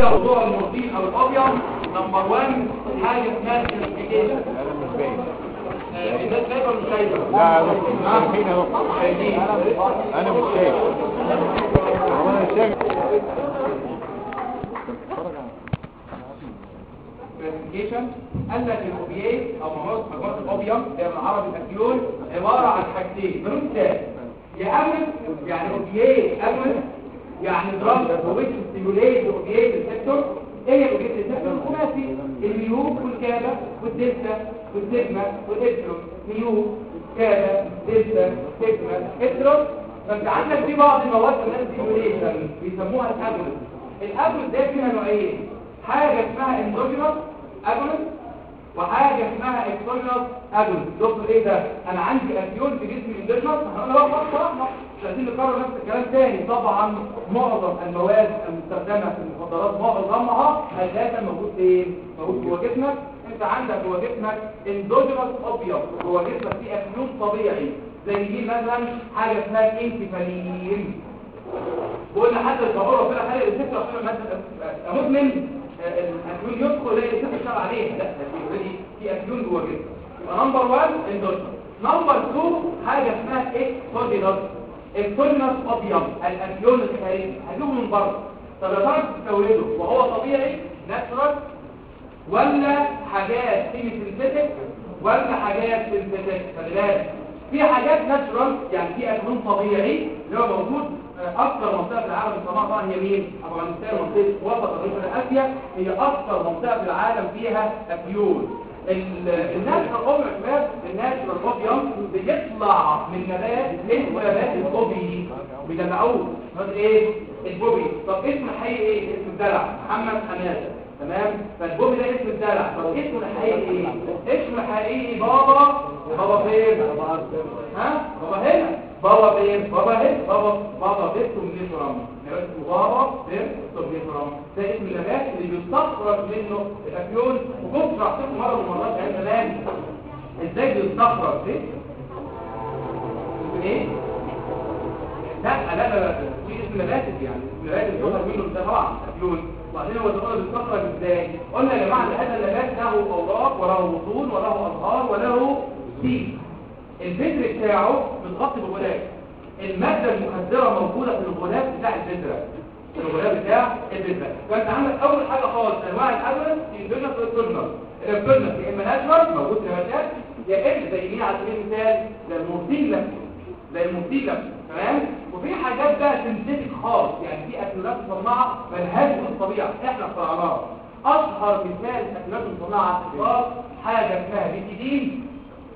شويه موضوع المورفين او الاوبيوم نمبر 1 حاجه اسمها كلاسيفيكيشن انا مش باين الناس شايفه ولا مش شايفه؟ لا يا دكتور شايفين يا دكتور شايفين انا مش شايف هو انا مش شايف كلاسيفيكيشن قال لك الاوبيات او مجموعه مجموعه الاوبيوم هي بالعربي الاكيون عباره عن حاجتين بدون مثال يا امن يعني اوبيات امن يعني دراج ويتش ستيموليت اوبيات ريسبتور ايه الاوبيات ريسبتور الخماسي الميو والكابا والدلتا والسيجما والابسلون ميو كابا دلتا سيجما ابسلون فانت عندك في بعض المواد اللي ستيموليشن بيسموها الابل الابل ده فيها نوعين حاجه اسمها اندوجينوس اجونس وحاجه اسمها اكسوجينوس اجونس دكتور ايه ده انا عندي افيون في جسمي اندوجينوس احنا قلنا بقى صح مش عايزين نكرر نفس الكلام تاني طبعا معظم المواد المستخدمه في المخدرات معظمها اساسا موجود فين موجود جوه جسمك انت عندك جوه جسمك اندوجينوس اوبيوم جوه جسمك في افيون طبيعي زي مين مثلا حاجه اسمها انتفالين بقول لحد الظهور ربنا خلق الست عشان مثلا اموت من الافيون يدخل يلاقي الست اشتغل عليه لا ده اوريدي في افيون جوه جسمه يبقى نمبر 1 اندوجينوس نمبر 2 حاجه اسمها اكسوجينوس اكسوجينوس اوبيوم الافيون الخارجي هجيبه من بره طب يا ترى تستورده وهو طبيعي ناتشورال ولا حاجات سيمي سينثيتك ولا حاجات سينثيتك خلي بالك في حاجات ناتشورال يعني في افيون طبيعي اللي هو موجود اكثر منطقه في العالم الصناعه طبعا هي مين افغانستان منطقه وسط افريقيا اسيا هي اكثر منطقه في العالم فيها افيون الناتشورال اوبيوم شباب الناتشورال اوبيوم بيطلع من نبات اسمه نبات البوبي بيجمعوه نبات ايه البوبي طب اسم الحقيقي ايه اسم الدلع محمد حماده تمام فالبوبي ده اسم الدلع طب اسمه الحقيقي ايه اسمه الحقيقي بابا بابا فين ها بابا هنا بابا فين بابا هنا بابا بابا بيت ومنيفرام نبات اسمه بابا بيت ومنيفرام ده اسم النبات اللي بيستخرج منه الافيون وكنت شرحت لكم مره من المرات يعني زمان ازاي بيستخرج ليه ايه لا لا لا في اسم نباتي يعني اسم نباتي بيظهر منه ده طبعا افيون وبعدين هو الدكتور بيستخرج ازاي قلنا يا جماعه ان هذا النبات له اوراق وله بطون وله ازهار وله سيد البذر بتاعه متغطي بغلاف المادة المخدرة موجودة في الغلاف بتاع البذرة الغلاف بتاع البذرة فانت عندك اول حاجة خالص انواع الابرز في البذرة في الكورنر الكورنر يا اما ناتشورال موجود في نباتات يا اما زي مين على سبيل المثال زي المورفين نفسه زي المورفين نفسه تمام وفي حاجات بقى سنتيتك خالص يعني في افيونات مصنعة ملهاش في الطبيعة احنا اخترعناها اشهر مثال افيونات مصنعة في الفراغ حاجة اسمها بيتيدين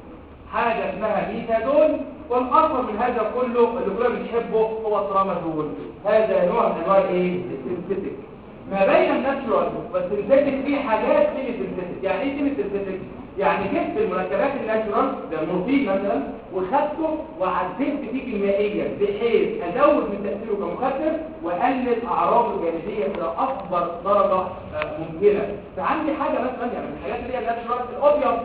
حاجة اسمها ميثادون والأكثر من هذا كله اللي كلنا بنحبه هو الترامادول هذا نوع من أنواع الايه؟ السنتيتك ما بين الناتشورال والسنتيتك في حاجات سيمي سنتيتك يعني ايه سيمي سنتيتك؟ يعني جبت المركبات الناتشورال زي المورفين مثلا وخدته وعدلت فيه كيميائيا بحيث ازود من تاثيره كمخدر واقلل اعراضه الجانبيه الى اكبر درجه ممكنه فعندي حاجه مثلا يعني من الحاجات اللي هي الناتشورال الاوبيوم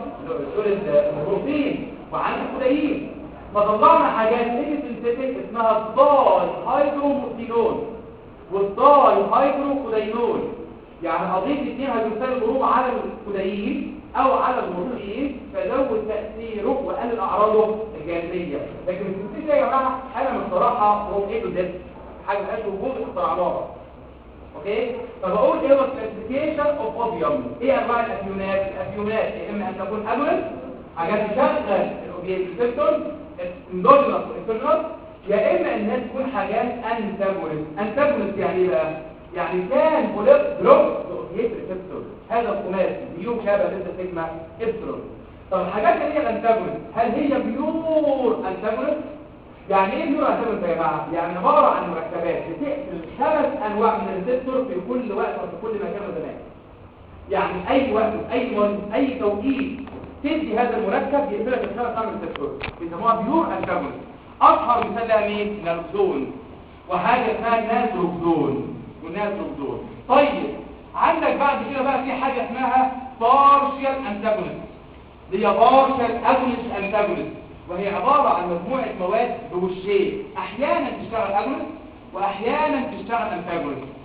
المورفين وعندي كودايين فطلعنا حاجات سيمي سنتيتك اسمها الداي هيدرومورفينول والداي هيدروكوداينول يعني اضيف اثنين هيدروكسيل الغروب على الكودايين او على المورفين فزود تاثيره وقلل اعراضه الجانبيه لكن السنتيتك يا جماعه انا من الصراحه هو ايه ده حاجه ملهاش وجود اخترعناها اوكي فبقول ايه هو كلاسيفيكيشن اوف اوبيوم ايه انواع الافيونات الافيونات يا اما ان تكون اجونست حاجات تشغل الاوبيات ريسبتور اندوجينوس واكسوجينوس يا اما انها تكون حاجات انتاجونست انتاجونست يعني ايه بقى يعني كان بلوك بلوك الاوبيات ريسبتور هذا الخماسي بيو شابه دلتا سيجما ابسلون طب الحاجات اللي هي الانتاجونست هل هي بيور انتاجونست يعني ايه بيور انتاجونست يا جماعه يعني عباره عن مركبات بتقتل خمس انواع من الريسبتور في كل وقت وفي كل مكان وزمان يعني اي وقت اي مرض اي توقيت تدي هذا المركب يقفلك الخمس انواع من الريسبتور بيسموها بيور انتاجونست اشهر مثال لها مين نالوكسون وحاجه اسمها نازروكسون والنازروكسون طيب عندك بعد كده بقى في حاجه اسمها بارشال انتاجونست هي بارشال اجونست انتاجونست وهي عباره عن مجموعه مواد بوشين احيانا تشتغل اجونست واحيانا تشتغل انتاجونست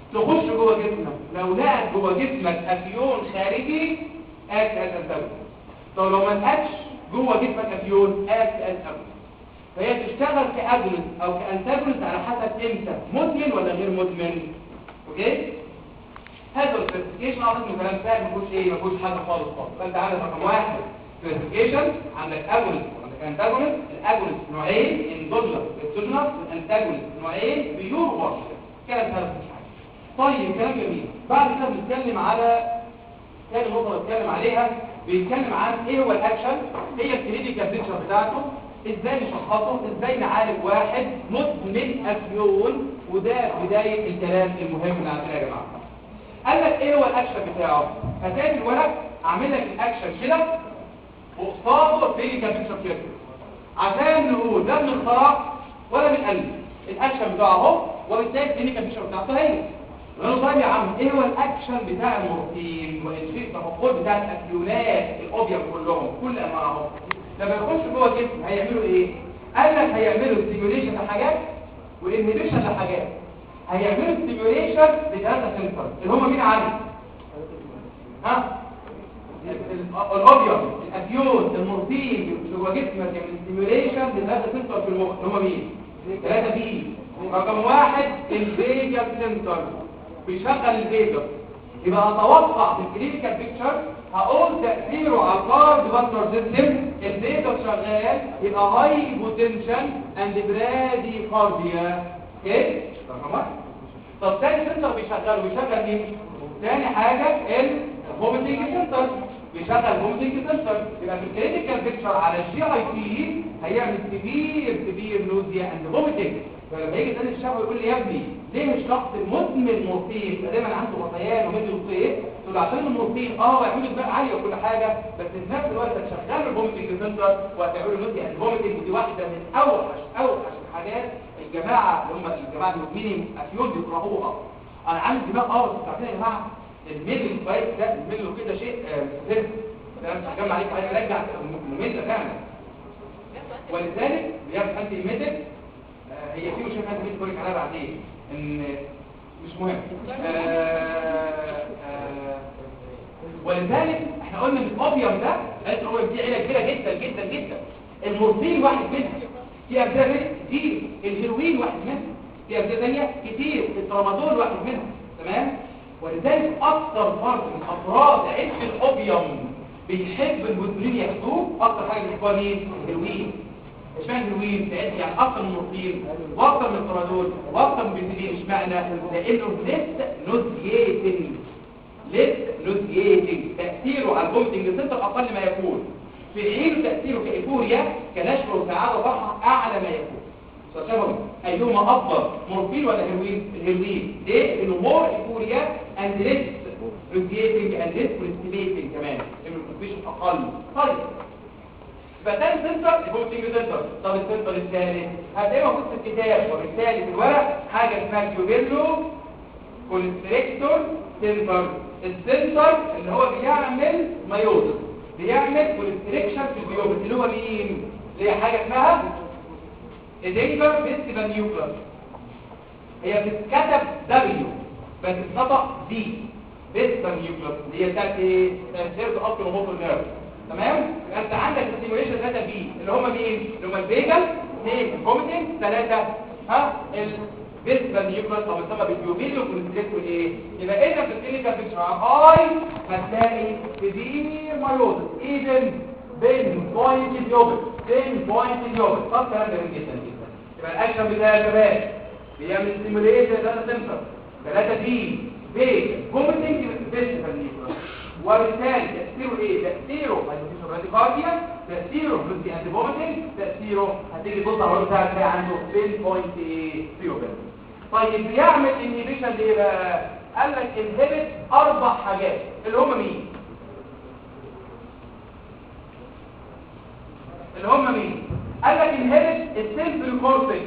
تخش جوه جسمك لو لقت جوه جسمك افيون خارجي اكت از انتاجونست طب لو ما لقتش جوه جسمك افيون اكت از اجونست فهي تشتغل كاجونست او كانتاجونست على حسب امتى مدمن ولا غير مدمن اوكي هذا الكلاسيفيكيشن اعتقد انه كلام سهل ما فيهوش ايه ما فيهوش حاجه خالص خالص فانت عندك رقم واحد كلاسيفيكيشن عندك اجونست وعندك انتاجونست الاجونست نوعين اندوجنس اكسوجنس الانتاجونست نوعين بيور واش كلام سهل مش حاجه طيب كلام جميل بعد كده بنتكلم على تاني نقطه بنتكلم عليها بيتكلم عن ايه هو الاكشن هي الكلينيكال بيكتشر بتاعته ازاي نشخصه ازاي نعالج واحد مدمن افيون وده بدايه الكلام المهم اللي عندنا يا جماعه قال لك ايه هو الاكشن بتاعه هتلاقي الورق اعمل لك الاكشن كده وقصاده كلينيكال بيكتشر كده عشان نقول لا من اختراع ولا من قلب الاكشن بتاعه اهو وبالتالي الكلينيكال بيكتشر بتاعته هي قالوا طيب يا عم ايه هو الاكشن بتاع المورفين والشيء التفقد بتاع الافيونات الاوبيوم كلهم كل انواعهم لما يخش جوه الجسم هيعملوا ايه قال لك هيعملوا ستيميوليشن لحاجات وانهبيشن لحاجات هيعملوا ستيميوليشن لثلاثه سنسر اللي هم مين عارف ها الاوبيوم الافيون المورفين جوه جسمك يعمل ستيميوليشن لثلاثه سنسر في المخ اللي هم مين ثلاثه بي رقم واحد الفيجا سنسر بيشغل الفيجا يبقى اتوقع في الكلينيكال بيكتشر هقول تاثيره على الكارد فاسكولار سيستم الفيجا شغال يبقى هاي بوتنشن اند برادي كارديا اوكي رقم واحد طب تاني سنسر بيشغله بيشغل مين تاني حاجه الفوميتنج سنسر بيشغل فوميتنج سنسر يبقى في الكلينيكال بيكتشر على الجي اي تي هيعمل سيفير سيفير نوزيا اند فوميتنج فلما يجي تاني الشعب يقول لي يا ابني ليه الشخص المدمن مورفين دايما عنده غثيان ومدي الصيف تقول عشان المورفين اه هيعمل دماغ عاليه وكل حاجه بس في نفس الوقت هتشغل الفوميتنج سنسر وهتعمل نوزيا اند فوميتنج ودي واحده من اوحش اوحش الحاجات الجماعه اللي هم الجماعه المدمنين افيون بيكرهوها انا عندي دماغ اه بس عارفين يا جماعه الميل كويس ده الميل كده شيء مستفز ده مش هجمع عليك عايز ارجع ممل فعلا ولذلك بيعمل انتي ميدل هي في مشكله انت بتقول عليها بعدين ان مش مهم آه آه ولذلك احنا قلنا ان الاوبيوم ده قالت الاوبيوم دي عيله كبيره جدا جدا جدا المورفين واحد منها في امثله كتير الهيروين واحد منها في امثله ثانيه كتير الترامادول واحد منها تمام ولذلك اكثر فرد من افراد عيله الاوبيوم بيحب المدمنين ياخدوه اكثر حاجه بيحبوها مين الهيروين اشمعنى الهيروين لان يعني اكثر من المورفين واكثر من الترامادول واكثر من البنزين اشمعنى لانه لسه نوزياتنج لسه نوزياتنج تاثيره على الفوميتنج سنتر اقل ما يكون في حين تاثيره كايفوريا كنشوه وسعاده وفرحه اعلى ما يكون فشبه ايهما افضل مورفين ولا هيروين الهيروين ليه لانه مور ايفوريا اند ليس ريديتنج اند ليس بريستيليتنج كمان لانه الكونفيشن اقل طيب فتاني سنتر الفوميتنج سنتر طب السنتر الثالث هتلاقيه موجود في الكتاب وبالتالي في الورق حاجه اسمها كيوبيلو كونستريكتور سنتر السنتر اللي هو بيعمل مايوزس بيعمل كونستريكشن في البيوبس اللي هو مين اللي هي حاجه اسمها الدينجر فيستيفال نيوكلاس هي بتتكتب دبليو بس بتنطق دي فيستيفال نيوكلاس اللي هي بتاعت ايه سيرت اصل وموتور نيرف تمام يبقى انت عندك الستيميوليشن 3 بي اللي هم مين اللي هم الفيجل اثنين الفوميتنج ثلاثه ها الفيستيفال نيوكلاس او بيسمى بالبيوبيليو كونستريكتور ايه يبقى اذا في الكلينيكال بيكتشر اي هتلاقي سيفير مايوزس ايفن بين بوينت يوبل بين بوينت يوبل طب كلام جميل جدا جدا يبقى الاكشن بتاع الشباب بيعمل ستيموليشن ثلاثه سنسر ثلاثه دي بي فوميتنج فيستيفال نيوكلاس وبالتالي تاثيره ايه تاثيره هيديشن راديكارديا تاثيره بلوتي انتي فوميتنج تاثيره هتيجي تبص على الورق بتاعك تلاقي عنده بين بوينت ايه يوبل طيب بيعمل انهيبيشن ليه بقى قال لك انهبت اربع حاجات اللي هم مين اللي هم مين قال لك انهبت السنترال كورتكس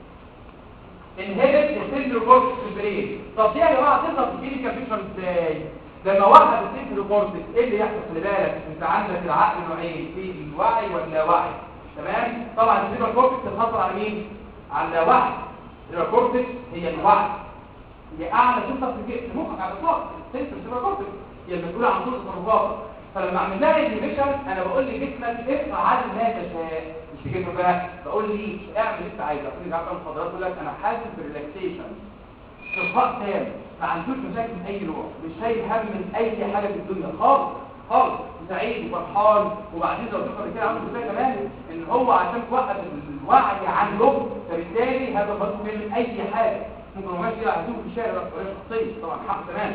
انهبت السنترال كورتكس في البرين طب دي يا جماعه تظهر في الكلينيكال بيكتشر ازاي لما واحد السنترال كورتكس ايه اللي يحصل خلي بالك انت عندك العقل نوعين في الوعي واللاوعي تمام طبعا السنترال كورتكس بتحصل على مين على اللاوعي السنترال كورتكس هي الوعي هي اعلى سلطه في الجسم مخك على الاطلاق السنسور سيرابورتك هي المسؤوله عن طول التصرفات فلما اعمل لها انهبيشن انا بقول لجسمك افعل ما تشاء مش تجيبه بقى بقول لي اعمل اللي انت عايزه اقول لك عارف المحاضرات يقول لك انا حاسس بريلاكسيشن استرخاء تام ما عندوش مشاكل من اي نوع مش شايل هم من اي حاجه في الدنيا خالص خالص سعيد وفرحان وبعدين لو تفكر كده عنده كده كمان ان هو عشان توقف الوعي عنه فبالتالي هذا مطلوب من اي حاجه ممكن هو ماشي يعزوه في الشارع بطريقه شخصيه طبعا حق تمام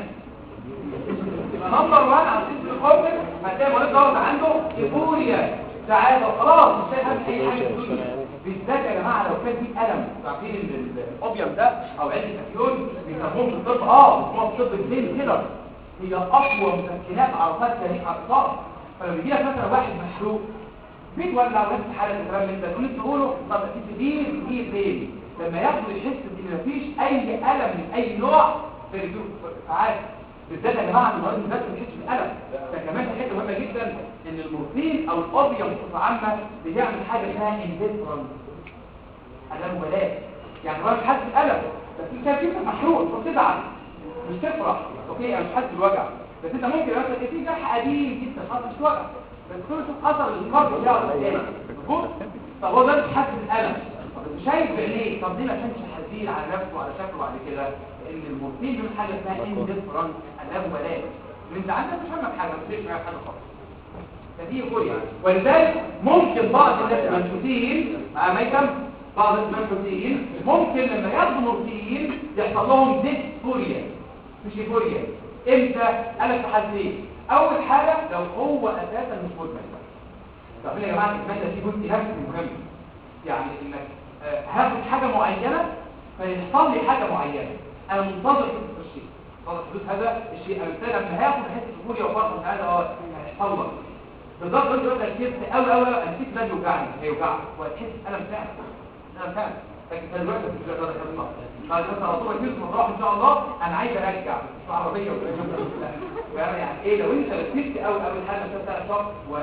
يبقى نمبر 1 على سيستم الكورتكس هتلاقي مريض ضغط عنده ايفوريا سعاده خلاص مش شايل هم اي حاجه في الدنيا بالذات يا جماعه لو كان في الم عارفين ال- الابيض ده او علم الافيون بيسموه في الطب اه بيسموه في الطب البين كيلر هي اقوى مسكنات عرفات تاريخ الاطفال فلما يجي لك مثلا واحد محروق بيتولع ونفس حاله الكلام اللي انت تقول تقوله طب في كبير كبير بين لما ياخد يحس ان مفيش اي الم من اي نوع في الجو عادي بالذات يا جماعه المريض بالذات ما بيحسش بالالم ده كمان حته مهمه جدا ان المورفين او الاوبيوم بصفه عامه بيعمل حاجه اسمها انديفرنس الم ولاء يعني هو مش حاسس بالالم بس انت كيف محروق فبتزعل مش تفرح اوكي انا مش حاسس بالوجع بس انت ممكن مثلا إيه، في جرح قديم جدا خلاص مش وجع بس كل شوف اثر الكارب بتاعه قدامك مظبوط طب هو ده مش حاسس بالالم طب انت شايف بعينيه طب ليه ما كانش حزين على نفسه وعلى شكله بعد كده ان المورفين بيعمل حاجه اسمها انديفرنس الم ولاء انت عندك مش همك حاجه مش فيش معاك حاجه خالص فدي كوريا ولذلك ممكن بعض الناس المنشوتين مع ميتم بعض الناس المنشوتين ممكن لما ياخدوا مورفين يحصل لهم ديسفوريا مش ايفوريا امتى قالك في حالتين اول حاجه لو هو اساسا مش مدمن طب يا جماعه الماده دي جزء نفسي مهم يعني انك آه، هاخد حاجه معينه فيحصل لي حاجه معينه انا منتظر حدوث الشيء منتظر حدوث هذا الشيء انا بالتالي لما هاخد حته ايفوريا وفرح مش عايز اه هيحصل لك بالظبط انت دلوقتي ركزت قوي قوي انا نسيت ده يوجعني هيوجعك وهتحس الم فعلا الم فعلا لكن انت دلوقتي مش قادر تخلص بعد كده على طول ركزت مره ان شاء الله انا عايز ارجع مش عربيه ولا يعني يعني ايه لو انت ركزت قوي قوي الحاجه مش هتعرف شهر و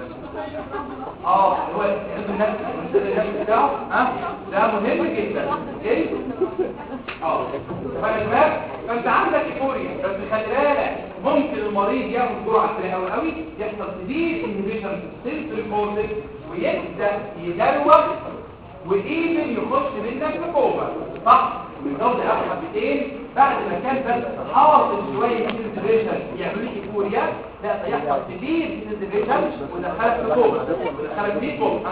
اه هو علم النفس النفس بتاعه ها ده مهم جدا اوكي اه فاهم يا شباب فانت عندك ايفوريا بس خلي بالك ممكن المريض ياخد جرعه كتير قوي قوي يحصل سيفير انهبيشن في السيلف ريبورتنج ويبدا يدروخ وايفن يخش منك في كوما صح من ضمن اخر حبتين بعد ما كان بس حاصل شويه انتجريشن يعملوا لك ايفوريا لا سيحصل سيفير انتجريشن ودخلك في كوما ودخلك في كوما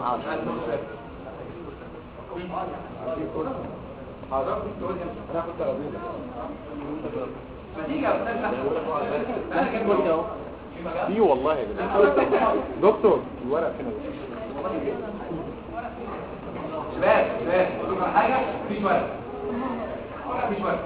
ما تيجي يا استاذ انا كنت قلت اهو في والله يا جدع. دكتور الورق فين شباب شباب اقول لكم على حاجه مفيش ورق مفيش ورق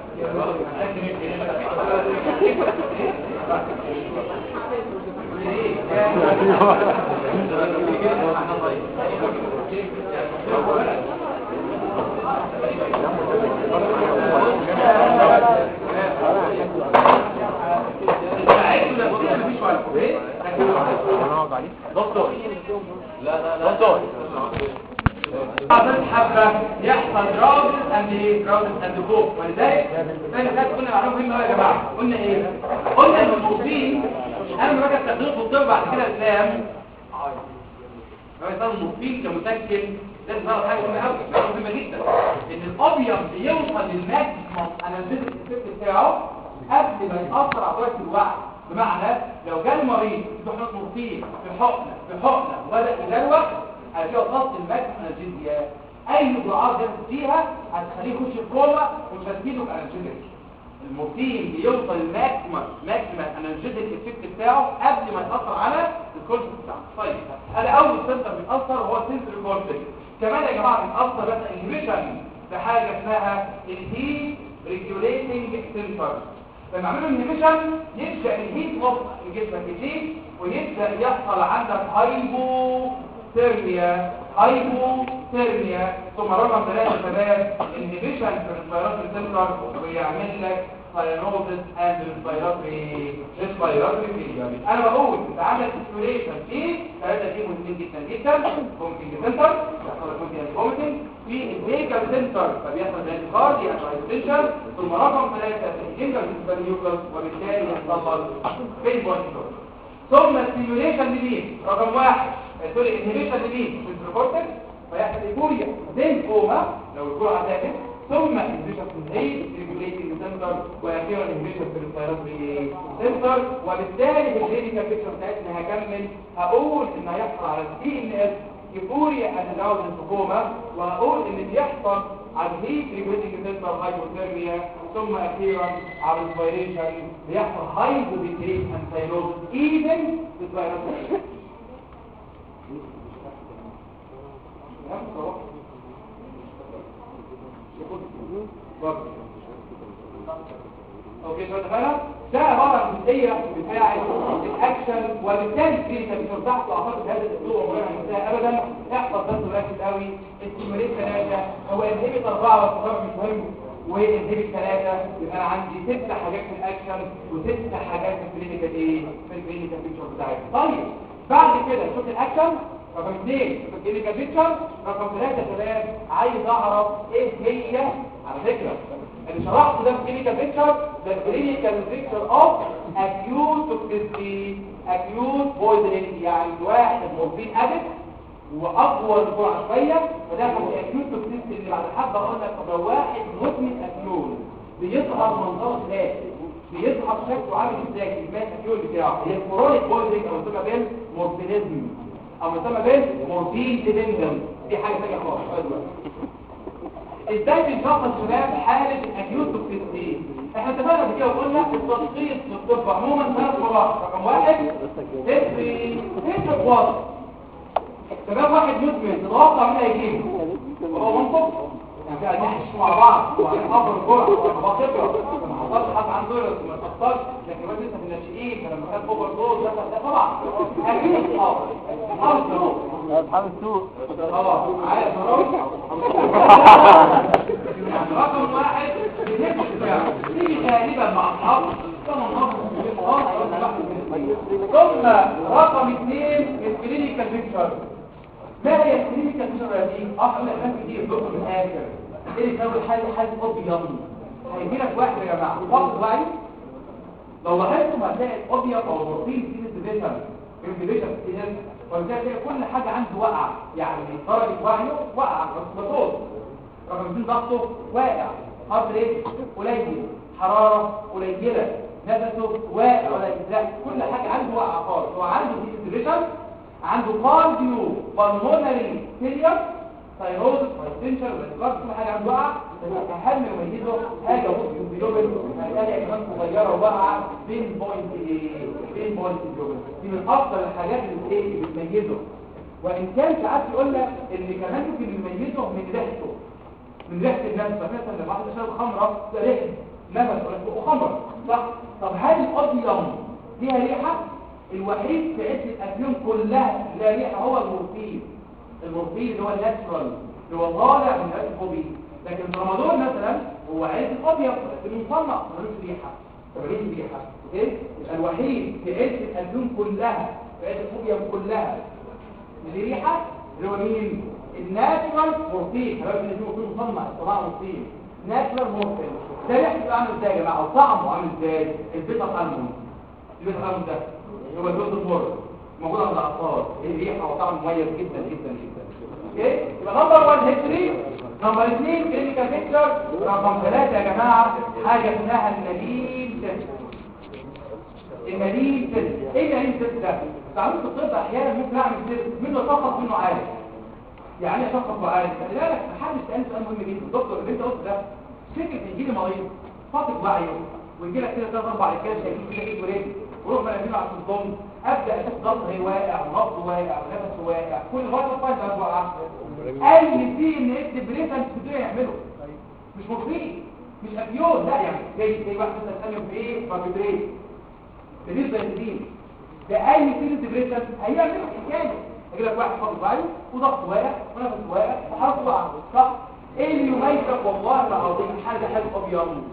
مفيش ورق اوكي هنقعد عليه دكتور لا لا لا دكتور بعد حبة يحصل راوز اند ايه راوز اند فوق ولذلك ثاني ثالث قلنا معلومة مهمة أوي يا جماعة قلنا ايه قلنا ان المورفين انا لما باجي استخدمه في الطب بعد كده الاسلام هو يستخدم المورفين كمسكن لازم تعرف حاجة مهمة قوي معلومة مهمة جدا ان الابيض بيوصل للماكسيموم اناليزيس الافكت بتاعه قبل ما يأثر على درجة الوعي بمعنى لو جاء المريض بحقنة مورفين في حقنة في حقنة وبدأ يدروخ هتلاقي وصلت الماكس انالجيزيا اي جرعات ياخد فيها هتخليه يخش في كوما ومش هتفيده بانالجيزيك المورفين بيوصل الماكسيمم ماكسيمم انالجيزيك افكت بتاعه قبل ما ياثر على الكورس بتاعه طيب هذا اول سنتر بيتاثر هو السنتر كورتكس كمان يا جماعه بيتاثر بس انهبيشن بحاجه اسمها الهيت ريجوليتنج سنتر لما اعمله انهبيشن يبدا الهيت وصل لجسمك يزيد ويبدا يحصل عندك هايبو ثيرميا هايبوثيرميا ثم رقم ثلاثة شباب انهبيشن في الفيروس السنتر ويعمل لك cyanosis and respiratory respiratory failure انا بقول انت عندك سيميوليشن في ثلاثه دي مهمين جدا جدا ممكن سنتر يحصل ممكن فوميتنج في الفيكال سنتر فبيحصل زي الكاردي اترايزيشن ثم رقم ثلاثه في الانجل نيوكلس وبالتالي يحصل بين بوينت ثم السيميوليشن لمين رقم واحد سوري انهبيشن لمين في الكورتكس فيحصل ايبوريا زي كوما لو الجرعه زادت ثم انهبيشن في الهيد ريجوليتنج سنتر واخيرا انهبيشن في الثيرويد سنتر وبالتالي في الكلينيكال بيكتشر بتاعتنا هكمل هقول ان هيحصل على الدي ان اس ايبوريا اتجاوز الكوما وهقول ان بيحصل على الهيت ريجوليتنج سنتر هايبوثيرميا ثم اخيرا على الفايريشن بيحصل هايبوبيتريت اند سايروز ايفن في الفيروس اوكي شو اتفقنا ده عباره عن جزئيه بتاعه الاكشن وبالتالي الكلينيكال مش تحت اعتقد هذا الاسلوب عمرنا ما ننساه ابدا احفظ بس ركز قوي السيموليت ثلاثه هو انهبت اربعه بس مش مهم وانهبت ثلاثه يبقى انا عندي ست حاجات في الاكشن وست حاجات في الكلينيكال ايه في الكلينيكال بيكتشر بتاعتي طيب بعد كده شفت الاكشن رقم اثنين في الكلينيكال بيكتشر رقم ثلاثه يا شباب عايز اعرف ايه هي على فكره اللي شرحته ده في كلينيكال بيكتشر ده كلينيكال بيكتشر اوف اكيوت توكسيستي اكيوت بويزنينج يعني واحد مورفين ادكت واكبر جرعه شويه فده كان الاكيوت توكسيستي اللي بعد حبه اقول لك طب لو واحد مدمن اكيول بيظهر منظره ازاي بيظهر شكله عامل ازاي كميه الاكيول بتاعه هي الكرونيك بويزنينج او يسمى بين مورفينيزم او يسمى بين مورفين ديبندنت دي حاجه ثانيه خالص ازاي بنشخص شباب حاله الاكيوت توكسيستي احنا اتفقنا بكده وقلنا التشخيص في الطب عموما ثلاث مراحل رقم واحد هيستري هيستري واضح شباب واحد مدمن تتوقع مين هيجيبه هو منطق يعني في عايزين مع بعض وبعدين افضل الجرعه وبعد خبره ما حصلش حد عنده فيروس ما تاثرش لكن الواد لسه في الناشئين فلما خد اوفر دوز ده ده طبعا اكيد اه اصحاب السوق اصحاب السوق اه عارف رقم واحد تيجي غالبا مع اصحاب ثم رقم اثنين الكلينيكال بيكتشر ما هي الكلينيكال بيكتشر يا دي احلى ناس كتير دكتور من الاخر ايه اللي يساوي حاجه حاجه ابيض هيجي لك واحد يا جماعه فقط وعي لو لاحظتم هتلاقي الابيض او البروتين في الديفيشن الديفيشن وبالتالي كل حاجه عنده واقعه يعني درجه وعيه واقعه بس بصوت رقم اثنين ضغطه واقع هارت ريت قليل حراره قليله نفسه واقع قليل لا كل حاجه عنده واقعه خالص هو عنده ديفيشن عنده كارديو بالمونري فيلير ثايرويد هايبرتنشن والاسكار كل حاجه عنده واقعه بس اهم يميزه حاجه ممكن بيلوبل هتلاقي كمان صغيره وواقعه بين بوينت ايه بين بوينت بيلوبل دي من افضل الحاجات اللي ايه اللي بتميزه وان كان ساعات يقول لك ان كمان ممكن يميزه من ريحته من ريحه النفس مثلا لما واحد شرب خمره ده ريحه نفس ولا خمره صح طب هل الابيض ليها ريحه الوحيد في عده الافيون كلها لا ريحه هو المورفين المورفين اللي هو الناتشرال اللي هو طالع من الكوبي لكن الرمضان مثلا هو عيد الابيض لكن مصنع ملوش ريحه ملوش ريحه اوكي الوحيد في عده الافيون كلها في عده الابيض كلها اللي ريحه اللي هو مين الناتشرال مورفين حضرتك اللي هو كله مصنع الصناعه مورفين ناتشرال مورفين ده ريحته عامل ازاي يا جماعه وطعمه عامل ازاي البيتا الالمون البيتا الالمون ده هو الجزء المر موجود عند الاطفال ايه ريحه وطعم مميز جدا جدا جدا اوكي يبقى نمبر 1 هيستوري نمبر 2 كلينيكال بيكتشر رقم 3 يا جماعه حاجه اسمها النبيل تيست النبيل تيست ايه النبيل تيست ده تعرفوا في الطب احيانا ممكن اعمل تيست منه شخص منه عارف يعني ايه شخص وعارف خلي بالك محدش سالني سؤال مهم جدا دكتور اللي انت قلت ده فكره يجي لي مريض فاقد وعيه ويجي لك كده ثلاث اربع رجاله شايفين كده ايد ورجل وروح مناديله على الضم ابدا اشوف ضغطه واقع ونبضه واقع ونفسه واقع كل فتره فايده واقع اي سي ان اس بريسنت بدون يعمله مش مفيد مش ابيون لا يعني زي زي واحد مثلا ثانيه في ايه فابريت بالنسبه للدين ده اي سي ان بريسنت هيعمل حكايه يجي لك واحد فاضي وعي وضغط واقع ونفس واقع وحركه واقع صح ايه اللي يميزك والله العظيم حاجه حلوه ابيض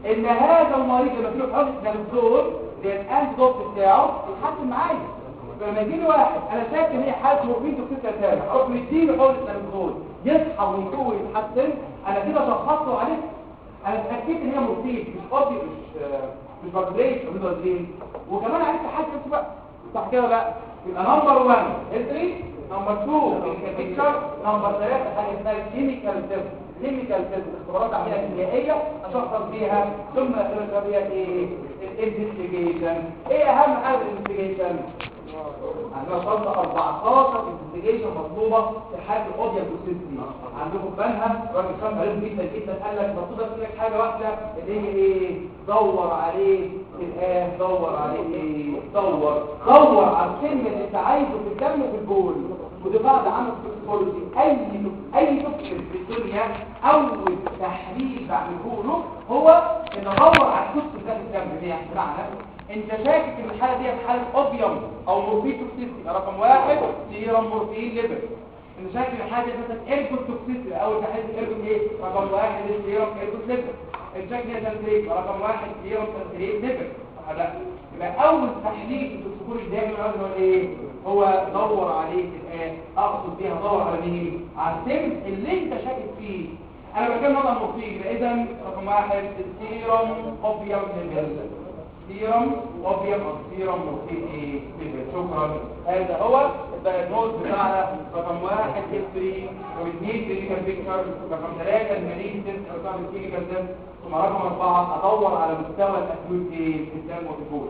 ان هذا المريض لما فيه حقن نالوكسون للانتيدوت بتاعه يتحسن معايا فلما يجي لي واحد انا شايف ان هي حاله مورفين توكسيك تاني اروح مديله حقن نالوكسون يصحى ويفوق ويتحسن انا كده شخصته عليه انا اتاكدت ان هي مورفين مش فاضي مش آه، مش فابريت مش فابريت وكمان عرفت حاجه في نفس الوقت صح كده ولا لا يبقى نمبر 1 هيستوري نمبر 2 البيكتشر نمبر 3 حاجه اسمها الكيميكال تيست كيميكال تيست اختبارات عمليه كيميائيه اشخص بيها ثم اخرجها بيها ايه الانفستيجيشن ايه اهم حاجه في الانفستيجيشن عندنا شرط 14 انفستيجيشن مطلوبه في حاله الاوديا توكسيستي عندكم بنها راجل كان غريب جدا جدا قال لك مطلوبه منك حاجه واحده اللي هي ايه دور عليه في الآن دور عليه ايه دور دور على السم اللي انت عايزه في الدم وفي البول ودي بعد عمل توكسيكولوجي اي اي توكسين في الدنيا اول تحليل بعمله له هو ان ادور على التوكسين ده في الدم يعني بمعنى انت شاكك ان الحاله دي حاله اوبيوم او مورفين توكسيستي رقم واحد سيرم مورفين ليفر انت شاكك ان الحاله دي مثلا ايرجوت توكسيستي اول تحليل ايرجوت ايه رقم واحد سيرم ايرجوت ليفر انت شاكك ان تنتريك رقم واحد سيرم تنتريك ليفر لا يبقى اول تحليل في التوكسيكولوجي دايما هو ايه هو دور عليه الان اقصد بيها دور على مين على السم اللي انت شاكك فيه انا بتكلم نوع مورفين يبقى اذا رقم واحد السيرم اوبيوم ليفر سيرم وبيم او سيرم مورفين ايه ليفر شكرا هذا هو الدايجنوز بتاعنا رقم واحد هيستوري واثنين كلينيكال بيكتشر رقم ثلاثة المالين تيست او تعمل كلينيكال تيست ثم رقم أربعة أدور على مستوى الأكيوت ايه في الدم وفي البول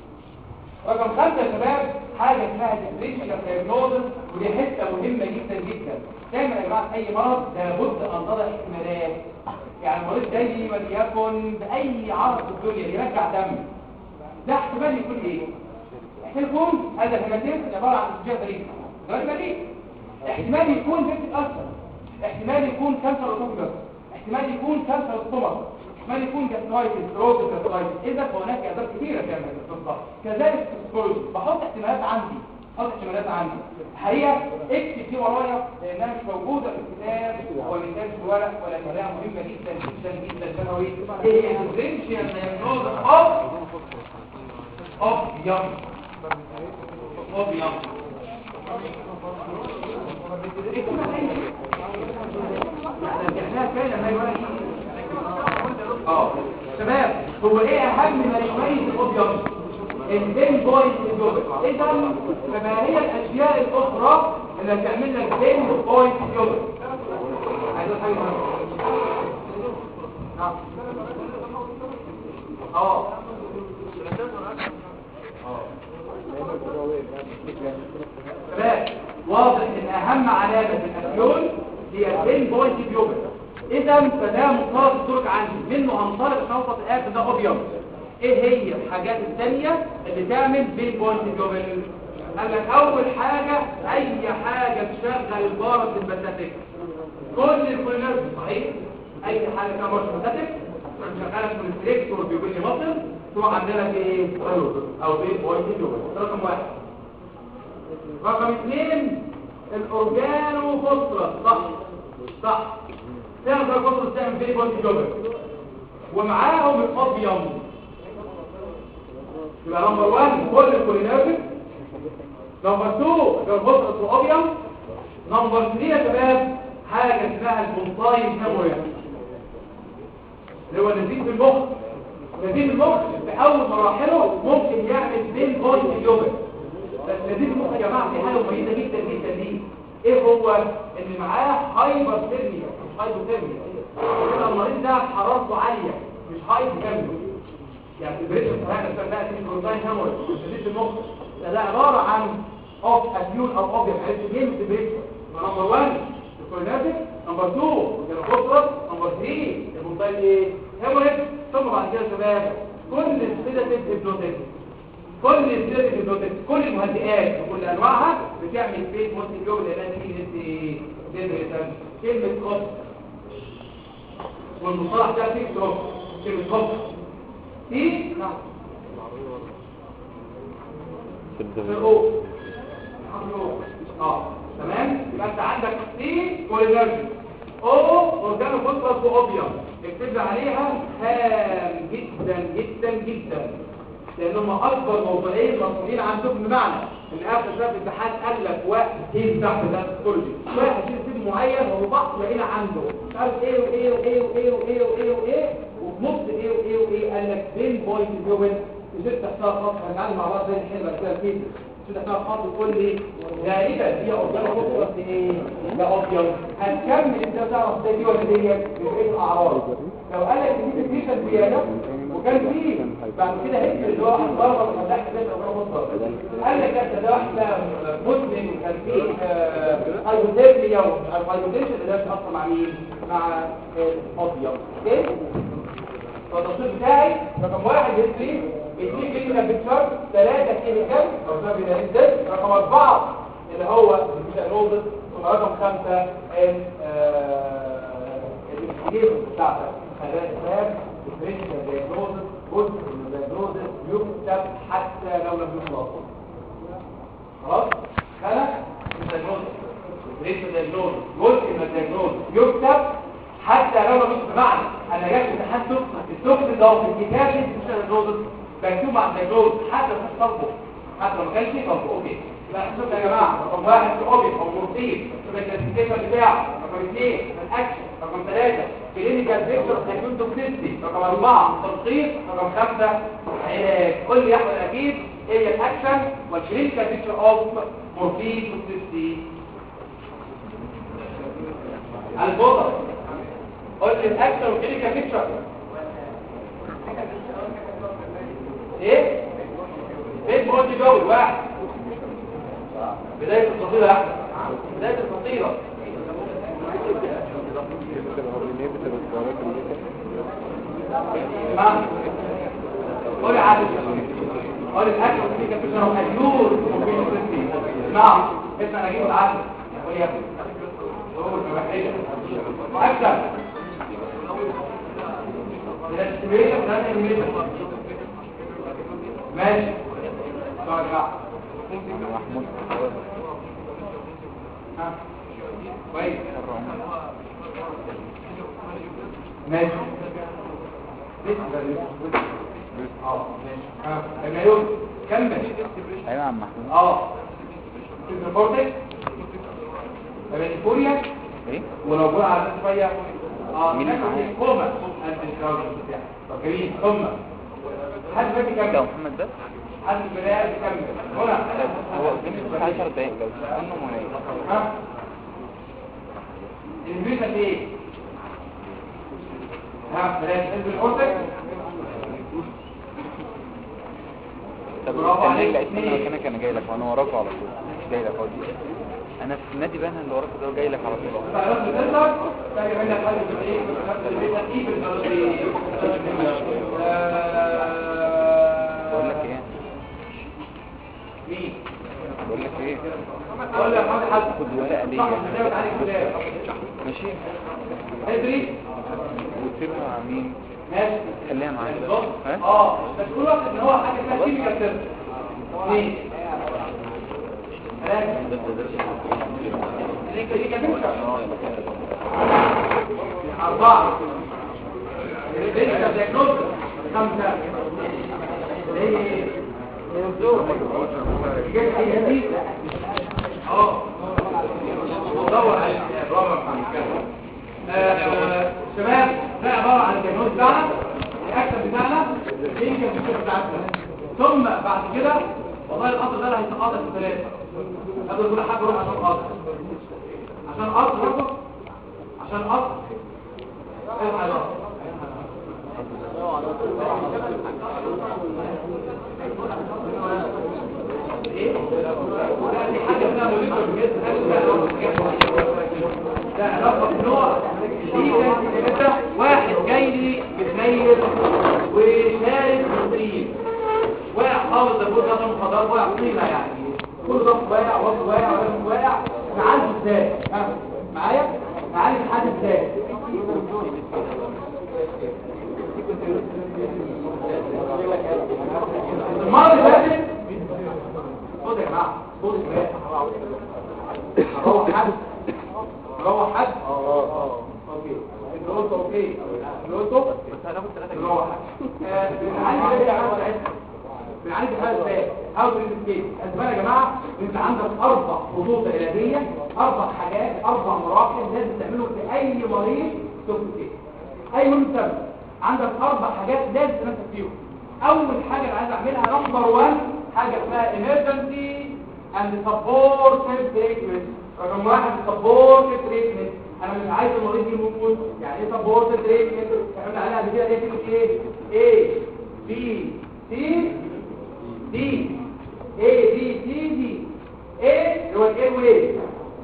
رقم خمسة يا شباب حاجة اسمها ديفرنشال دايجنوزس ودي حتة مهمة جدا جدا دايما يا جماعة أي مرض لابد أن تضع احتمالات يعني المريض جاي وليكن بأي عرض في الدنيا يرجع دم ده احتمال يكون ايه؟ احتمال يكون هذا الهيماتيزم عبارة عن استجابة بريد ده بريد احتمال يكون بيت ألسر احتمال يكون كانسر اوتوبيكس احتمال يكون كانسر السtomach احتمال يكون جاسترايتس روز جاسترايتس اذا فهناك اسباب كثيره تعمل القصه كذلك السكولوجي بحط احتمالات عندي بحط احتمالات عندي الحقيقه اكتب دي ورايا لانها مش موجوده في الكتاب ولا كتاب في ورق ولا كلام مهمه جدا جدا جدا شفوي ايه هي الديفرنشال دايجنوز اوف اوف يوم اوف يوم احنا فعلا هاي ورقه اه شباب هو ايه اهم ما يميز الاوبيوم البين بوينت جوبل اذا فما هي الاشياء الاخرى اللي هتعمل لك بين بوينت جوبل عايز حاجه نعم اه شباب واضح ان اهم علامه في الافيون هي البين بوينت جوبل اذا فده مفترض الطرق عندي منه هنطلق شنطه الاب ده ابيض ايه هي الحاجات الثانيه اللي تعمل بين بوينت جوبل قال لك اول حاجه اي حاجه تشغل البارس البساتيك كل الكولينات صحيح اي حاجه فيها بارس البساتيك شغاله كوليستريكتور بيقول لي مصر تروح عندنا في ايه او بين بوينت جوبل رقم واحد رقم اثنين الاورجانو فوسفورس صح صح تعمل فوسفورس تعمل بين بوينت جوبل ومعاهم الابيض يبقى نمبر 1 كل الكولينرجيك نمبر 2 الفوسفورس والابيض نمبر 3 يا شباب حاجه اسمها البونتاين هيموريا اللي هو نزيف المخ نزيف المخ في اول مراحله ممكن يعمل بين بوينت جوبل نزيف المخ يا جماعه في حاله مميزه جدا جدا ليه ايه هو اللي معاه هايبر ثيرميا مش هايبوثيرميا كده المريض ده حرارته عاليه مش هايبوثيرميا يعني البريشر بتاعنا بتاعنا في البروتين هامور نزيف المخ ده عباره عن اوف اكيون او اوف يعني جيم البريشر نمبر 1 الكوليناتيك نمبر 2 الجلوكوز نمبر 3 البروتين ايه هيموريج ثم بعد كده يا شباب كل السيداتيف هيبنوتيك كل السيداتيف هيبنوتيك كل المهدئات وكل انواعها بتعمل بيت موت اليوم لانها تيجي نسي ديبريشن كلمه كوب والمصطلح ده فيه كوب كلمه كوب في نعم في الأو اه تمام يبقى انت عندك سي كولينرجي او اورجانو فوسفورس واوبيوم اكتب عليها هام جدا جدا جدا لانهم اكبر موضوعين مطلوبين عندكم بمعنى ان اخر شاب الامتحان قال لك واحد تيم تحت ده السيكولوجي واحد شيل تيم معين هو بعض لقينا عنده مش عارف ايه وايه وايه وايه وايه وايه وايه وفي نص ايه وايه وايه قال لك بين بوينت جوين نزلت تحتها خط هنتعلم مع بعض زي الحلوه كده كده نزلت تحتها خط وتقول لي غالبا هي اوبيان بص ايه ده اوبيان هتكمل انت تعرف ده دي ولا دي من ايه الاعراض لو قال لك ان دي فيشن زياده وكان فيه بعد كده هيك اللي هو ضربه وفتحت ده او مصدر قال لك ده ده واحده مسلم وكان فيه هايبوثيرميا والهايبوثيرميا ده بيأثر مع مين مع الاوبيان اوكي فالتصوير بتاعي رقم واحد هيستري بيديك كلينيكال بيكتشر ثلاثة كيميكال او سبب الهيستري رقم أربعة اللي هو الفيشانوزس ورقم خمسة الانفستيجيشن بتاعتك خلايا الاسباب ديفرنشال دايجنوزس جزء من الدايجنوزس يكتب حتى لو لم يخلص خلاص انا الدايجنوزس ديفرنشال دايجنوزس جزء من الدايجنوزس يكتب حتى لو لم يكتب معنى انا جاي في امتحان تكتب التكتب ده في الكتاب اللي مش الدايجنوزس مكتوب مع الدايجنوزس حتى لو مش طالبه حتى لو ما كانش طالبه اوكي لا شوف يا جماعه رقم واحد في اوبي او مرتين شوف الكلاسيفيكيشن بتاعه رقم اثنين الاكشن رقم ثلاثه كلينيكال بيكتشر هيكون توكسيستي رقم اربعه تلخيص رقم خمسه علاج قول لي يا احمد اكيد ايه هي الاكشن والكلينيكال بيكتشر اوف مورفين توكسيستي البطل قول لي الاكشن والكلينيكال بيكتشر ايه فين بودي جول واحد بداية الفصيلة يا أحمد بداية الفصيلة اسمع قول يا عادل قول الأكل وفي كان بيشرب أجنور وفي نصفي اسمع اسمع نجيب العسل قول يا ابني قول كمحيشة أكثر الاستمرارية بتاعت الميزة ماشي طبعا يا محمود ها كويس ماشي اه ماشي ها المليون كمل ايوه يا عم محمود اه الريبورتك الفوريا ايه ولو جرى على شويه اه مين ناخد معايا؟ كوما انت الكراود بتاع فاكرين ثم حد فاكر ده كمل محمد ده حد البدايه بيكمل هنا هو قدامي بس 10 دقايق لو استنوا منايا ها الفيزا ايه ها بلاش انزل اورتك طب برافو استنى عليك. لا استنى مكانك انا جاي لك وانا وراك على طول مش جاي لك اهو انا في النادي بقى انا اللي وراك ده جاي لك على طول بتاع راس الاسر تاجي منك حاجه في ايه نفس البيت ايه في بقول لك ايه مين بقول لك ايه اقول لك حاجه حد خد ورقه ليا صح مش عليك كده ماشي ادري وتسيبها مع مين ماشي خليها معايا بالظبط ها اه بس كل واحد ان هو حاجه اسمها كيميكال تيرم اثنين ثلاثه اللي كده كده أربعة الريديشن دياجنوستس خمسة ايه جيت اي جديد اه دور على الرابع بتاع الكلام آه، شباب ده عبارة عن الدياجنوز بتاعنا الاكشن بتاعنا الكلينيكال بيكتشر بتاعتنا ثم بعد كده والله القطر ده اللي هيتقاطع في ثلاثة قبل كل حاجة روح عشان قطر عشان قطر عشان قطر الحق يا قطر. ايه؟ لا دي حاجة اسمها موليكول بجد ده علاقة نوع دي كانت واحد جاي لي متنيل وشارب بروتين واقع خالص ده كل ده مخدرات واقع طينة يعني كل ده واقع وقت واقع وقت واقع نعالجه ازاي؟ ها؟ معايا؟ نعالج الحاجة ازاي؟ المرة اللي فاتت صوت يا جماعة صوت روح حد روح حد اه اه اوكي انت قلت اوكي الحاله ازاي هاو تو كيس يا جماعه انت عندك اربع خطوط علاجيه اربع حاجات اربع مراحل لازم تعملهم في اي مريض توكسيك اي مريض سبب عندك اربع حاجات لازم تنفذ فيهم اول حاجه اللي عايز اعملها نمبر 1 حاجه اسمها emergency and supportive treatment رقم واحد supportive treatment انا مش عايز المريض يموت يعني ايه supportive treatment احنا عليها قبل كده ايه كلمه ايه A B C D A B C D A اللي هو الاير واي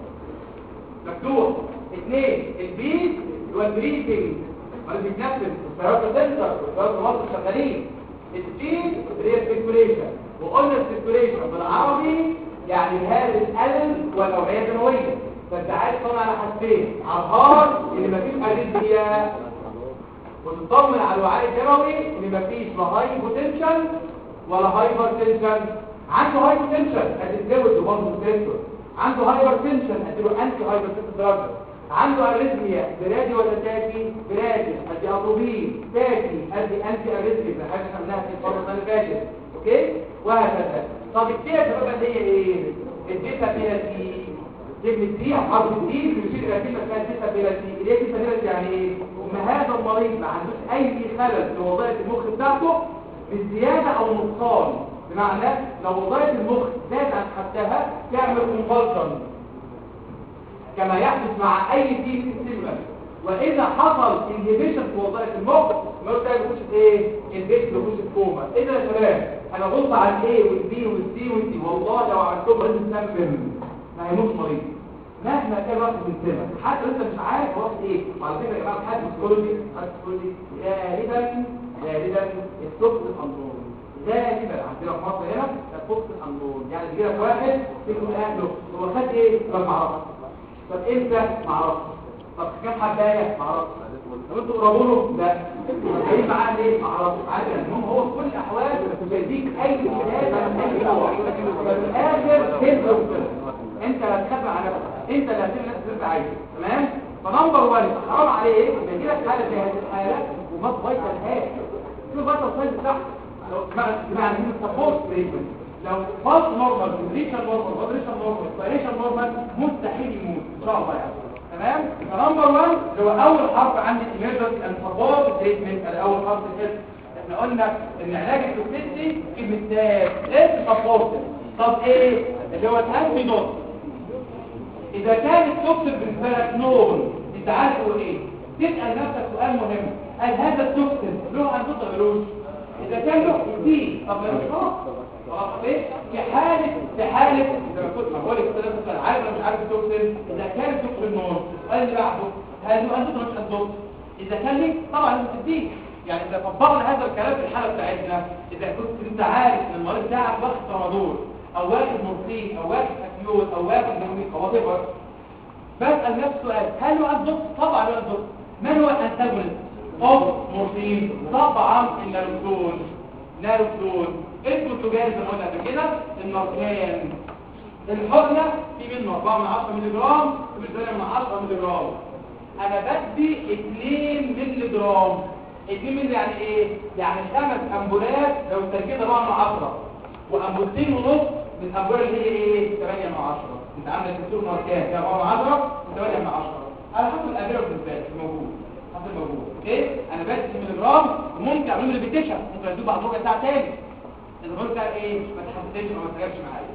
مفتوح اثنين البي اللي هو البريثنج مريض بيتنفس والسيارات السنتر والسيارات المصر شغالين السي اللي هي السيركوليشن وقلنا السيركوليشن بالعربي يعني جهاز القلب والاوعيه الدمويه فانت عايز تطمن على حاجتين على الهارت اللي مفيش اريثميا وتطمن على الوعاء الدموي اللي مفيش لا هاي بوتنشن ولا هايبر تنشن عنده هاي بوتنشن هتتزود برضه التنشن عنده هايبر تنشن هتديله انتي هايبر تنشن دراج عنده اريثميا برادي ولا تاكي برادي ادي اتروبين تاكي ادي انتي اريثميا حاجه خدناها في الفتره اللي فاتت اوكي وهكذا طب الديتا بقى اللي هي ايه الديتا بيلاتي كلمه دي حرف دي اللي بيشير الى كلمه اسمها ديتا بيلاتي اللي هي ديتا بيلاتي يعني ايه ان هذا المريض ما عندوش اي خلل في وظائف المخ بتاعته بالزياده او نقصان بمعنى لو وظائف المخ زاد عن حدها تعمل كونفولشن كما يحدث مع اي تيم ستيمولانت واذا حصل انهبيشن في وظائف المخ المرض ده بيخش في ايه البيت بيخش في كوما اذا يا شباب انا بص على الاي والبي والسي والدي والله لو عملتهم لازم تسمم ما هيموت مريض مهما كان وقت الانسان حتى انت مش عارف وقت ايه وعلى فكره يا جماعه حد سكولوجي حد سكولوجي غالبا غالبا السكس الامرون غالبا عندنا في مصر هنا السكس الامرون يعني بيجي لك واحد يقول اهله هو خد ايه طب ما اعرفش طب امتى ما اعرفش طب كام حبايه ما اعرفش طب انتوا قربوا له لا طب جايين معاه ليه ما اعرفش عادي المهم هو في كل الاحوال بيديك اي علاج عن اي نوع ففي الاخر تنزل انت لا تخبى على نفسك انت اللي هتعمل نفسك اللي انت عايزه تمام فنمبر 1 حرام عليك لما يجي لك حاله زي هذه الحاله وما تبيطلهاش شوف بقى السايز بتاعها لو يعني من سبورت تريتمنت لو فاست نورمال كونديشن نورمال كونديشن نورمال كونديشن نورمال مستحيل يموت ان شاء الله يعني تمام فنمبر 1 اللي هو اول حرف عندي الامرجنسي اند سبورت تريتمنت ادي اول حرف الاس احنا قلنا ان علاج التوكسيسي كلمه اس سبورت طب ايه اللي هو الانتيدوت اذا كان التوكسين بالنسبه لك نون انت عارف هو ايه تسال نفسك سؤال مهم هل هذا التوكسين له انتيدوت ولا ملوش اذا كان له دي طب ملوش خلاص خلاص ايه في حاله في حاله زي ما كنت بقول لك كده مثلا عارف ولا مش عارف التوكسين اذا كان التوكسين نون السؤال اللي بعده هل له انتيدوت ولا مش انتيدوت اذا كان ليه طبعا لازم تديه يعني اذا طبقنا هذا الكلام في الحاله بتاعتنا اذا كنت انت عارف ان المريض بتاعك واخد ترامادول او واخد مورفين او واخد اكيوت او واخد نومي خواطر بسال نفسي سؤال هل له انتيدوت طبعا له انتيدوت من هو الانتاجونست اوف مورفين طبعا الناروكسون ناروكسون اسمه التجاري زي ما قلنا قبل كده الناركان الحقنه في منه 4 من 10 مللي جرام ومن 8 من 10 مللي جرام انا بدي 2 مللي جرام 2 مللي يعني ايه يعني خمس امبولات لو التركيز 4 من 10 وامبولتين ونص من الامبوله اللي هي ايه 8 من 10 انت عامل الدكتور ماركان فيها 4 من 10 و8 من 10 على حسب الادويه بالنسبه لك موجود حسب موجود اوكي انا بدي مللي جرام وممكن اعمل له ريبيتيشن ممكن ادوه بعد ربع ساعه تاني الغرض ده ايه ما تحسسش وما تجابش معايا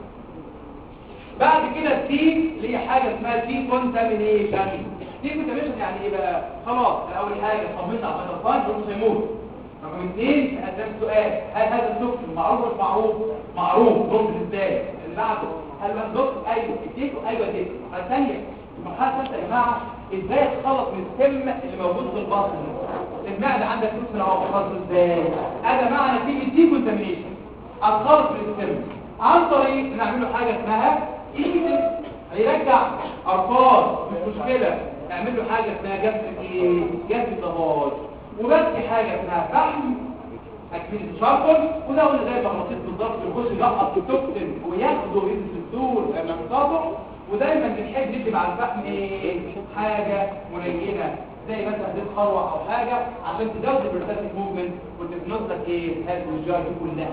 بعد كده التي اللي هي حاجه اسمها تي كونتامينيشن تي كونتامينيشن يعني ايه بقى خلاص اول حاجه طمنا على الطفل مش هيموت رقم اثنين اساس سؤال هل هذا التوكسين معروف ولا معروف معروف ممكن ازاي اللي بعده هل ممدوح ايوه اديته ايوه اديته المرحله الثانيه المرحله الثالثه يا جماعه ازاي اتخلص من السم اللي موجود في البطن المعده عندك توكسين او خلاص ازاي انا مع نتيجه دي كونتامينيشن اتخلص من السم عن طريق نعمل له حاجه اسمها ايزن هيرجع ارقام مش مشكله اعمل له حاجه اسمها جسر ايه جسر ضغط وبس حاجه اسمها فحم اكيد شاركل وده قلنا زي المغناطيس بالظبط يخش يلقط التوكسين وياخده ينزل الدور لما يصابه ودايما بنحب ندي مع الفحم ايه حاجه منينه زي مثلا زيت خروع او حاجه عشان تزود البرساتيك موفمنت وتبنط لك ايه هذه الجار دي كلها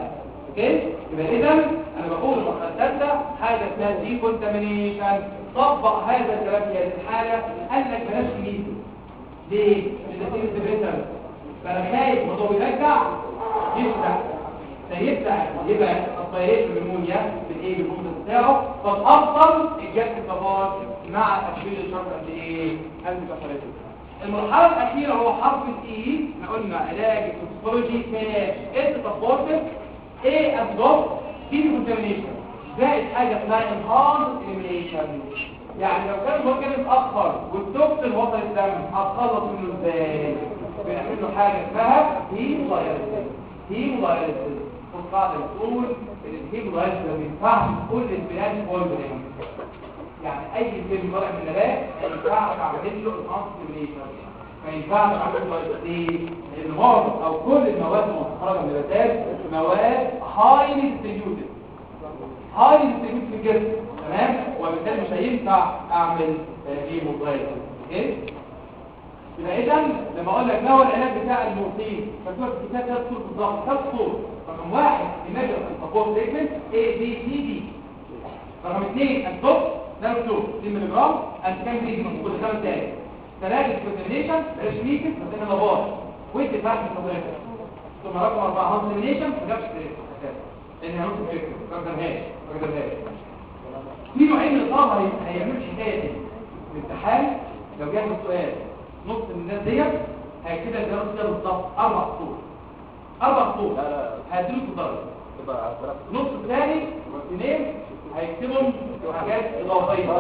اوكي يبقى اذا انا بقول المرحله الثالثه حاجه اسمها دي كونتامينيشن طبق هذا الكلام في هذه الحاله قال لك بلاش ميزو ليه؟ لان الديفيتر فانا خايف الموضوع يرجع يفتح فيفتح يبقى الطيارات بالمونيا بالايه بالمونيا بتاعه فالافضل الجهاز الكبار مع تشغيل الشرط قد ايه؟ قد كفرته المرحله الاخيره هو حرف الاي احنا قلنا علاج التوكسيكولوجي كاش انت سبورتد ايه ابزورب بي كونتامينيشن زائد حاجه اسمها انهانس اليمينيشن يعني لو كان المركب اتاخر والتوكسين وصل الدم هتخلص منه ازاي بنعمل له حاجه اسمها هيموداياليسيس هيموداياليسيس والقاعده بتقول ان الهيموداياليسيس ما ينفعش كل البلاد بويزنينج يعني اي فيلم طالع من النبات ما ينفعش اعمل له الانسيميليشن ما ينفعش اعمل له ايه لان معظم او كل المواد المستخرجه من النباتات مواد هايلي ديستريبيوتد هايلي ديستريبيوتد في الجسم تمام وبالتالي مش هينفع اعمل هيموجلايكوز اوكي يبقى اذا لما اقول لك ما هو العلاج بتاع المورفين مكتوب في الكتاب ثلاث صور بالظبط ثلاث صور رقم واحد الميجر السبورت تريتمنت اي بي سي دي رقم اثنين الدوب نانو 2 2 ملي جرام انت كان بيجي من كل خمس دقايق ثلاثه كونتامينيشن بلاش ميكس مثلا لابار وانت فاهم الحضرتك ثم رقم اربعه هانسلينيشن ما جابش لان هنص فكره ما قدرهاش ما قدرهاش في نوعين من الطلبه هيعملوا الحكايه دي الامتحان لو جاب السؤال نص من الناس ديت هيكتبها زي نص كده بالظبط اربع سطور اربع سطور هيديله في الدرجه النص الثاني اثنين هيكتبهم حاجات اضافيه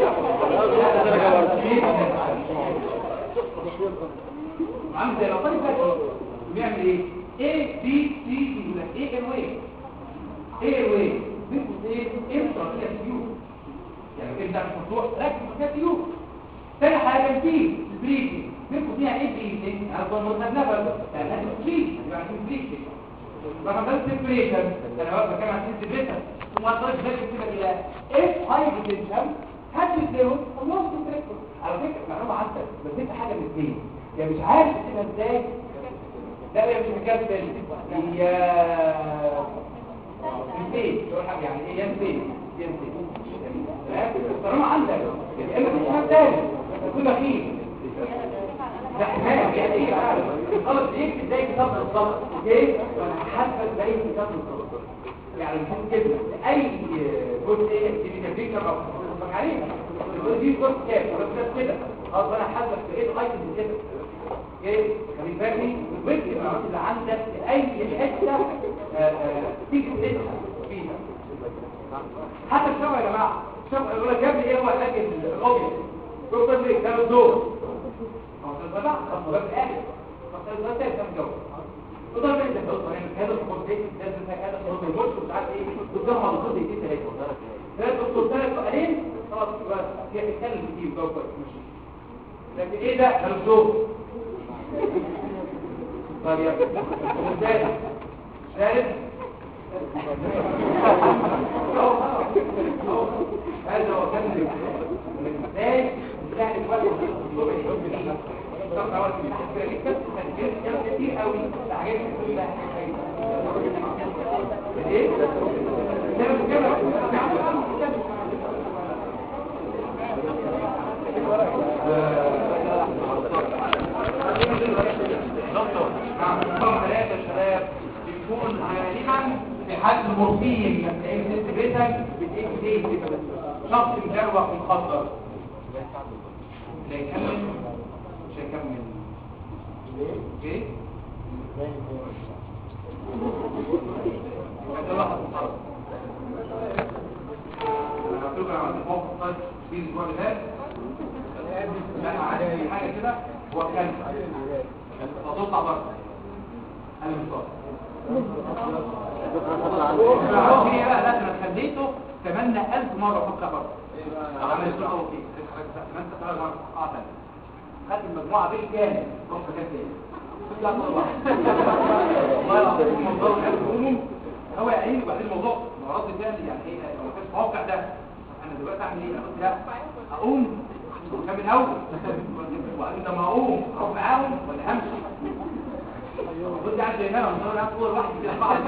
عامل زي لو طالب فاكر بيعمل ايه A B C D يقول لك ايه الواي ايه الواي بيكون ايه انترا كده فيو يعني انت في الموضوع ركز في فيو تاني حاجه في البريدنج بيكون فيها ايه بريدنج هذا المرتب نفس يعني هذا بريد يعني بريدنج رقم ثلاثة سيبريشن انا بقى بتكلم عن سيبريشن ثم اضطرش ذلك كده الى اف هاي بوتنشال هات الزيرو خلاص سيبريشن على فكره معلومه عندك بس انت حاجه من اثنين يا مش عارف تكتبها ازاي لا يا مش مكسل يا نسيت شو حاجه يعني ايه يا نسيت يا نسيت تمام طالما عندك يا اما تشتغل تاني تكون اخير ده حمام يعني ايه عارف خلاص يكتب زي كتاب الصلاه اوكي وانا هحفظ زي كتاب الصلاه يعني مش كده اي جزء ايه اللي بيكتب او تطبق عليه الجزء دي جزء كام بس كده خلاص انا هحفظ في ايه الايتم كده اوكي خلي بالك والوجه اللي عندك اي حته تيجي تدخل فيها حتى الشرع يا جماعه الشرع يقول لك يا ابني ايه هو علاج الاوبيا دكتور ليه كانوا دور البدع الصلاة الآخر فالصلاة الثالث كم جو وده اللي انت بتقول يعني هذا الصلاة دي لازم هذا الصلاة المرش ومش عارف ايه والدرهم على الصلاة دي ثلاثة ثلاثة الصلاة ثلاثة سؤالين خلاص بقى هي بتتكلم كتير جو كويس ماشي لكن ايه ده كانوا دور طيب يا ثالث ثالث هذا هو كان الثالث يعني الوقت طبعا كتير قوي الحاجات كلها ايه دكتور نعم ثلاثة شباب بيكون غالبا في حد المورفين لان ست بيتك بتايه ليه شخص مجروح مخدر لا يكمل مش هيكمل اوكي ده واحد مخرج انا قلت لكم انا عملت موقف طيب في الاسبوع اللي فات لا عندي حاجه كده هو كان فضلت بره انا مصاب هي بقى لا انا خليته تمنى ألف مرة فكر بره عمل سوء أو فيه ما انت تعالى مرة اه تاني خدت المجموعة بالكامل رحت مكان تاني لا والله والله العظيم الموضوع كان هموم هو يعين وبعدين الموضوع مرض الجهل يعني ايه ما كانش متوقع ده انا دلوقتي اعمل ايه انا قلت لا اقوم كان من الاول وبعدين لما اقوم اروح معاهم ولا همشي كنت قاعد زي ما انا مصور قاعد صور واحد كده بعض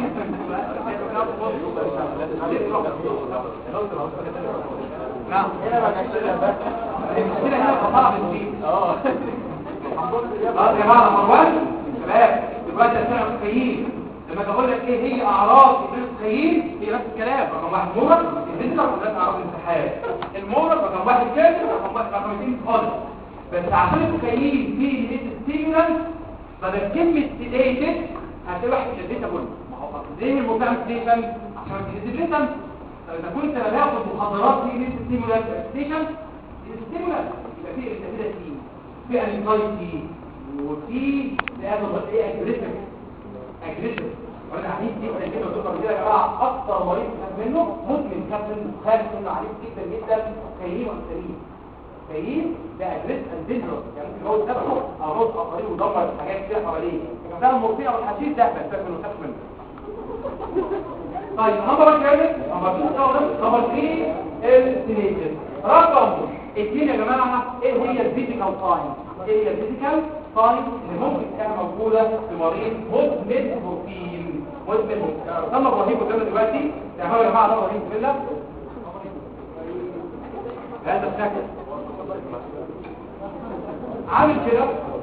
نعم هنا بقى المشكله هنا خطأ في الدين اه خلاص يا جماعه مروان شباب دلوقتي اثناء المتخيلين لما تقول لك ايه هي اعراض المتخيلين هي نفس الكلام رقم واحد مورد الفيزيتر وثلاث اعراض الانسحاب المورد رقم واحد كامل رقم واحد رقم اثنين خالص بس عشان المتخيلين في نسبه ستيمولانس بدل كلمه سيديتد هتبقى سيديتابل ما هو ليه المبتعد ستيشن عشان سيديتابل فاذا كنت باخد مخدرات في نسبه ستيمولانس ستيشن ستيمولانس يبقى في ارتباطات في انكايتي وفي لازم ايه اجريسيف اجريسيف وانا عنيف جدا كده وتقدر كده يا جماعه اكتر مريض خاف منه مدمن خاف منه خاف منه عنيف جدا جدا كريم وسليم كريم ده اجريسيف اند دينجرس يعني ممكن يموت نفسه او يموت اخرين ويدمر حاجات كتير حواليه ده المرضيه والحشيش ده بس خاف منه خاف منه طيب نمبر كام نمبر 2 نمبر 3 السينيتد رقم اثنين يا جماعه ايه هي الفيزيكال ساين ايه هي الفيزيكال ساين اللي ممكن تكون موجوده في مريض مدمن مورفين مدمن مورفين طلب ابراهيم قدامنا دلوقتي تعالوا يا جماعه ده ابراهيم بسم الله هذا الشكل عامل كده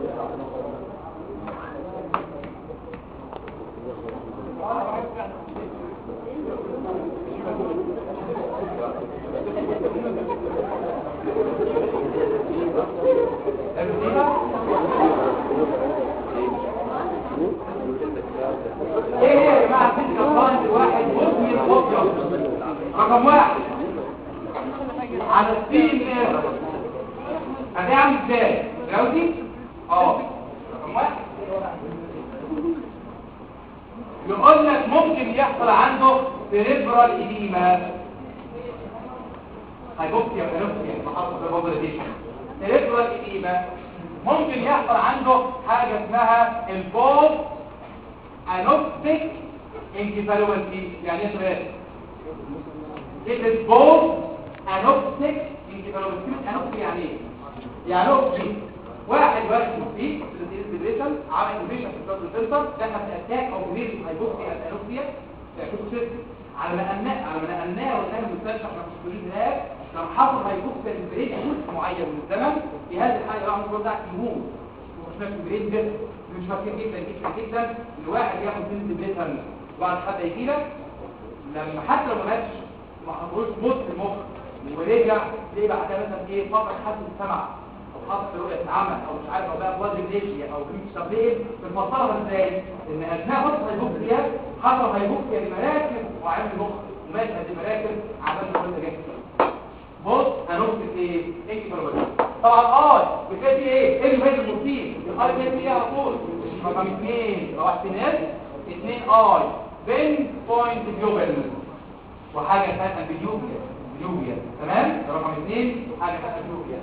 ايه هي يا جماعه فكره بوينت واحد مدمن ابيض رقم واحد على السين ايه هتعمل ازاي جاوبي اه رقم واحد يقول لك ممكن يحصل عنده سيريبرال ايديما هايبوكسيا وكانوكسيا محطه الفابريشن سيريبرال ايديما ممكن يحصل عنده حاجه اسمها البوز انوبتيك انكفالوباثي يعني ايه سؤال كلمه بوز انوبتيك انكفالوباثي انوبتيك يعني ايه يعني اوبتيك واحد واحد فيه الديبريشن عمل انفيشن في البلاد سنتر دخل في اتاك او جريد هايبوكسيا الانوبتيا في على ما أمناه على ما نقلناه وكان المستشفى احنا مش كلين هناك كان حصل هيبوكسيا البريد جزء معين من الزمن في هذه الحاله راح نقول ده يموت مش نفس البريد ده مش فاكر جدا جدا جدا ان واحد ياخد سن بيتن بعد حد يجي لك لما حتى لو ما ماتش ما حصلوش موت في المخ ورجع ليه بعدها مثلا ايه فتره حاسس السمع او حاسس رؤيه عمى او مش عارف او بقى بلاد ليشيا او كريم شابلين بنفسرها ازاي ان اثناء فتره الهيبوكسيا حصل هيبوكسيا لمراكز وعامل المخ ومات هذه المراكز عمل له كل جسم بص هنقصد ايه ايه كده طبعا اه بتلاقي ايه ايه اللي بين المصيب الار بي سي على طول رقم اثنين راح ناس اثنين اي بين بوينت جلوبال وحاجه ثانيه بيوبيا بيوبيا تمام رقم اثنين حاجه ثانيه بيوبيا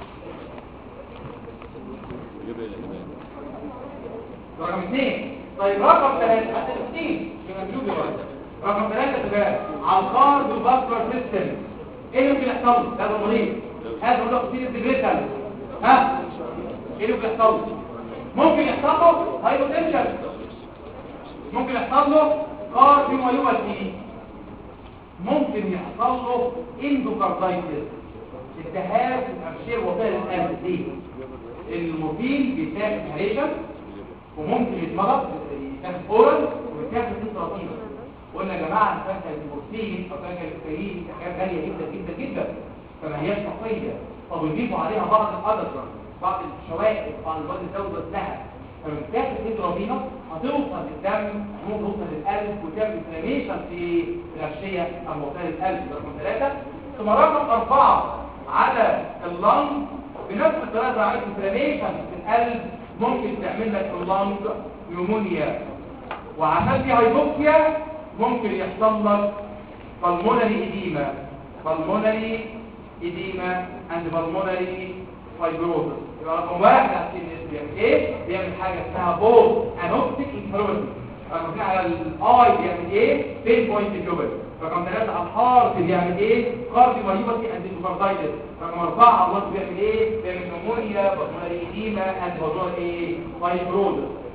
رقم اثنين طيب رقم ثلاثة حتى الاثنين رقم ثلاثة شباب على الكارد والباسكر سيستم ايه اللي ممكن يحصل له؟ هذا المريض هذا هو تفسير الديجريشن ها ايه اللي ممكن يحصل له؟ ممكن يحصل له هايبوتنشن ممكن يحصل له كارديوميوباثي ممكن يحصل له اندوكاردايتس التهاب في الأغشية الوطية للقلب ليه؟ المورفين بيتاخد هريشن وممكن يتمرض يتاخد اورال ويتاخد انتراتينوس قلنا يا جماعه الفاكهه المورفين او فاكهه الكريم حاجات غاليه جدا جدا جدا فما هياش صحيه طب يضيفوا عليها بعض الادرس بعض الشوائب بعض المواد الزوجة لها فلما تاخد انتراتينوس هتوصل للدم ممكن توصل للقلب وتعمل انفلاميشن في الأغشية الوطية للقلب رقم ثلاثة ثم رقم أربعة على اللنج بنفس الطريقة زي عملية انفلاميشن في القلب ممكن تعمل لك اللنج نيومونيا وعشان دي هايبوكسيا ممكن يحصل لك بالمونري إديمة بالمونري إديمة عند بالمونري فايبروزس يبقى رقم واحد عشان بيعمل ايه؟ بيعمل حاجة اسمها بوز انوبتيك انفلوباسي رقم اثنين على الاي بيعمل ايه؟ بين بوينت جلوبال رقم ثلاثة على الهارت بيعمل ايه؟ كارديو مايوباسي اند اندوكاردايتس رقم أربعة على الوقت بيعمل ايه؟ بيعمل نمونيا بالمونري إديمة اند بالمونري ايه؟ فايبروزس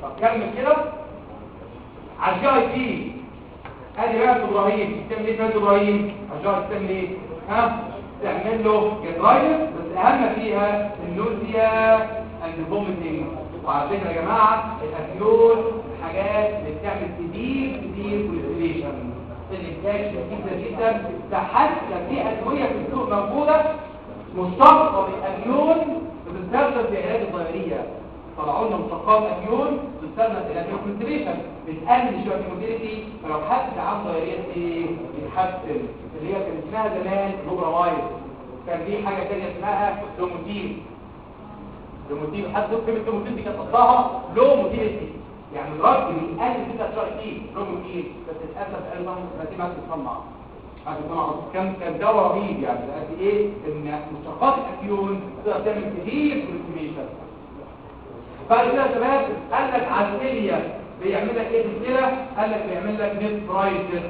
طب كمل كده على الجي اي تي ادي بقى ابراهيم تعمل ايه في ابراهيم عشان تعمل ايه ها تعمل له جدرايف بس اهم فيها النوزيا اند فوميتنج وعلى فكره يا جماعه الافيول حاجات اللي بتعمل كتير كتير كوليستيشن الانتاج كتير جدا ده حتى في ادويه في السوق موجوده مشتقه من الافيول بتستخدم في علاج الضريريه طلعوا لنا مشتقات افيول بتستخدم في علاج الكوليستيشن بتقلل شويه الموتيليتي فلو حد عنده ضريريه ايه بيتحسن اللي هي كان اسمها زمان بوجرامايد كان في حاجه ثانيه اسمها لوموتين لوموتين حد كلمه لوموتين دي كانت قصدها لو موتيليتي يعني الراجل بيقلل كده شويه فيه لوموتين بس للاسف قال لهم دي ما تتصنع ما تتصنع كان كان دواء رهيب يعني قد ايه ان مشتقات الافيون تقدر تعمل كتير كوليستيشن بعد كده يا شباب قال لك عسليه بيعمل لك ايه في الكلى قال لك بيعمل لك نفرايتس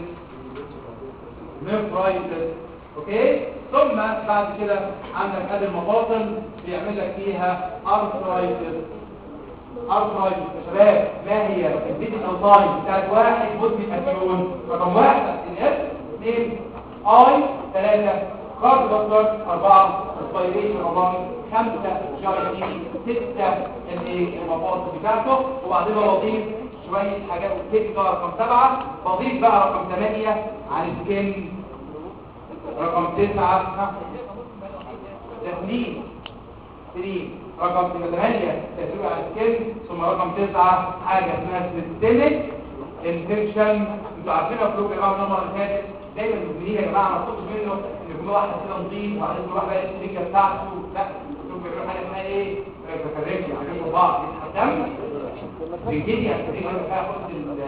نفرايتس اوكي ثم بعد كده عندك ادي المفاصل بيعمل لك فيها ارثرايتس ارثرايتس يا شباب ما هي الفيزيكال تايم بتاعت واحد مدمن افيون رقم واحد ان اف اثنين اي ثلاثة كارد دكتور أربعة اسبيريشن رقم خمسة جاي ستة الايه المفاصل بتاعته وبعدين بضيف شوية حاجات تكتر رقم سبعة بضيف بقى رقم ثمانية على السكن رقم تسعة تثنين ترين رقم ثمانية تأثير على السكن ثم رقم تسعة حاجة اسمها سيستمك انفكشن انتوا عارفين افلوك يا جماعة المرة اللي فاتت دايما المسلمين يا جماعة ما تطلبش منه ان يكون واحد كده نظيف وبعدين كل واحد بقى السكة بتاعته لا افلوك بيعملوا حاجة اسمها ايه؟ تكررش يعملوا بعض يتحكم بيجي يستطيع ان انا اخد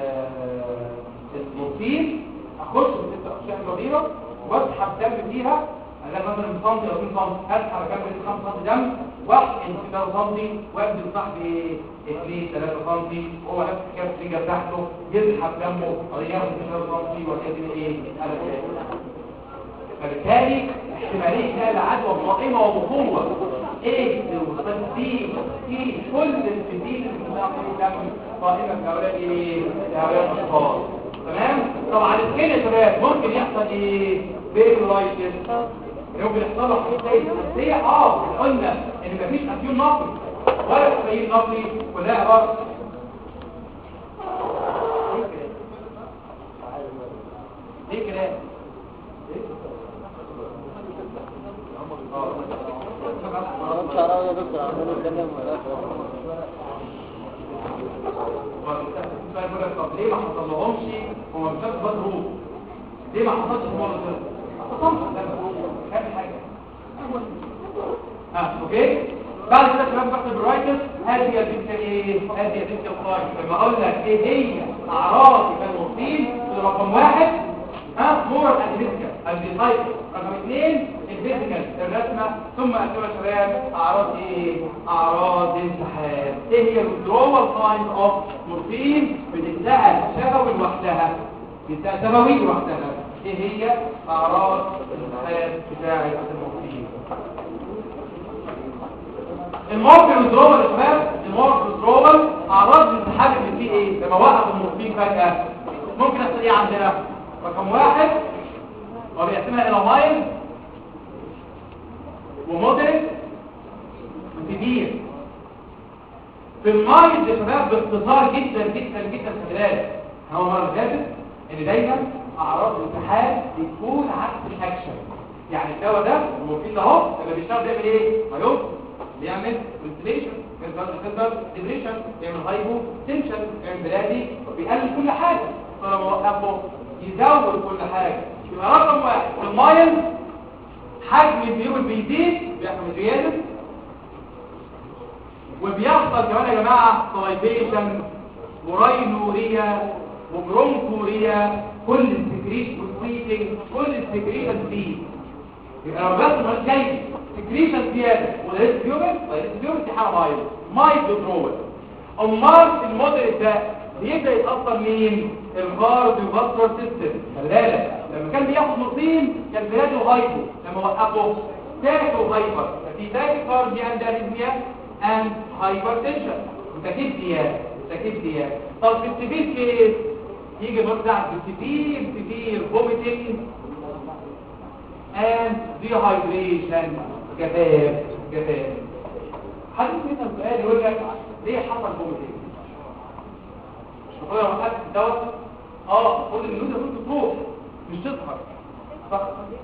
المورفين اخش في الست اشياء الكبيره واسحب دم فيها انا مثلا من سنتي او 2 سم اسحب جنب 5 سم دم واحقن في 3 سم وابدل صاحبي 2 3 سم وهو نفس الحكايه السرنجه بتاعته يسحب دمه او ياخد 3 سم وكده ايه فبالتالي احتماليه انها العدوى قائمه وبقوه ايه والتنسيق في كل الفتيل المتاخر قائمه في هؤلاء ايه في هؤلاء الاشخاص تمام طبعا السكين يا شباب ممكن يحصل ايه بيرولايتس ممكن يحصل له حساسيه حساسيه اه قلنا ان مفيش افيون نقي ولا تخيل نقي كلها عباره ليه كده طب ليه ما حصلهمش هو مش بس ظروف ليه ما حصلش المره دي حصلش كام حاجه ها اوكي بعد كده شباب بحث البرايتس هذه البنت ايه هذه البنت الخارج لما اقول لك ايه هي اعراض المورفين رقم واحد ها مور الفيزيكال الديتايب رقم اثنين الفيزيكال الرسمه ثم اسئله شباب اعراض ايه اعراض الانسحاب ايه هي الويدرول ساينز اوف مورفين بتتسال شفوي لوحدها بتتسال شفوي لوحدها ايه هي اعراض الانسحاب بتاعه المورفين المورفين ويدرول يا شباب المورفين ويدرول اعراض الانسحاب اللي فيه ايه لما وقف المورفين فجاه ممكن يحصل ايه عندنا رقم واحد هو بيقسمها الى مايل ومودريت وكبير في المايل يا شباب باختصار جدا جدا جدا في خلال هو مره فاتت ان دايما اعراض الانسحاب بتكون عكس الاكشن يعني الدواء ده المورفين ده اهو لما بيشتغل بيعمل ايه؟ هيوم بيعمل فنتليشن بيعمل ديبريشن بيعمل هايبو تنشن بيعمل بلادي بيقلل كل حاجه فلما وقفه يزود كل حاجة يبقى رقم واحد في المايل حجم البيول بيزيد بيحصل زيادة وبيحصل كمان يا جماعة سلايبيشن وراينوريا وبرونكوريا كل السكريش والسيتنج كل السكريشن دي يبقى لو بس ما جاي سكريشن زيادة وده لسه بيوبل فلسه بيوبل دي حاجة مايل مايل بترول امال الموديل ده بيبدأ يتأثر مين؟ الغارد يبطر سيستم خلالك لما كان بياخد مورفين كان بلاده هايبو لما وقفه تاكو هايبر في تاكي كارديا اند اريثميا اند هايبر تنشن وتكيد زيادة ده كده طب في السبيل كيس يجي النقطه بتاعت severe severe vomiting and dehydration جفاف جفاف حد يسأل سؤال يقول لك ليه حصل vomiting مش مقدر لو خدت الدواء اه خد النودة كنت تروح مش تظهر صح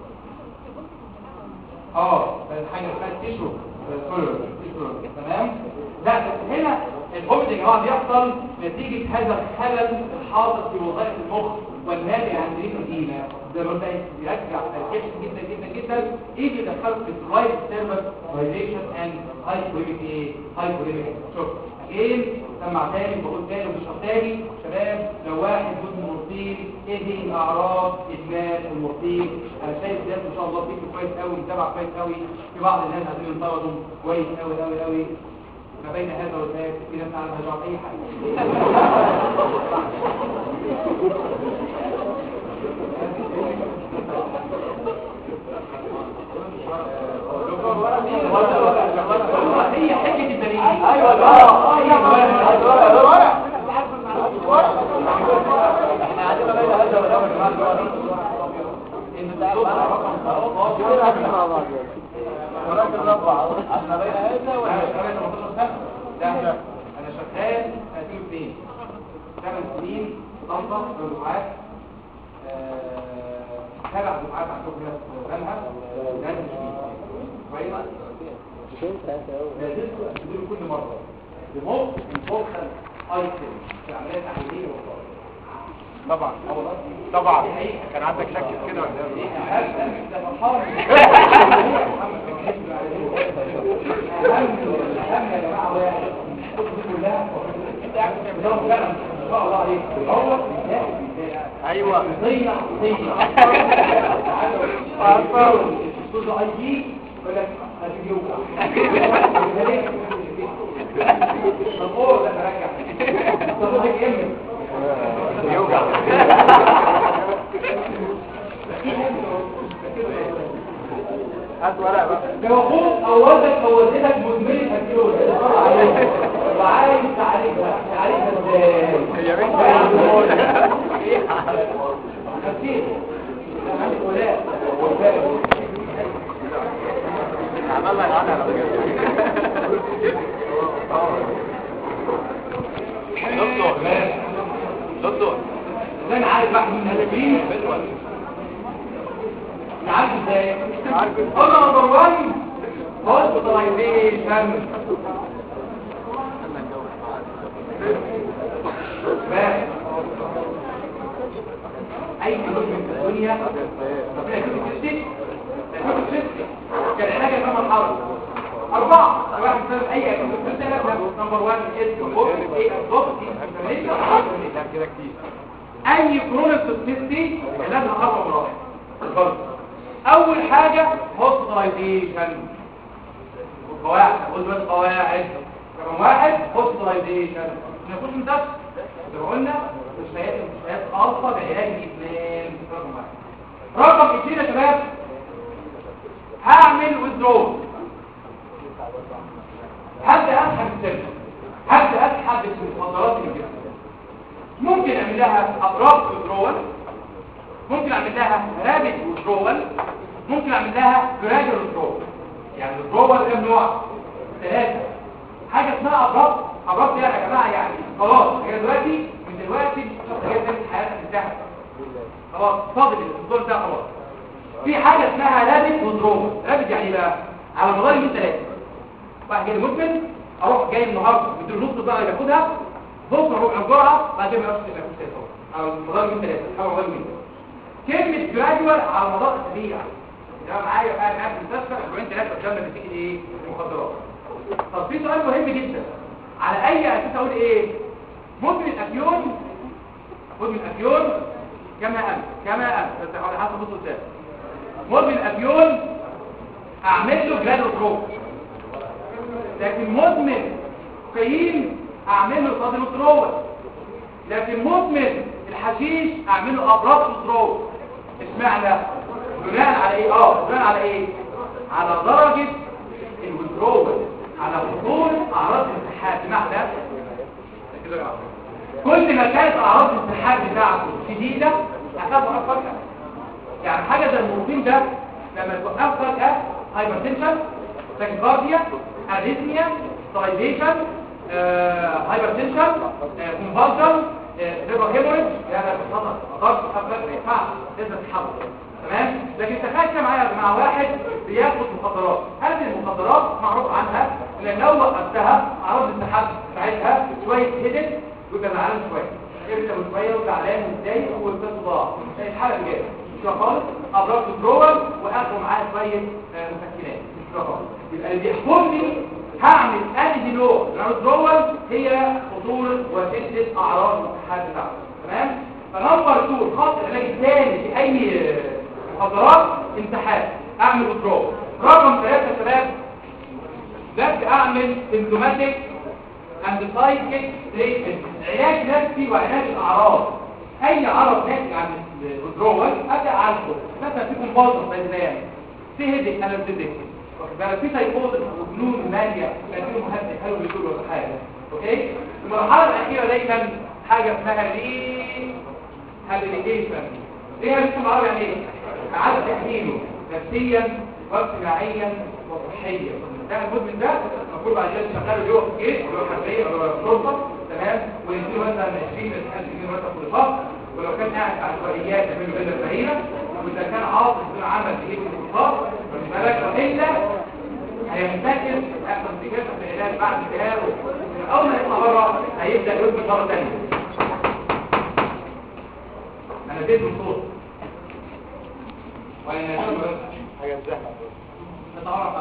اه الحاجة اسمها تيشو تيشو تمام لا بس هنا الفوميتنج يا جماعه بيحصل نتيجة هذا الخلل الحاصل في وظائف المخ والناتج عن تريد الدينا زي ما قلت بيرجع الكشف جدا جدا جدا ايه اللي دخله في الرايت سيرفر فايزيشن اند هايبوليميك ايه هايبوليميك شوف اجين سمع تاني بقول تاني وبشرح تاني شباب لو واحد مدمن مورفين ايه هي اعراض ادمان المورفين انا شايف ده ان شاء الله فيكم كويس قوي متابع كويس قوي في بعض الناس عايزين ينطردوا كويس قوي قوي قوي ما بين هذا وذاك في ناس عارفه هتعرف اي حاجه هي حكه الدليل ايوه احنا قاعدين ما بين هذا وذاك انت ولكن رفع عشان بين هذا وهذا لا انا شغال 2002 ثمان سنين طنطا دفعات سبع دفعات عندكم هنا في بنها لازم كويس لازم تديروا كل مره بموت امبورتنت ايتم في العمليه التحليليه والطاقه طبعا طبعا كان عندك شك في كده ولا ايه ايوه ضيع ضيع استاذ اي دي يقول لك هتيجي يوقع طب هو ده ترجع طب هو هيكمل يوجع هات ورقه بقى لو اخوك او والدك او والدتك مدمنه اكيون وعايز تعالجها تعالجها ازاي هي بنت خفيف لا عندك ولاء وفاء عملنا العنى على دكتور دكتور ده انا عارف بقى مين هدفين عارف ازاي قلنا نمبر 1 هوسبيتاليزيشن اي مدمن في الدنيا ربنا يكون الست يكون الست كان علاج كما الحرب أربعة واحد سبب أي أكل نمبر 1 اسم بوكس ايه بوكس لا كده كتير اي كرونيك توكسيستي علاجها اربع مراحل برضه. اول حاجه هوسبيتاليزيشن والقواعد قلت بس قواعد رقم واحد هوسبيتاليزيشن نخش من تحت زي ما قلنا مستشفيات مستشفيات خاصه بعلاج الادمان رقم واحد رقم اثنين يا شباب هعمل ويزرول هبدا اسحب السلم هبدا اسحب المخدرات من الجسم ممكن اعمل لها اطراف ويدرول ممكن اعمل لها رابط ويدرول ممكن اعمل لها جراجر ويدرول يعني الويدرول كام نوع ثلاثه حاجه اسمها اطراف اطراف دي يا جماعه يعني خلاص هي دلوقتي من دلوقتي الشخص جاي تعمل حياتك انتهت خلاص فاضل الدكتور ده خلاص في حاجه اسمها رابط ويدرول رابط يعني ايه بقى على مدار يومين ثلاثه واحد جاي مدمن اروح جاي النهارده مديله نص بقى ياخدها بكره ربع الجرعه بعد كده ما يعرفش يبقى في على مدار يومين ثلاثه او مدار يومين كلمه جراديوال على مدار اسابيع ده معايا قاعد معايا في المستشفى اسبوعين ثلاثه قدامنا نتيجه ايه المخدرات طب في سؤال مهم جدا على اي اساس اقول ايه مدمن افيون مدمن افيون كما امس كما امس على حسب بص قدام مدمن افيون اعمل له جراديوال دروب لكن مدمن كاين اعمل له صادم ترول لكن مدمن الحشيش اعمل له ابراج ترول اشمعنى بناء على ايه اه بناء على ايه على درجه الويدرول على حصول اعراض الانسحاب بمعنى كل ما كانت اعراض الانسحاب بتاعته شديده هتاخد اكتر يعني حاجه زي المورفين ده لما توقف فجاه هايبرتنشن تاكيكارديا اريثميا سايديشن هايبرتنشن كونفالجن ليفر هيموريج يعني بتخلص اضغط قبل ما ينفعش لازم تحول تمام لكن تخيل معايا مع واحد بياخد مخدرات هذه المخدرات معروف عنها ان لو وقفتها اعراض الانسحاب بتاعتها شويه هدد ويبقى زعلان شويه يبقى شويه وزعلان ومتضايق وصداع مش الحاله اللي جايه مش كده خالص ابراج الدرول واخدوا معاه شويه آه، مسكنات مش كده خالص يبقى اللي بيحكمني هعمل انهي نوع من الدرول هي خطوره وشده اعراض الانسحاب بتاعته تمام فنمبر 2 الخط العلاج الثاني في اي آه، مخدرات انسحاب اعمل وذرول رقم ثلاثة يا شباب ببدا اعمل سيمتوماتيك اند سايكيك تريتمنت علاج نفسي وعلاج الاعراض اي عرض ناتج عن الوذرول ابدا اعالجه مثلا في كومبوزر زي الزيان في هيدك انرجيتك واخد بالك في سايكوز وجنون ماليه لكنه مهدئ حلو بيقول ولا حاجه اوكي المرحله الاخيره دايما حاجه اسمها ري هابيليتيشن ليه هنسمع العربي يعني ايه اعاده تاهيله نفسيا واجتماعيا وصحيا ده المدمن ده المفروض بعد كده تشغله جوه في الجيش جوه الحربيه او جوه الشرطه تمام ويديله مثلا 20 ل 1000 جنيه مرتب كل شهر ولو كان قاعد على عشوائيات يعمل له بدله فهيمه واذا كان عاطف بدون عمل يجيب الاتصال واخد بالك والا هيمتكن احسن استجابه في العلاج بعد انتهائه اول ما يطلع بره هيبدا يدمن مره ثانيه انا اديت له صوت وانا حاجة سهلة نتعرف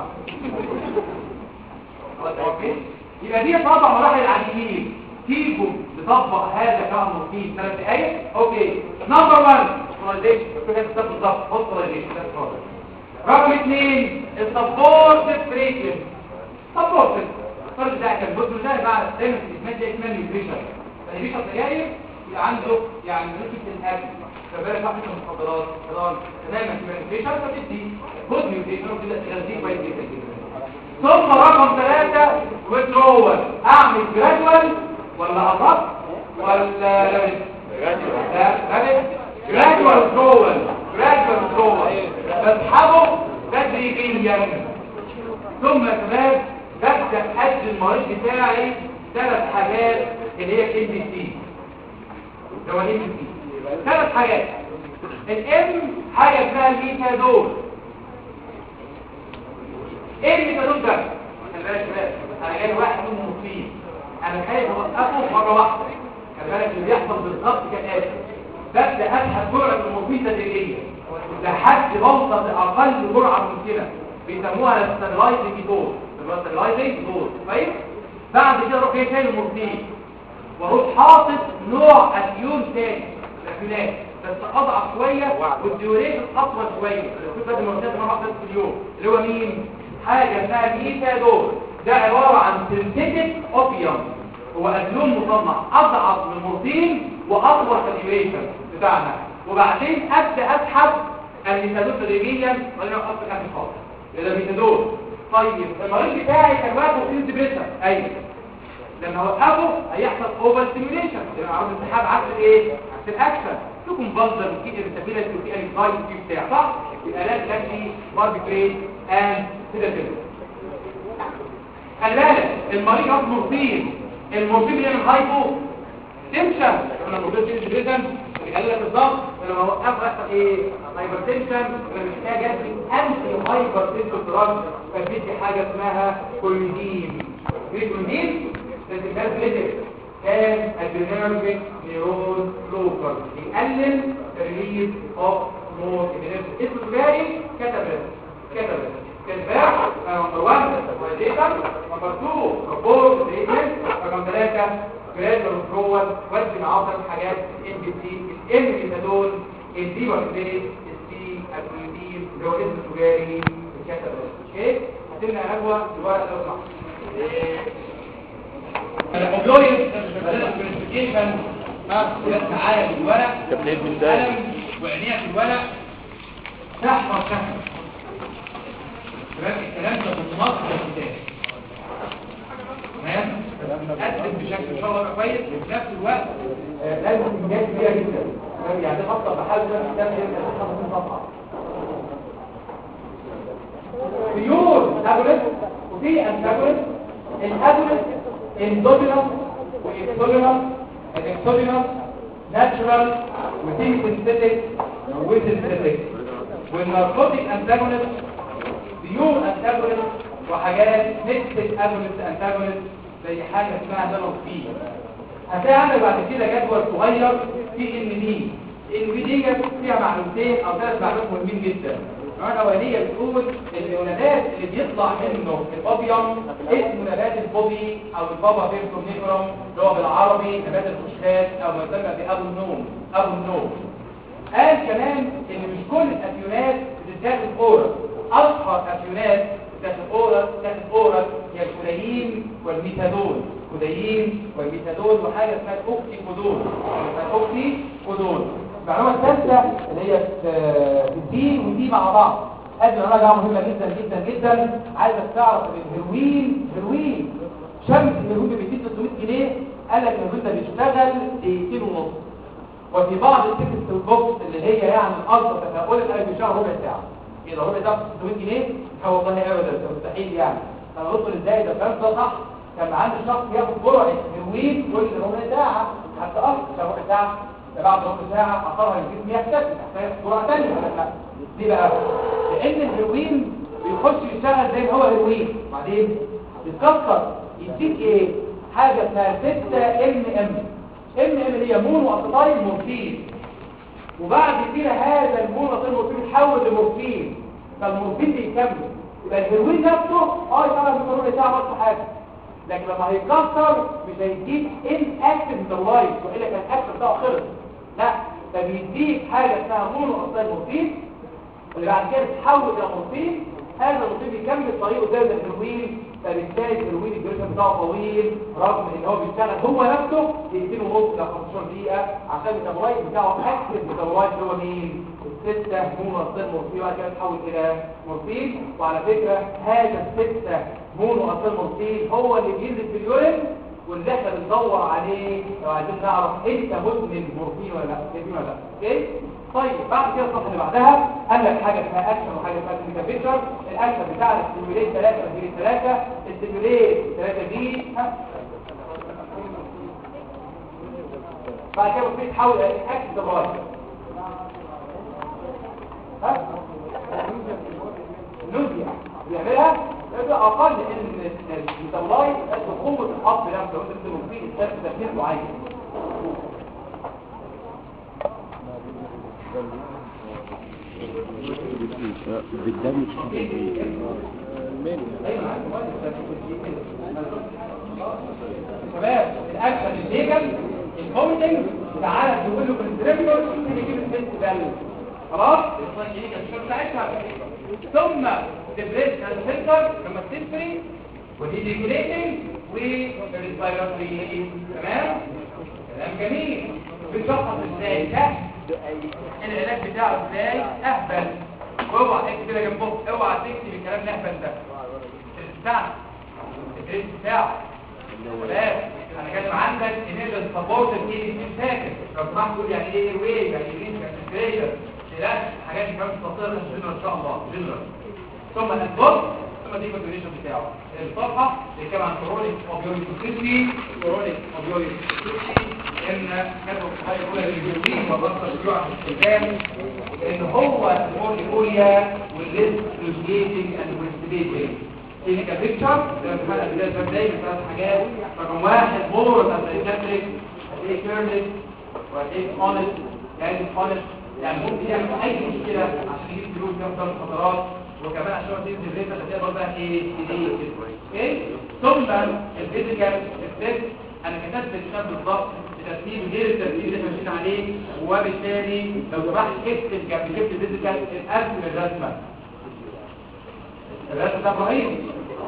يبقى دي طبعا مراحل العاديين تيجوا نطبق هذا كامل في ثلاث دقايق اوكي نمبر 1 فوراليزيشن كده بالظبط بص فوراليزيشن رقم اثنين السبورت تريتمنت سبورت الفرد ده كان بص ده بعد دايما اسمها دي اسمها نيوتريشن فاللي بيشرب سجاير يبقى عنده يعني نسبه الاكل فبالك واحد من المخدرات خلاص تماما في النيوتريشن فبتدي جود نيوتريشن وتبدا تغذيه كويس جدا جدا ثم رقم ثلاثة ويدرول اعمل جرادوال ولا اضغط ولا لابد لا لابد جرادوال ويدرول جرادوال ويدرول بسحبه تدريجيا ثم يا شباب ببدا ادي المريض بتاعي ثلاث حاجات اللي هي الام بي سي اللي هو الام بي سي ثلاث حاجات الام حاجه اسمها الميتادول ايه الميتادول ده خلي بالك يا شباب انا جاي واحد منهم مصيب انا خايف اوقفه مره واحده خلي بالك اللي بيحصل بالظبط كالاتي ببدا اسحب جرعه المورفين تدريجيا لحد بوصل لاقل جرعه ممكنه بيسموها الستابلايزنج دوز الستابلايزنج دوز كويس بعد كده اروح جاي تاني المورفين واروح حاطط نوع اديون تاني الافيونات بس اضعف شويه والديوريشن اطول شويه كنت بدل ما مره واحده في اليوم اللي هو مين حاجه اسمها ميتادول ده عباره عن سينثيتيك اوبيوم هو اديون مصنع اضعف من المورفين واطول في الديوريشن بتاعنا وبعدين ابدا اسحب الميتادول تدريجيا ولا احط كام خالص ده ميتادول طيب المريض بتاعي كان واقف في ديبريشن ايوه لما اوقفه هيحصل اوفر ستيميوليشن لان عرض الانسحاب عكس الايه عكس الاكشن في كونفالجن وفي ارتابيلتي وفي انكزايتي وفي بتاع صح يبقى لازم تمشي باربيتريت اند سيداتيف خلي بالك المريض ياخد مورفين المورفين بيعمل هايبو تنشن احنا المورفين في ديبريشن بيقلل لك الضغط ولما اوقفه يحصل ايه هايبرتنشن انا محتاج ادي انتي هايبرتنشن دراج فبيدي حاجه اسمها كوليدين كوليدين الكالكوليتر كان البرنامج نيرون بلوكر يقلل الريليز اوف مور اسم تجاري كتب كتب كتباع نمبر 1 فاليديتر نمبر 2 ريبورت تريتمنت رقم 3 جرادوال وكرول ودي مع افضل حاجات الام بي سي الام ميثادول الدي وكتيريس السي الكلوتين اللي هو اسم تجاري كتب اوكي هتمنع نجوى الورق لو سمحت الاوبلويد الكلاسيفيكيشن ها تعالى بالورق تبليد من ده قلم وعينيها في الورق تحفظ تحفظ تمام الكلام ده بالنص في الكتاب تمام قدم بشكل شرط شاء الله يبقى كويس وفي نفس الوقت آه، لازم كميات كبيره جدا تمام؟ يعني خاصه بحال ده الكتاب يبقى 50 صفحه بيور اجولس وفي انتاجولس الاجولس اندوجينوس واكسوجينوس الاكسوجينوس ناتشورال وفي سينثيتك وسينثيتك والناركوتيك انتاجونست بيور انتاجونست وحاجات ميكسد اجونست انتاجونست زي حاجه اسمها نانوفي هتلاقي عندك بعد كده جدول صغير في ان بي ان بي دي فيها معلومتين او ثلاث معلومات مهمين جدا المعلومه الاولانيه بتقول ان النبات اللي بيطلع منه البابيوم اسمه نبات البوبي او البابا فيرتومنيفرم اللي هو بالعربي نبات الخشخاش او ما يسمى بابو النوم ابو النوم قال كمان ان مش كل الافيونات بتتاخد اورال اشهر افيونات بتتاخد اورال بتتاخد اورال هي الكودايين والميثادون كودايين والميثادون وحاجه اسمها الاوكسي كودون الاوكسي كودون المعلومه الثالثه اللي هي في الدين ودي مع بعض هذه المعلومه مهمه جدا جدا جدا عايزك تعرف ان الهيروين هيروين شمس الهيروين ب 300 جنيه قال لك الهيروين ده بيشتغل دقيقتين ونص وفي بعض التكست البوكس اللي هي يعني الأرض تفاؤل الألف بشهر ربع ساعة إذا ربع ساعة 600 جنيه لا والله أبدا ده مستحيل يعني أنا وصل إزاي ده كان ده صح كان عندي شخص ياخد جرعة هيروين كل ربع ساعة حتى أصل ربع ساعة ده بعد ربع ساعة أثرها الجسم يختفي محتاج جرعة ثانية ولا لا ليه بقى؟ لأن الهيروين بيخش يشتغل زي ما هو هيروين بعدين يتكسر يديك إيه؟ حاجة اسمها 6 ام ام ام ام هي مونو اسيتايل مورفين وبعد كده هذا المونو اسيتايل مورفين يتحول لمورفين فالمورفين بيكمل يبقى الهيروين نفسه اه يشتغل في ربع ساعه برضه حاجه لكن لما هيتكسر مش هيديك ان اكتف ميتابولايت والا كان الاكتف بتاعه خلص لا ده بيديك حاجه اسمها مونو اسيتايل مورفين اللي بعد كده تتحول الى مورفين هذا المورفين بيكمل طريقه زي الهيروين فبالتالي الهيروين الديوريشن بتاعه طويل رغم ان هو بيشتغل هو نفسه دقيقتين ونص ل 15 دقيقه عشان الميتابولايت بتاعه اكتف ميتابولايت اللي هو مين؟ الستة مونو أصل مورفين وبعد كده تحول إلى مورفين وعلى فكرة هذا الستة مونو أصل مورفين هو اللي بينزل في اليورين واللي احنا بندور عليه لو عايزين نعرف انت مدمن مورفين ولا لا مورفين ولا لا اوكي طيب بعد كده الصفحه اللي بعدها قال لك حاجه اسمها اكشن وحاجه اسمها كلينيكال بيكتشر الاكشن بتاع الاستيموليت 3 بي 3 الاستيموليت 3 بي ها بعد كده بتبتدي تحول الى اكشن دبرايت ها نوزيا بيعملها يبقى اقل ان الميتابولايت بقوه الحب نفسه وانت بتبقى فيه السبب تفكير معين بالدم شباب الاكشن الليجل الفوميتنج تعالى تقول له بالدريبل تيجي تجيب الست فاليو خلاص الشغل بتاعتها ثم تبريس الفلتر لما تسفري ودي ديجوليتنج والريسبيراتوري تمام كلام جميل بتشخص ازاي ده العلاج بتاعه ازاي اهبل واوعى تكتب كده جنبه اوعى تكتب الكلام الاهبل ده بتاعك التدريس بتاعه شباب انا كاتب عندك انيرجن سبورت الاي بي ساكن لو سمحت تقول يعني ايه وي يعني ايه كونسنتريشن لا حاجات دي كمان تفاصيل جنرال ان شاء الله جنرال ثم الانبوت ثم دي الكونسنتريشن بتاعه الصفحه بتتكلم عن كرونيك اوبيويد توكسيسي كرونيك اوبيويد توكسيسي ان كانوا الصحيه الاولى للجلوين وبطل الجوع في الاستخدام ان هو الموريوليا والريسبيتنج اند والستيبيتنج كلينيكال بيكتشر زي ما اتفقنا في البدايه دايما ثلاث حاجات رقم واحد بورد انتريكاتريك هتلاقيه كيرلس وهتلاقيه اونست يعني اونست يعني ممكن يعمل اي مشكله عشان يجيب فلوس كام ثلاث فترات وكمان عشان هو تنزل ريت هتلاقيها برضه ايه ايديه اوكي ثم الفيزيكال افكت انا كتبت الكتاب بالظبط بترتيب غير الترتيب اللي احنا ماشيين عليه وبالتالي لو سمحت اكتب جنب كتب الفيزيكال الارسم الرسمه الرسم ده ابراهيم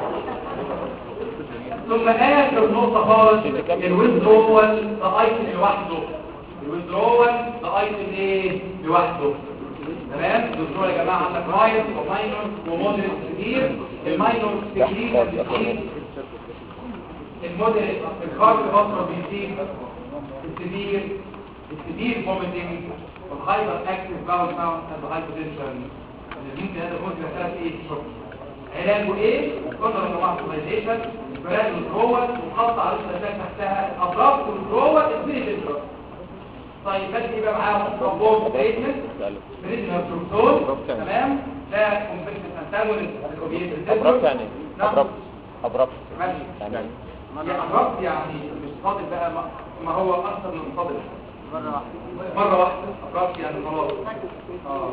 ثم اخر نقطه خالص الويزدرول ده ايتم لوحده الويزدرول ده ايتم ايه لوحده تمام الدكتور يا جماعه عندك رايت وماينور ومودريت كتير الماينور كتير كتير المودريت الكارد بطر بيزيد السبير السبير فوميتنج والهايبر اكتف باول ساوند اند هايبوتنشن ممكن هذا ممكن ثلاث ايه شوك علاجه ايه كونتر نوماتيزيشن براد الكروات وخط على الشاشات تحتها اطراف الكروات الفينيشن طيب بس يبقى معاهم روبوت تريتمنت بريدنر بروتون تمام ده كومبلكس انتاجونست للاوبيت ابربت يعني ابربت ابربت ماشي يعني يعني أبربت يعني مش فاضل بقى ما- ما هو أكثر من فاضل مرة واحدة مرة واحدة أبربت يعني خلاص آه.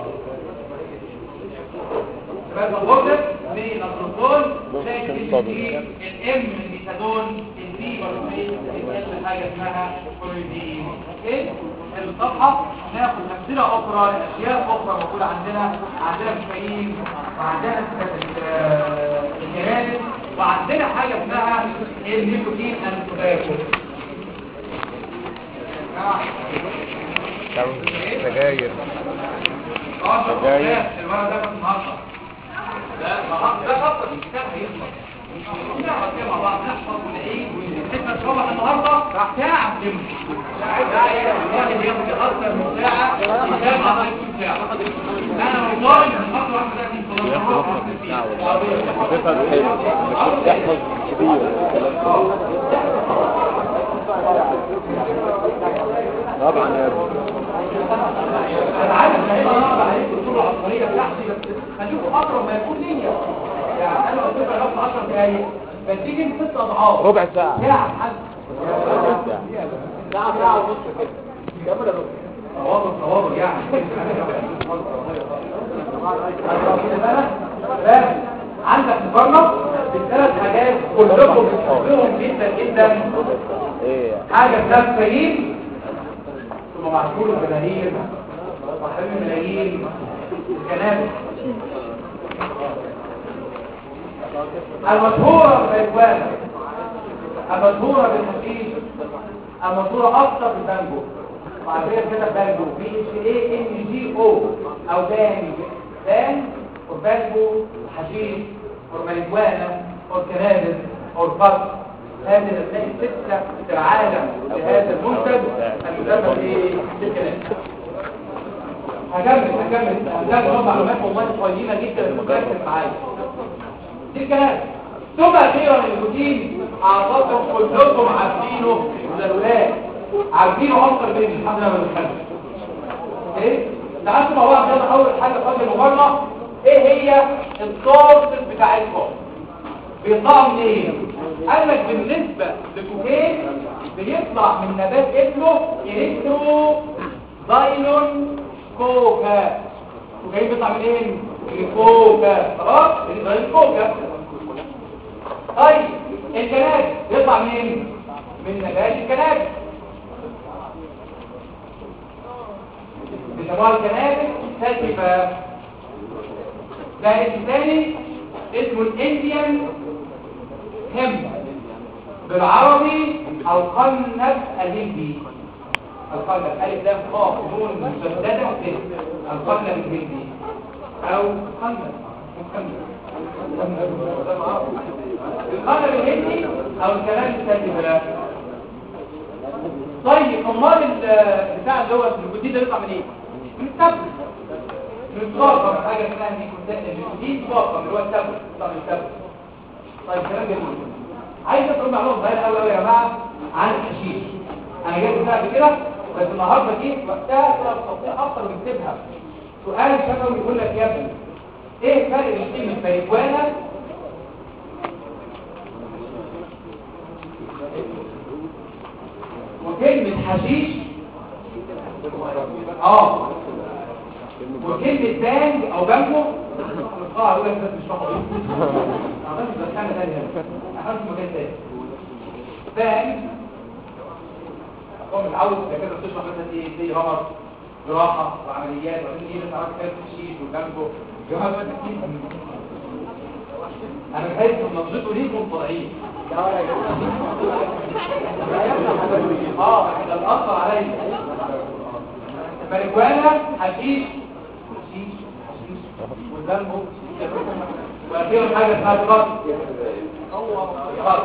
بس أبربت من البروتون زي الدي الام من الميثادون البي والبي بيتكلم حاجة اسمها كولويدين اوكي الصفحة ناخد أمثلة أخرى أشياء أخرى موجودة عندنا عندنا مفاهيم وعندنا ال- الجرائم وعندنا حاجة اسمها النيكوتين التباكو سجاير اه سجاير. المرة ده كانت النهارده لا النهارده ده خطر الكتاب هيخلص نقعد كده مع بعض نحفظ ونعيد ونحب نصلح النهارده راح ساعة بتمشي الواحد ياخد اكتر من ساعة كتاب على ساعة انا والله من اكتر واحد ده في تفهم حلو انك تحفظ كبير الكلام طبعا يا ابني انا عارف ان انا اقرا عليكم الصوره العصريه بتاعتي بس خليكم اقرب ما يكون ليا يعني انا قلت لكم هاخد 10 دقايق بس تيجي من ست اضعاف ربع ساعة ساعه حد ربع ساعة ساعه ساعه ونص كده كمل تواضع تواضع يعني بس عندك مقارنه بالثلاث حاجات كلكم بتحبهم جدا جدا ربع ساعة ايه حاجة اسمها فريق ثم معقول الملايين وحلم الملايين الكنابس المشهورة بالإخوان المشهورة بالحشيش المشهورة أكثر بالبانجو وعارفين كده بانجو بي اتش اي ان جي او او بانج بانج وبانجو حشيش والماريجوانا والكنابس والفرق هذه الأسماء الستة في العالم لهذا المنتج المسمى ايه؟ بالكنابس هكمل هكمل هكمل معلومات والله قيمة جدا متأكد معايا دي الكلام ثم اخيرا النيكوتين اعتقد كلكم عارفينه من الولاد عارفينه اكتر مني الحمد لله ما بنتكلمش اوكي تعالوا مع بعض يلا اول حاجه قبل المقارنه ايه هي السورسز بتاعتكم بيطلعوا منين قال لك بالنسبه للكوكين بيطلع من نبات اسمه اريثرو زايلون كوكا كوكايين بيطلع منين من كوكا خلاص من كوكا طيب الكناب بيطلع منين من نبات الكناب بيسموها الكناب سلسفة ده اسم تاني اسمه الانديان هم بالعربي القنب الهندي القنب الف لام خاء نون مشدده ب القنب الهندي او قنب مقنب القنب الهندي او الكلام السلسفة طيب امال ال- بتاع اللي هو الجديد ده بيطلع من ايه؟ من التبل من الطاقه حاجه اسمها نيكوتين طاقه اللي هو التبل بيطلع من التبل طيب كلام جميل عايز اقول معلومه صغيره قوي قوي يا جماعه عن الحشيش انا جايب بتاع كده بس النهارده دي وقتها كده بتستطيع اكتر من كتابها سؤال شفوي يقول لك يا ابني ايه فرق بين كلمه ماريجوانا وكلمه حشيش اه وكلمة بانج او بانجو اه اقول لك بس مش فاهم ايه بس بس حاجه ثانيه احط مكان تاني بانج هو متعود كده بتشرح مثلا ايه زي رمض جراحه وعمليات وبعدين ايه بس عارف كده تشيش والبانجو جراحه بس كتير. انا بحس ان نظرته ليكم طالعين اه ده الاثر عليا ماريجوانا حشيش حشيش حشيش والدم واخيرا حاجه اسمها الخط خط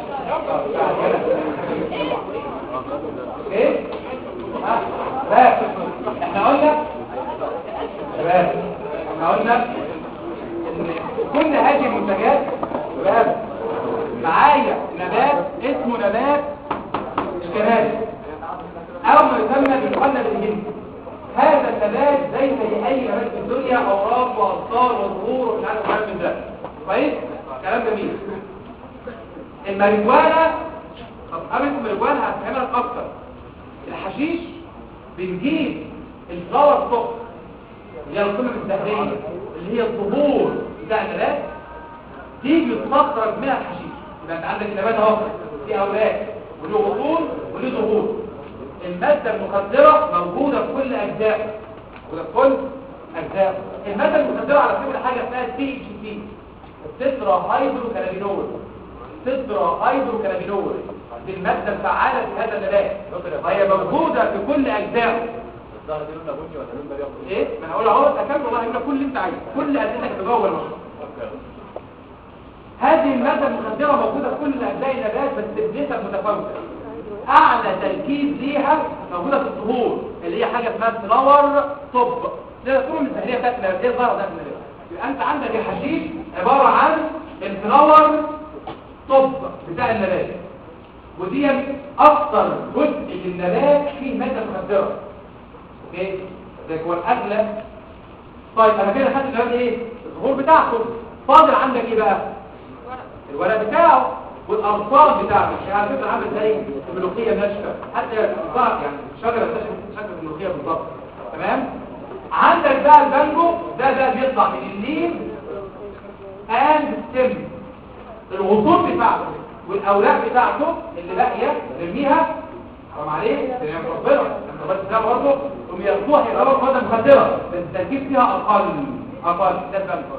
ايه ها لا احنا قلنا شباب احنا قلنا ان كل هذه المنتجات شباب معايا نبات اسمه نبات الكناري او ما يسمى بالمخلد الهندي هذا النبات زي زي اي نبات في الدنيا اوراق واغصان وزهور ومش عارف كلام من ده كويس كلام جميل الماريجوانا طب قبل الماريجوانا هفهمك اكتر الحشيش بنجيب الفلاور ستوك اللي هي القمم الزهريه اللي هي الظهور بتاع النبات تيجي تستخرج منها الحشيش يبقى انت عندك النبات اهو في اوراق وله غصون وله ظهور المادة المخدرة موجودة في كل أجزاء موجودة في كل أجزاء المادة المخدرة على فكرة حاجة اسمها سي اتش سي تترا هيدروكانابينول تترا هيدروكانابينول دي المادة الفعالة في هذا النبات وهي موجودة في كل أجزاء ايه ما انا اقول اهو اكمل والله هجيب لك كل اللي انت عايزه كل ادلتك في جوه المشروع هذه المادة المخدرة موجودة في كل أجزاء النبات بس بنسب متفاوتة أعلى تركيز ليها موجودة في الظهور اللي هي حاجة اسمها فلاور طب ده كل من التهرية بتاعت النبات ايه الظاهرة ده في النبات يبقى أنت عندك الحشيش عبارة عن الفلاور طب بتاع النبات ودي أكثر جزء للنبات فيه مادة مخدرة اوكي ده هو الأغلب طيب أنا كده خدت النبات إيه الظهور بتاعته فاضل عندك إيه بقى الورق بتاعه والاغصان بتاعته مش على فكره عامل زي الملوخيه ناشفه حتى الأغصان يعني شجره ناشفه شكل الملوخيه بالظبط تمام عندك بقى البانجو ده ده بيطلع من الليم اند ستيم الغصون بتاعته والاوراق بتاعته اللي باقيه نرميها حرام عليه ده يعني ربنا انت بس ده برضه هم ياخدوها يبقى ماده مخدره بس التركيز فيها اقل اقل ده البانجو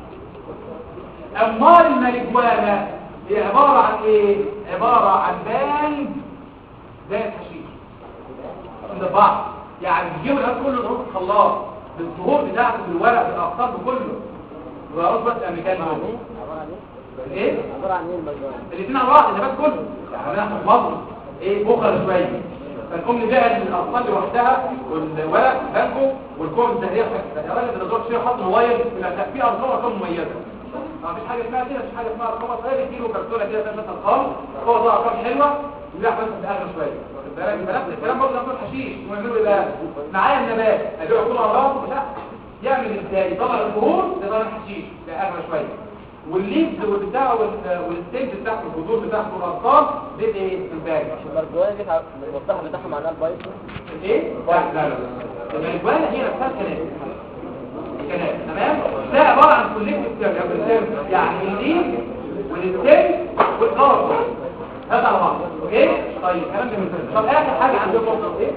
امال الماريجوانا هي عبارة عن ايه عبارة عن بان زي الحشيش عند بعض يعني بيجيب الناس كله يضرب خلاص بالظهور بتاعته بالورق بالاقطاب بكله ويقعد بس امريكان معاه ايه عبارة عن ايه المجال؟ الاثنين على بعض النبات كله يعني احنا في مصر ايه بخر شويه فنقوم نبيع الاطفال لوحدها والورق بانكو والكوم الزهريه بتاعتها يا راجل ده دكتور شيخ حط موبايل في ارقام ارقام مميزه ما فيش حاجه اسمها كده مفيش حاجه اسمها ارقام صغيره يديله كرتونه كده ثلاث ارقام هو ده ارقام حلوه ويبيع بس باغلى شويه واخد بالك يبقى نفس الكلام برضه نفس الحشيش ويعملوا ايه بقى معايا النبات ابيعه كله على بعضه لا يعمل ازاي طبعا الظهور ده طبعا الحشيش ده اغلى شويه والليفز والبتاع والستيج بتاعته الجذور بتاعته والارقام دي ايه في الباقي المرجوانة دي المصطلح بتاعها معناها البايظ ايه لا لا لا المرجوانه هي نفسها الكلام الكلام تمام ده عباره عن كليه الكلام يعني الليف والستيج والقرص هذا على بعض اوكي طيب كلام جميل طب اخر حاجه عندكم ايه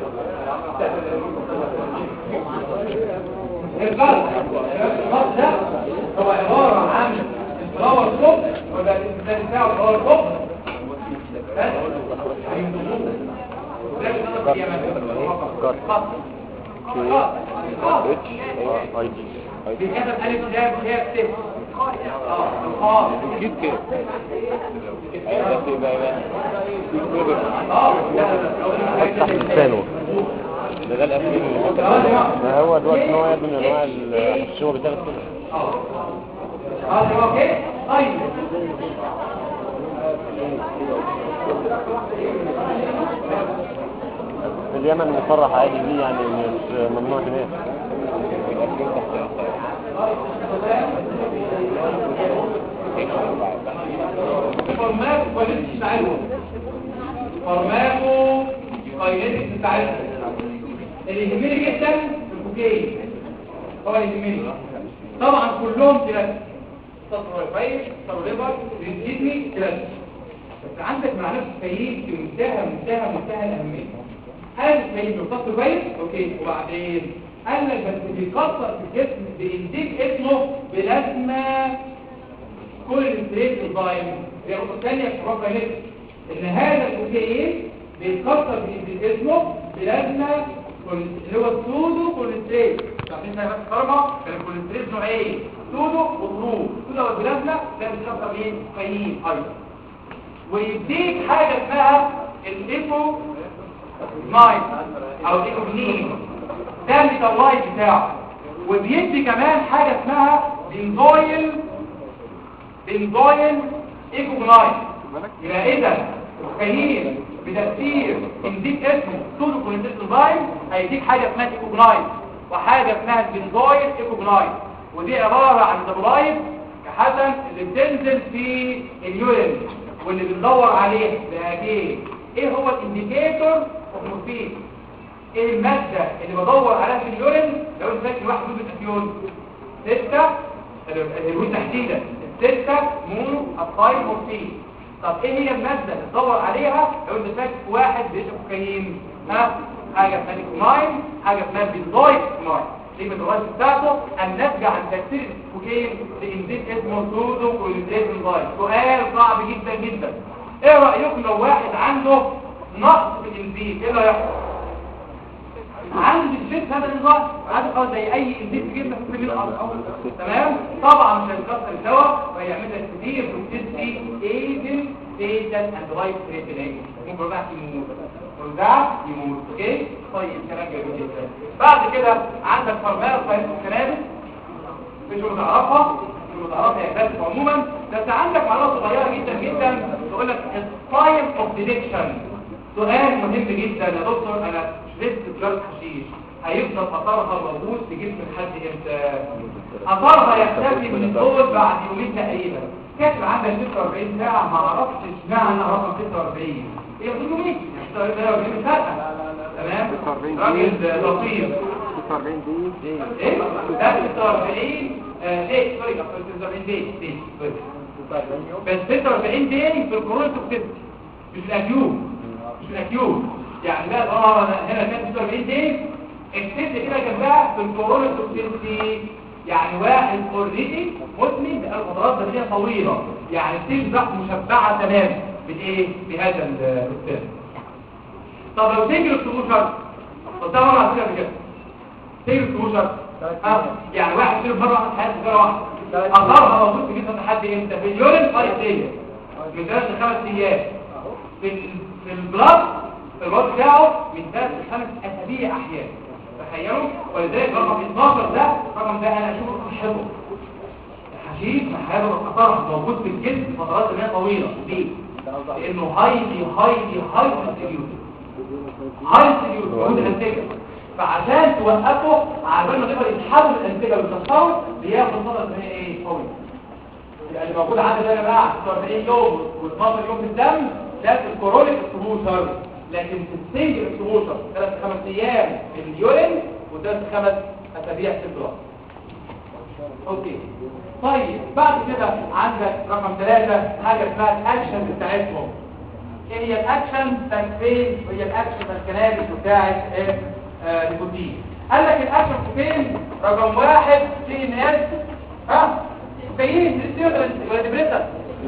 القرص القرص ده هو عباره عن الفلاور توب ولا الانسان بتاعه الفلاور توب بس هيمضغوه لكن انا في يمن قط اي دي بيتكتب الف لام هي ست اه الخاص كيف كده ده في بقى بقى اه لا لا تحت لسانه ده ده الافلام اللي ما هو دلوقتي نوع من انواع الشغل بتاعت كده اه اه اوكي طيب في اليمن مصرح عادي دي يعني مش ممنوع هناك فورمات كواليتي بتاعتهم فورماتو كواليتي بتاعتهم اللي يهمني جدا الكوكايين هو اللي يهمني طبعا كلهم ثلاثه سطر فايل سطر ليبر ريدمي ثلاثه بس عندك مع نفس السيد في منتهى منتهى منتهى الاهميه هل السيد بيختص كويس اوكي وبعدين قال لك بس بيكسر في الجسم بينتج اسمه بلازما كل الستريت انزايم هي النقطه الثانيه في الرقم ان هذا الكوكايين بيتكسر في اسمه بلازما كل- اللي هو السودو كوليسترول عارفين زي ما الفارما كان الكوليسترول نوعين سودو وطرو سودو والبلازما ده بيتكسر مين فايين ايضا ويديك حاجه اسمها الايكو نايت او الايكوجنين ده الميتابلايت بتاعه وبيدي كمان حاجه اسمها بنزويل بنزويل ايكوجنايت يبقى اذا الكاين بتأثير انديك اسمه سودو كوليسترول هيديك حاجه اسمها ايكوجنايت وحاجه اسمها بنزويل ايكوجنايت ودي عباره عن ميتابلايت كحسن اللي بتنزل في اليورين واللي بندور عليه بهاجين ايه هو الانديكيتور اوف مورفين ايه الماده اللي بدور عليها في اليورين لو انت فاكر واحد دوز الافيون ستة الهيروين تحديدا ستة مونو ابطايل مورفين طب ايه هي الماده اللي تدور عليها لو انت فاكر واحد بيشرب كوكايين ها حاجه اسمها نيكوماين حاجه اسمها بنزويك نيكوماين دي الرئيس بتاعته الناتجه عن تاثير الكوكايين لانزيم اسمه سودو كوليسترول باي سؤال صعب جدا جدا ايه رايكم لو واحد عنده نقص في الانزيم ايه اللي هيحصل عنده الجيت هذا النظام عنده خلاص زي اي انزيم في جسمك في الارض تمام طبعا مش هيتكسر الدواء وهيعمل لك كتير توكسيسيتي ايجنت فيتال اند لايف ثريتنينج ممكن الواحد يموت والجع يموت اوكي طيب كلام جميل جدا بعد كده عندك فارمال سايت كنابس مش متعرفها مش متعرفها يا كاتب عموما بس عندك معلومه صغيره جدا جدا تقول لك التايم اوف ديتكشن سؤال مهم جدا يا دكتور انا شربت سيجاره حشيش هيفضل اثرها موجود في جسم الحد امتى اثرها يختفي من الدول بعد يومين تقريبا كاتب عندك 46 ساعه ما اعرفش اشمعنى رقم 46 هي بتقول يومين يعني 46 ساعه تمام راجل لطيف 46 دي ايه ده 46 آه، ليه سوري 46 دي دي سوري. بس 46 دي في الكورونا توكسيستي مش الاكيوب مش الاكيوب يعني بقى اه أنا هنا كان 46 دي اكتبت كده جنبها في الكورونا توكسيستي يعني واحد اوريدي مدمن بقى فترات زمنيه طويله يعني تبدا مشبعه تماما بالايه بهذا السن طب لو سنجل اكسبوجر طب ده مره على فكره كده سنجل اكسبوجر اه يعني واحد شرب مره واحده في حياته سيجاره واحده اثرها موجود في جسم لحد امتى في اليورين فايتيه من ثلاث لخمس ايام في ال- في البلاد في البلاد بتاعه من ثلاث لخمس اسابيع احيانا تخيلوا ولذلك رقم 12 ده الرقم ده انا اشوفه صحته الحشيش محاله الخطر موجود في الجسم فترات زمنيه طويله ليه؟ لانه هايلي هايلي هايلي سيليوت هايلي سيليوت موجود الانتاجه فعشان توقفه عشان ما تقدر يتحول الانتاجه ويكسره بياخد فتره زمنيه ايه طويله يعني اللي موجود عندي ده يا جماعه 46 يوم و12 يوم في الدم ده في الكورونيك اكسبوجر لكن في السنجل اكسبوجر ثلاث خمس ايام في اليورين وثلاث خمس اسابيع في البلاد اوكي طيب بعد كده عندك رقم ثلاثة حاجة اسمها الاكشن بتاعتهم ايه هي الاكشن تكفين وهي الاكشن الكنابس بتاعت ايه آه، النيكوتين قال لك الاكشن فين رقم واحد سي ان اس ها كاين ستيمولانت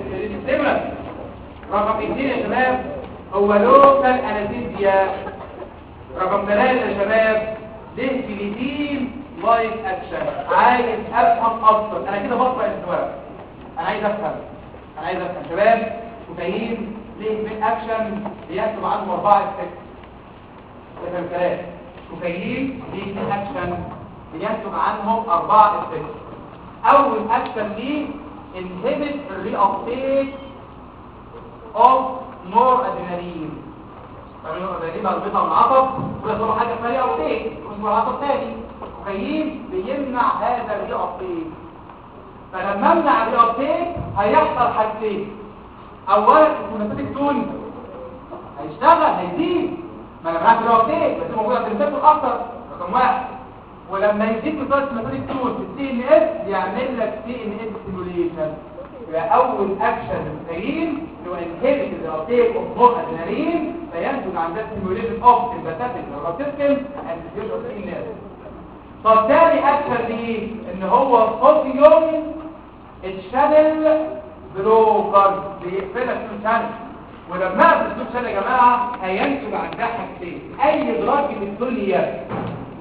رقم اثنين يا شباب هو لوكال انستيزيا رقم ثلاثة يا شباب ديفينيتين لايف اكشن عايز افهم اكتر انا كده بقرا الجواب انا عايز افهم انا عايز افهم شباب كوكايين ليه من اكشن بيكتب عنه اربعه افكت رقم ثلاثة كوكايين ليه من اكشن بيكتب عنهم اربعه افكت اول اكشن ليه inhibit the reuptake of noradrenaline فالنورادرينالين مربوطه بالعصب ولا تقول حاجه اسمها ريابتيك اسمه العصب تاني كوكايين بيمنع هذا الريابتيك فلما امنع الريابتيك هيحصل حاجتين اولا الكوناتيك تون هيشتغل هيزيد ما انا معاك ريابتيك بس موجود عند الريسبتور اكتر رقم واحد ولما يزيد مقدار الكوناتيك تون في السي ان اس يعمل لك سي ان اس ستيموليشن يبقى اول اكشن للكوكايين اللي هو انهبت الريابتيك اوف نور ادرينالين فينتج عن ده ستيموليشن اوف الباساتيك نيوروتيكال اند فيوجن سي ان اس طب تاني اكشن ليه ان هو صوديوم الشانل بلوكر بيقفلك في الشانل ولما اقفل في الشانل يا جماعه هينتج عن ده حاجتين اي دراج في الدنيا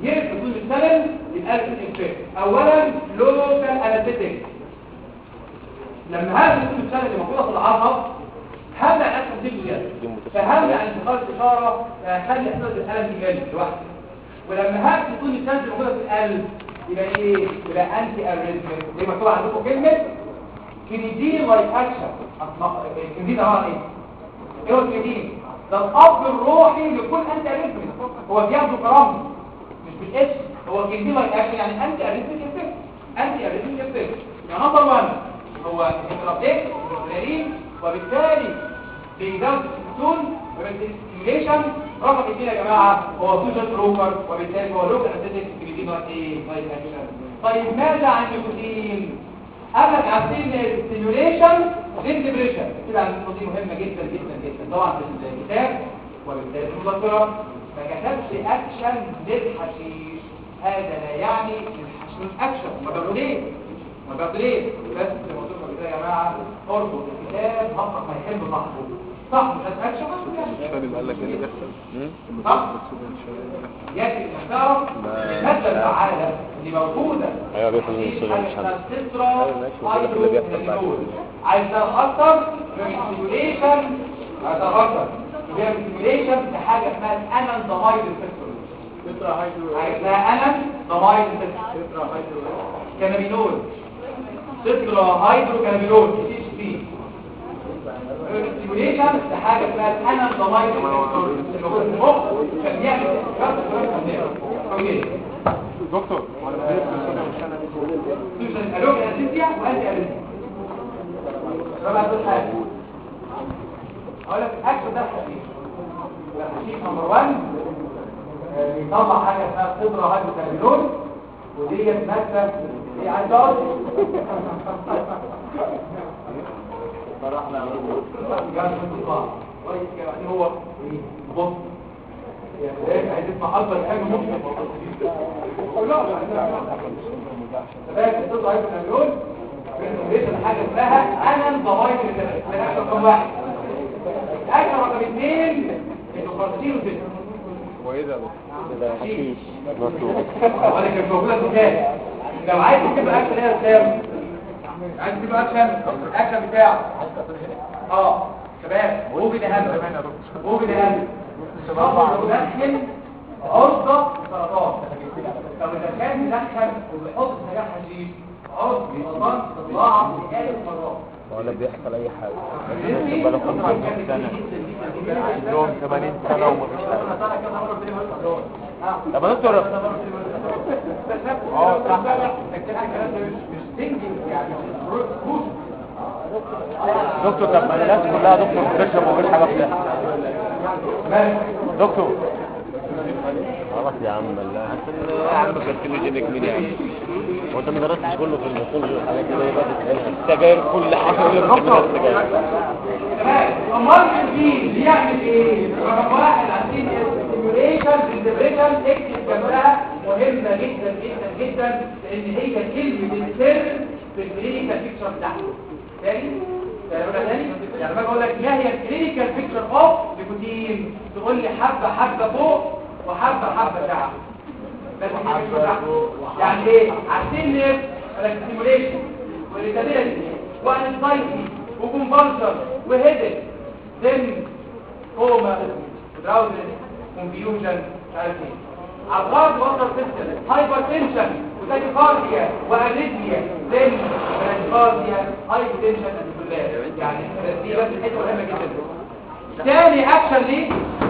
يقفل طول السنن يبقى الانفكت اولا لوكال انستيك لما هذا طول السنن اللي موجوده في العصب هبدا ادخل دي بجد فهبدا انتقال الاشاره هخلي احساس الالم يقل لوحده ولما هبدا طول السنن اللي موجوده في القلب يبقى ايه يبقى انتي اريزمنت زي ما مكتوب عندكم كلمه كريدين لايك اكشن كريدين طبعا ايه ايه هو الكريدين ده الاب الروحي لكل انتي اريزمنت هو بياخده كرامه مش بالاسم هو كريدين لايك اكشن يعني انتي اريزمنت افكت انتي اريزمنت افكت يعني نمبر 1 هو انترابتيك غريب وبالتالي بيزود السكتون وبالتالي رقم اثنين يا جماعه هو سوشيال بروكر وبالتالي هو لوكال اسيتيك كريدين لايك ايه لايك اكشن طيب ماذا عن النيكوتين قال لك عارفين ستيميوليشن ديبريشن كده عن النقطه دي مهمه جدا جدا جدا طبعا في الكتاب وبالتالي في المذكره ما كتبش اكشن للحشيش هذا لا يعني الحشيش اكشن ما بقول ليه ما بقول ليه بس زي ما قلت لكم كده يا جماعه اربط الكتاب هطلق ما يحب صاحبه صح مش اكشن الشارب قال لك ايه اللي بيحصل صح يجب ان تعرف الماده الفعاله اللي موجوده ايوه بياخد من الصغير مش حاجة عارف. اسمها السترا أيوة ماشي، وبقول لك اللي بيحصل بعد هايدروجينول. كده. عايز تعرف اكتر ريستيميوليشن عايز تعرف اكتر يبقى ريستيميوليشن لحاجه اسمها الانان ضمايد الفيستول عايزها انان ضمايد الفيستول كانابينول سترا هايدرو كانابينول سي سي الستيميوليشن لحاجه اسمها الانان ضمايد الفيستول اللي موجود في المخ كان بيعمل كارت اوكي دكتور سوشيال الوك اسيديا وانتي اريثميا رابع دول حاجه اقول لك الاكل ده خفيف الخفيف نمبر 1 بيطلع حاجه اسمها صدر هايدروكانابينول وديت ماده ايه عايز تقعد فرحنا جاب الانتقام كويس كده يعني هو ايه بص يعني ايه عايز تسمع اكبر حاجه ممكن لا فاكر الصدر هايدروكانابينول بينزل حاجه اسمها انا ضماير الثلاثه رقم واحد الاكل رقم اثنين انه خرسين وزيت هو ايه ده ده حشيش مطلوب وانا كانت موجوده في الكتاب لو عايز تجيب اكل ايه يا اسلام عايز تجيب اكل الاكل بتاعه اه شباب موجود اهم موجود اهم الشباب لو دخل عرضه سرطان لو اذا كان مدخل وبيحط سجاح حشيش عرض سرطان تضاعف لآلاف مرات ولا بيحصل اي حاجه فهمتني؟ بقاله 50 سنه عندهم 80 سنه ومفيش حاجه طب يا دكتور اه صح مش تنجز يعني مش دكتور طب ما الناس كلها دكتور بتشرب ومفيش حاجه بتحصل دكتور خلاص يا عم الله يا عم كارتينوجينيك مين يا عم هو انت ما درستش كله في الميثولوجي والحاجات دي بقى تسالها السجاير كل حاجه يقول لك بتعملها السجاير تمام امال الجين بيعمل ايه رقم واحد عندنا ستيميوليشن ديبريشن اكتب جنبها مهمه جدا جدا جدا لان هي كلمه السر في الكلينيكال بيكتشر بتاعته تاني تقولها تاني يعني باجي اقول لك ما هي الكلينيكال بيكتشر اوف نيكوتين تقول لي حبه حبه فوق وحبه حبه تحت بس دي مش بتاعته. يعني ايه عارفين ليه ستيميوليشن وريتابيلتي وانزايتي وكونفرجن وهيدك ذن كوما دراوزنس كونفيوجن مش عارف ايه عضلات وتر سيستم هايبر تنشن وتاكيكارديا واريثميا ذن براديكارديا هايبر تنشن يعني دي بس حته مهمه جدا تاني اكشن ليه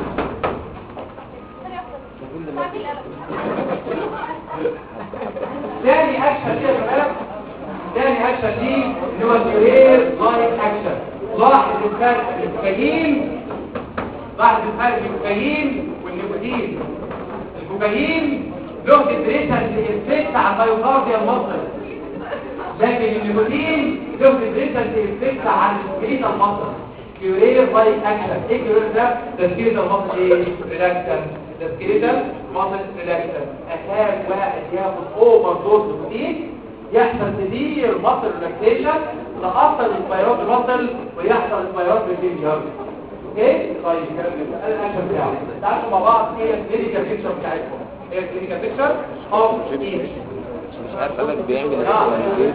تاني اكشن ليه يا شباب تاني اكشن ليه اللي هو الجرير لايك اكشن لاحظ الفرق بين الكوكايين لاحظ الفرق بين الكوكايين والنيكوتين الكوكايين له ديبريشن افكت على المايوكارديال مصر لكن النيكوتين له ديبريشن افكت على السكريتال مصر كيورير لايك اكشن ايه كيورير ده ده سكريتال مصر ايه ريلاكسن ده سكريتال مصر ريلاكسن اخاف واحد ياخد اوفر دوز نيكوتين يحصل سيفير مصر ريلاكسيشن تأثر السبيرات المصل ويحصل السبيرات بالفيديو اوكي طيب كلام جميل انا الاكشن بتاعي تعالوا مع بعض ايه الميديكال بيكتشر بتاعتكم هي الكلينيكال بيكتشر اوف مش عارف قال لك بيعمل نعم. ايه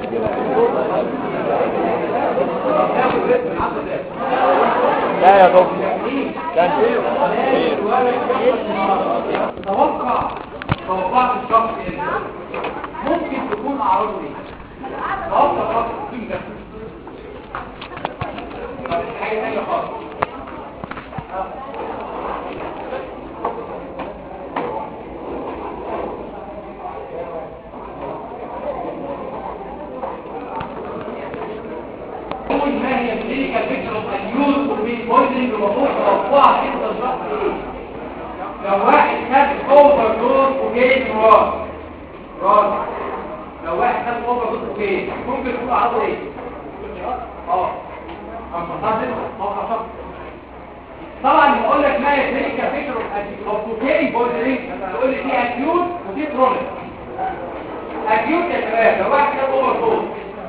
تاخد ريتم عامل ازاي لا يا دكتور توقع توقعت الشخص ايه ممكن تكون اعراضه ايه توقع شخص في ده طب حاجه ثانيه خالص اول ما هي كلينيكال بيكتشر اوف اليوز وبين بويزنج ومفروض توقعها جدا الشخص ايه لو واحد خد اوفر دوز كوكايين راس راس لو واحد خد اوفر دوز كوكايين ممكن يكون عضو ايه اه اما حاصل موقع شخص طبعا بقول لك ما هي كلينيكال بيكتشر اوف كوكايين بويزنج تقول لي في اكيوت وفي كرونيك اكيوت يا شباب لو واحد خد اوفر دوز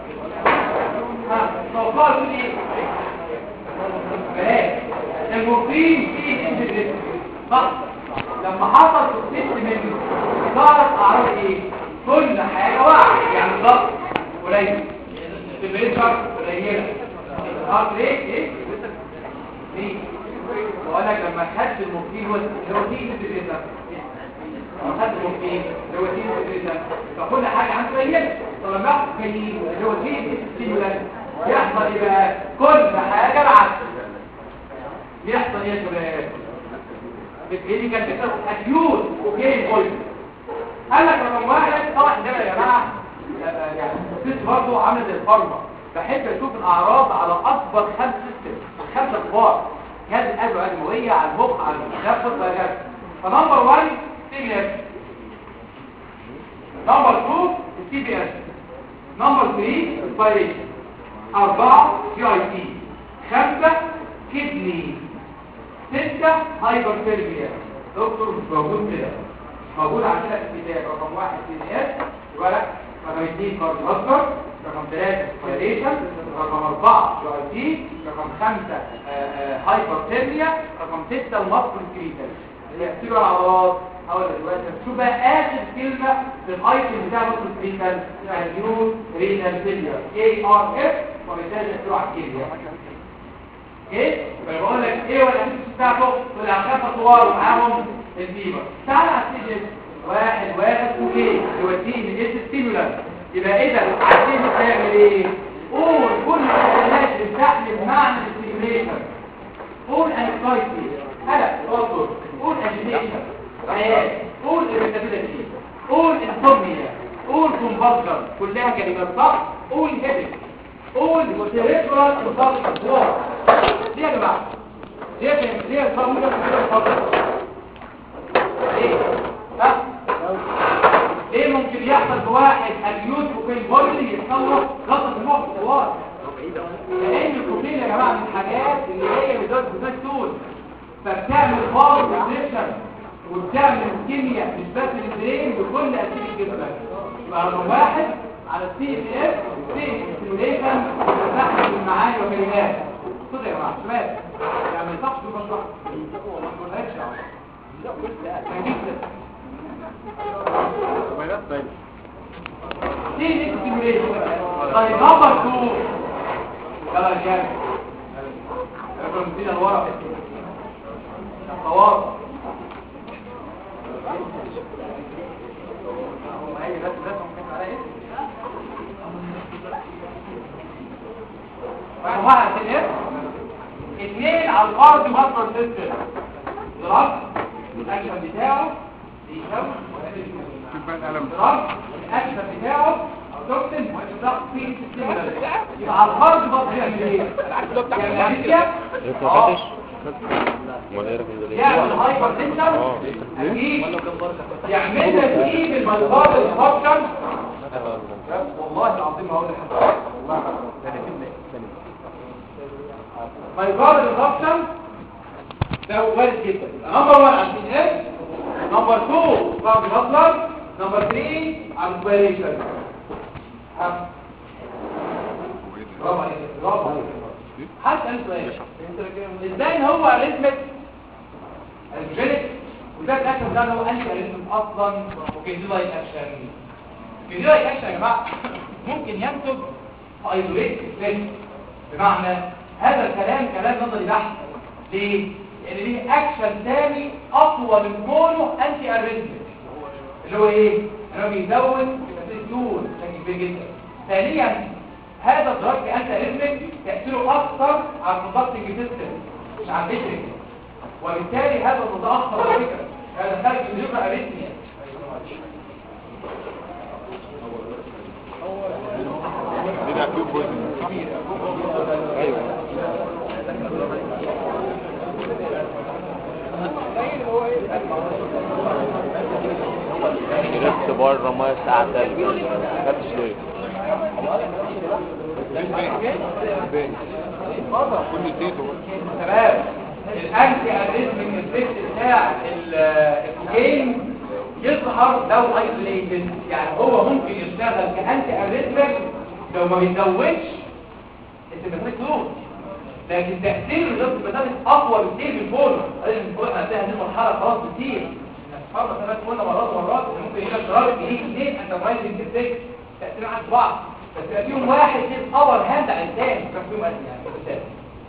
ها توقعوا تقول ايه بلاش المورفين فيه انتجريت صح لما حصل توكسيست منه ظهرت اعراض ايه كل حاجه واحد يعني الضغط قليل التمبريتشر قليله الهارت ريت ايه ليه بقول لك لما خدت المورفين هو هو دي انتجريت لما خدت المورفين هو دي انتجريت فكل حاجه عنده قليله فلما ياخد كلين اللي هو دي ستيمولانت يحصل ايه بقى كل حاجه العكس يحصل ايه يا شباب بالتالي كان بيحصل اكيوت اوكي بوينت قال لك رقم واحد طبعا ده يا جماعه آه، يعني الست برضه عامله زي الفارما بحب اشوف الاعراض على اكبر خمس سيستم خمسه كبار جهاز القلب والادويه على المخ على التنفس وهكذا فنمبر 1 سي بي اس نمبر 2 سي بي اس نمبر 3 اسبيريشن أربعة جي اي تي خمسة كدني ستة هايبرثيرميا دكتور مش موجود كده مش موجود عندنا في الكتاب رقم واحد سي دي اس ورق رقم اثنين كارديوفاسكر رقم ثلاثة اسبيريشن رقم أربعة جي اي تي رقم خمسة هايبرثيرميا رقم ستة المصل كريتال يحسبوا العضلات هقول لك دلوقتي شوف بقى اخر كلمه في الايتم بتاع مصر بريكال النيون رينال فيلير اي ار اف وبالتالي تقولوا على الكلمه ايه فبقول لك ايه ولا الاسم بتاعته طلع خمسه طوال ومعاهم الفيبر تعال على السجن واحد واحد اوكي يوديه من اس ستيمولانت يبقى اذا عايزين تعمل ايه قول كل الكلمات اللي بتحمل معنى الستيموليشن قول انكسايتي هلا توتر قول اجيتيشن عيال قول irritability قول insomnia قول convulsion كلها كلمات صح قول headache قول cerebral infarction war ليه يا جماعه ليه يا ليه الفورمولا كده الفضل ليه ها ليه ممكن يحصل بواحد اليوت وكل بولي يتصور غلطه في المخ الوار لان الكوكين يا جماعه من الحاجات اللي هي بتزود بتزود طول فبتعمل باور ريفليكشن وبتعمل كيمياء مش بس للبرين بكل اسيد الجسم يبقى رقم واحد على السي اف اف سي ستيميوليشن بتحمل المعاني والكلمات خد يا جماعه شباب يعني ما يصحش تبقى شرح ما تقولهاش سي ستيميوليشن طيب نمبر 2 يلا يا شباب رقم 2 الورق الطوارئ واحد اثنين اثنين على الارض مصدر سيستم ضرب الاكشن بتاعه بيساوي ضرب الاكشن بتاعه توكسين ضغط فيه ستيمولانت يبقى على الارض مصدر يعمل ايه؟ يعمل أميكيا؟ انت آه. خدش امال ايه رقم ده يعمل هايبر تنشن اكيد يعمل لك ايه بالمنظار الفرشن والله العظيم هقول لك منظار الفرشن ده وارد جدا نمبر 1 عشان ايه نمبر 2 فرد مطلب نمبر 3 انسبيريشن برافو عليك برافو عليك حتى انت ايه ازاي هو اريثمت الجينيك وده الاكشن ده اللي هو انتي اريثم اصلا وكيدولايت اكشن كيدولايت اكشن يا جماعه ممكن ينتج ايزوليت افكت بمعنى هذا الكلام كلام نظري بحت ليه؟ لان ليه اكشن ثاني اقوى من كونه انتي اريثم اللي هو ايه؟ انه بيزود الدور بشكل كبير جدا ثانيا هذا الدرج انت اريثمك تاثيره اكثر على الكونتاكتنج سيستم مش على البيتريك وبالتالي هذا متاخر على فكره هذا خارج من يبقى اريثميا بيبقى فيه بويزن ايوه شربت بره ميه ساعة تلج ما خدتش ليه كل اديته تمام الانتي اريثميك افكت بتاع ال- الكوكايين يظهر لو ايزوليتد يعني هو ممكن يشتغل كانتي اريثميك لو ما بيزودش السيمتريك لود لكن تاثير الضغط الميتابيك اقوى بكتير من الفولو لازم الفولو احنا هننتهي هذه المرحله خلاص كتير مرة ثلاث قلنا مرات ومرات إن ممكن يجي شرار يجي اثنين انت رايزنج افكت تاثير عند بعض بس يبقى فيهم واحد كده باور هاند على الثاني كان فيهم قد يعني بالتالي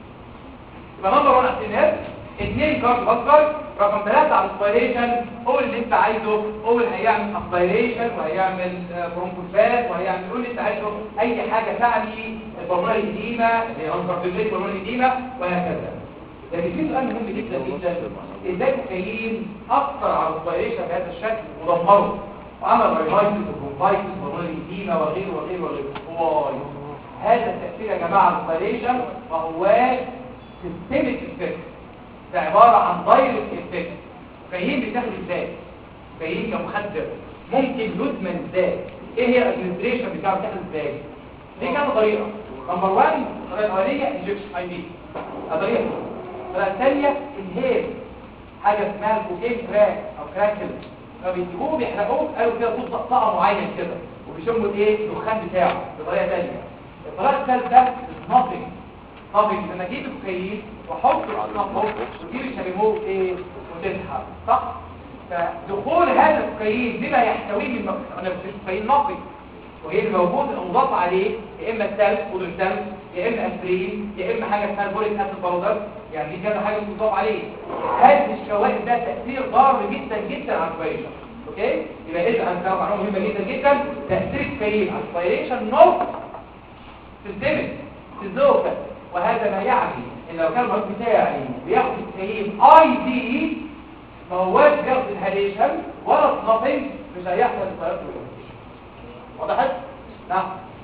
يبقى نمبر 1 احتمال اثنين كارد باسكر رقم ثلاثة على الاسبيريشن قول اللي انت عايزه قول هيعمل اسبيريشن وهيعمل برونكوفات وهيعمل قول اللي انت عايزه اي حاجة تعني البرمونة القديمة اللي هي انكارتيجيت البرمونة القديمة وهكذا لكن في سؤال مهم جدا جدا ازاي الكاين اثر على الاسبيريشن بهذا الشكل ودمره وعمل رايفايتس وبرونكايتس البرمونة القديمة وغيره وغيره وغيره واي هذا التأثير يا جماعة على الاسبيريشن وهو سيستميك افكت ده عبارة عن دايركت افكت فاهين بتاخد ازاي فاهين كمخدر ممكن يدمن ازاي ايه هي الادمنستريشن بتاعه بتاخد ازاي دي كام طريقة نمبر 1 الطريقة الأولانية انجكشن اي بي الطريقة الطريقة الثانية انهيل حاجة اسمها الكوكين كراك او كراكل لما بيجيبوه بيحرقوه قالوا كده صوت طقطقة معين كده وبيشموا ايه الدخان بتاعه بطريقة ثانية الطريقة الثالثة سنوبنج طب لما اجيب الكوكايين واحطه في الصنبوك وتجيب الشاليمو ايه وتسحب صح فدخول هذا الكوكايين بما يحتويه من مك- انا مش كوكايين نقي وهي الموجود المضاف عليه يا اما التلج خد التلج يا اما اسبرين يا اما حاجه اسمها بوليك اسيد باودر يعني دي كذا حاجه مضاف عليه هذه الشوائب ده تاثير ضار جدا جدا على الكوكايين اوكي يبقى اذا انا معلومه مهمه جدا جدا تاثير الكوكايين على السبيريشن نوت سيستمك سيزوكا وهذا ما يعني ان لو كان المريض بتاعي بياخد الكريم اي دي ما هواش بياخد الهاليشن ولا سنافنج مش هيحصل الفيروس وضحت؟ نعم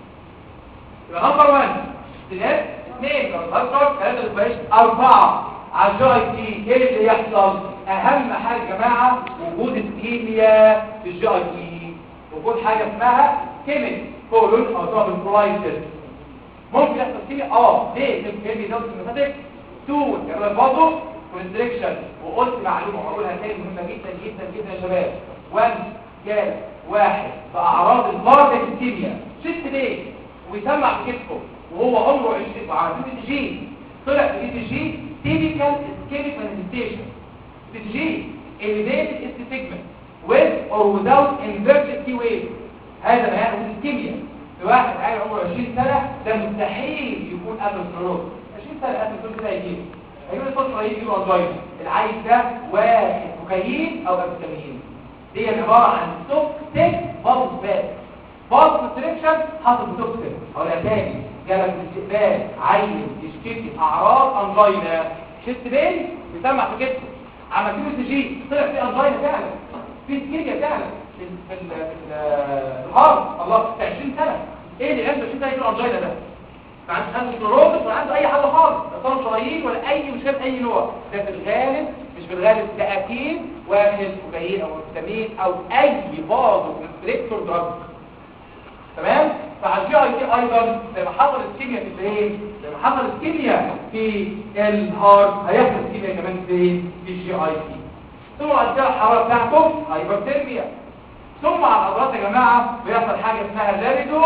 يبقى نمبر 1 استناد اثنين كاربونهيدرات ثلاثة الفيروس أربعة على الجي تي ايه اللي يحصل؟ أهم حاجة يا جماعة وجود الكيمياء في الجي تي وجود حاجة اسمها كيميك كولون أو تعمل كولايتس ممكن يحصل فيه اه ليه ممكن بيزود السيمباتيك تو كمان برضه كونستريكشن وقلت معلومه هقولها تاني مهمه جدا جدا جدا يا شباب وان جال واحد باعراض البارتك الكيمياء ست ليه ويسمع في كتفه وهو عمره 20 وعلى تي جي طلع في تي جي تيبيكال اسكيميك مانيفستيشن تي جي elevated is pigment with or without inverted T wave هذا ما يعني الكيمياء في واحد عايش عمره 20 سنة ده مستحيل يكون اثيروسكلروز 20 سنة اثيروسكلروز ده هيجيله هيجيله فترة يجيله انجينا العيش ده واحد كوكايين او ابتامين دي عبارة عن توكسيك بابل باك بابل كونستريكشن حصل توكسيك ولا تاني جالك استقبال عين يشتكي اعراض انجينا شفت بين بيسمع في كتفه عمل فيه سي جي طلع فيه انجينا فعلا في كيمياء فعلا في ال- في ال- في ال- الهارد الله في 20 سنه ايه اللي عنده 20 سنه يجيله انجينا ده ما عندوش عنده سكلروز ولا عنده اي حاجه خالص لا صار شرايين ولا اي مشكله اي نوع ده في الغالب مش في الغالب ده اكيد واخد كوكايين او فيتامين او اي بازو كونستريكتور دراج تمام فعلى الجي اي تي ايضا زي ما حصل الكيمياء في البرين زي ما حصل الكيمياء في الهارت هيحصل الكيمياء كمان في في الجي اي تي ثم بعد كده الحراره بتاعته هايبرثيرميا ثم على العضلات يا جماعه بيحصل حاجه اسمها لابيدو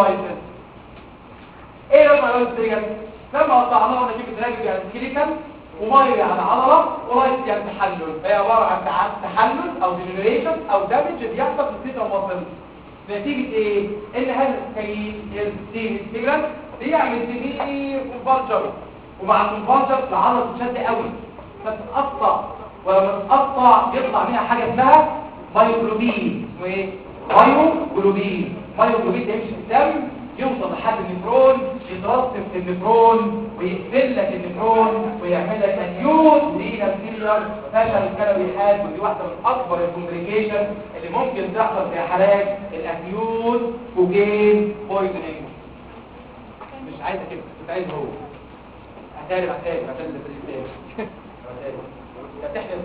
مايولايتس ايه لما المايولايتس ديت لما قطعناها ونجيب الدراج يعني سكيليكال وميه على عضله ورايت يعني تحلل هي عباره عن تع- تحلل او ديجنريشن او دامج بيحصل في السيتر ماسل نتيجه ايه ان هذا الكيين الدين السيجران بيعمل سمير كونفالجر ومع الكونفالجر العضله بتشد قوي فتتقطع ولما تتقطع يطلع منها حاجه اسمها مايوجلوبين اسمه ايه مايوجلوبين مايوجلوبين ده يمشي في الدم يوصل لحد النيفرون يترسب في النيفرون ويقفل لك النيفرون ويعمل لك اكيوت رينال فيلير فشل الكلوي حاد ودي واحده من اكبر الكومبليكيشن اللي ممكن تحصل في حالات الاكيوت كوجين بويزنينج مش عايزه كده مش عايزه هو هتارب هتارب هتارب هتارب هتارب هتحلم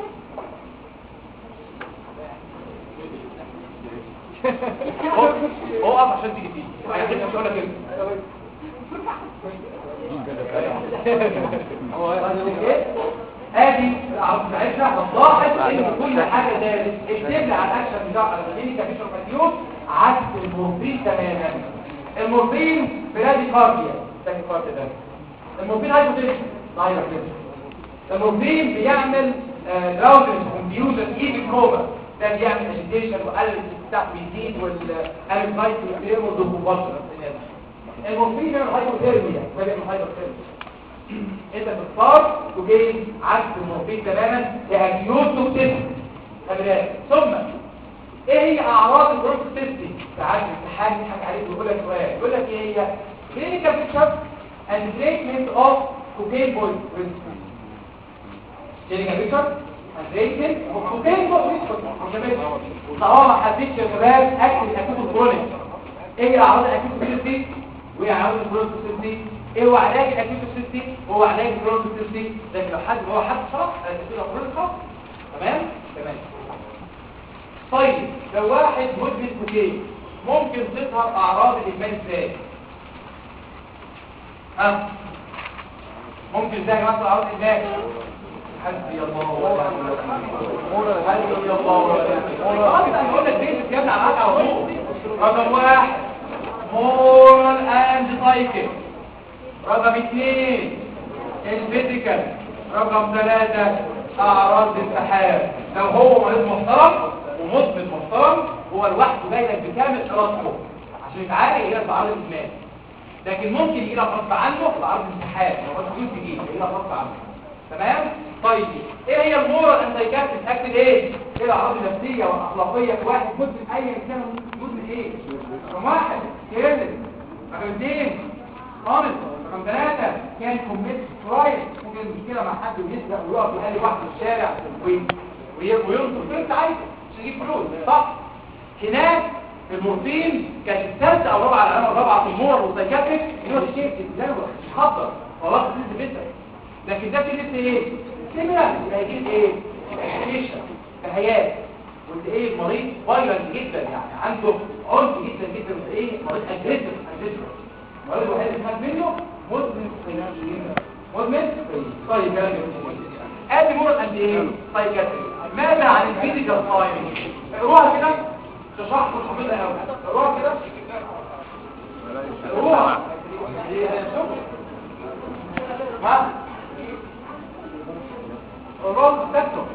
هو اقف عشان تيجي فيه انا كده مش هقول لك كده ادي العرض بتاعتنا هتلاحظ ان كل حاجه دارت اكتب لي على الاكشن بتاع الكلينيكا فيشر فاتيوم عكس المورفين تماما المورفين برادي كارديا تاكي كارديا ده المورفين هايبوتنشن هايبوتنشن المورفين بيعمل دراوزنس كونفيوجن ايفن كوما ده بيعمل اجيتيشن وقلب بتاعه بيزيد والانكزايتي والفيرمز والكونفرجن المورفين بيعمل هايبوثيرميا ما بيعمل هايبوثيرميا انت بتختار وجاي عكس المورفين تماما لاكيوت توكسيس خلي ثم ايه هي اعراض البروكسيستي تعال الامتحان يضحك عليك ويقول لك سؤال يقول لك ايه هي كلينيكال بيكتشر اند تريتمنت اوف كوكين بويز كلينيكال بيكتشر اند تريتمنت اوف كوكين بويز طالما ما حددتش يا شباب اكل الاكيوت الكرونيك ايه هي اعراض الاكيوت الكرونيك وايه اعراض البروكسيستي ايه هو علاج الاكيوت السيستي هو علاج الكرونيك السيستي لكن لو حد هو حد شخص هيكون كرونيك خلاص تمام تمام طيب لو واحد مدمن كوكايين ممكن تظهر اعراض الادمان ازاي ها ممكن ازاي مثلا اعراض الادمان حسبي الله ونعم الوكيل حسبي الله ونعم الوكيل اصلا بقول لك بيت يا ابني على على طول رقم واحد مورال اند سايكل رقم اثنين الفيزيكال رقم ثلاثة اعراض الانسحاب لو هو مريض محترم ومثبت محترم هو لوحده جاي لك بكامل ارادته عشان يتعالج يجي لك بعرض الادمان لكن ممكن يجي لك غصب عنه بعرض الانسحاب لو هو تجيب تجيب يجي لك غصب عنه تمام طيب ايه هي المورال انتايكاتس اكتب ايه ايه الاعراض النفسيه والاخلاقيه في واحد مدمن اي انسان مدمن ايه رقم واحد كيرلس رقم اثنين خالص رقم ثلاثة كان كوميت كرايم ممكن مشكلة مع حد ويسرق ويقف يقلي واحد في الشارع وي- وي- وينصر فين انت عايزه عشان يجيب فلوس صح هناك المورفين كانت الثالثة او الرابعة العلامة الرابعة في المور والسايكاتريك ان هو الشيء اللي هو مش محضر والله خصيص جدا لكن ده في لسه ايه؟ سيميلر يبقى يجيب ايه؟ اكسبريشن بهيات واللي ايه مريض فايلنت جدا يعني عنده عنف جدا جدا ايه مريض اجريسيف اجريسيف مريض واحد يخاف منه مدمن سيئين مدمن طيب يا جميل ادي مرض قد ايه سايكاتري ماذا عن الفيزيكال ساين اقروها كده تشرح لكم حافظها قوي اقروها كده اقروها دي شوف ها اقروها تستنوا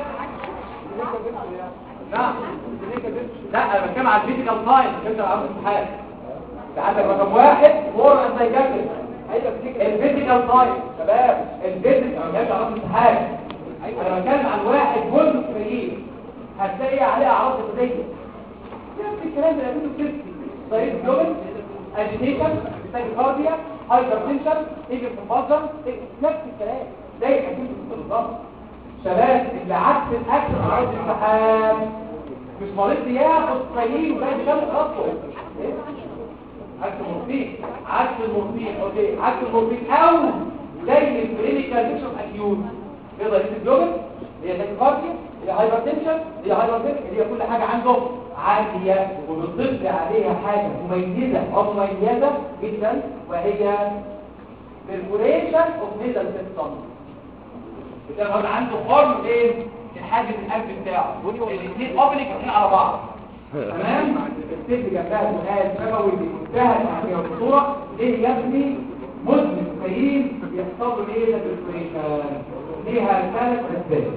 نعم لا انا بتكلم على الفيزيكال ساين انت عارف الامتحان ده عندك رقم واحد فور سايكاتري الفيزيكال ساين شباب الفيزيكال انا مش عارف الامتحان انا بتكلم عن واحد جزء فريق هتلاقي عليه اعراض جسديه نفس الكلام اللي قالته السيستي طريق جلوبل اجيتيشن تاكيكارديا هايبرتنشن ايجي كومبالجن نفس الكلام زي الحديث بالظبط شباب اللي عكس الاكل اعراض الامتحان مش مريض ياخد قليل وبقى بيكمل خطوه إيه؟ عكس المورفين عكس المورفين اوكي عكس المورفين او زي الكلينيكال بيكشر اكيوت يقدر يكتب جوبل هي تاكيكارديا هي هايبرتنشن هي هايبرتنشن هي كل حاجه عنده عاديه وبتضيف عليها حاجه مميزه او مميزه جدا وهي perforation of middle system بتبقى عنده خرم ايه الحاجز القلب بتاعه الاثنين اوبليك الاثنين على بعض تمام الست جنبها سؤال سبوي بمنتهى الاهميه والخطوره ليه يا ابني مدمن كريم يحصل له ايه الريسبيريشن ليها ثلاث اسباب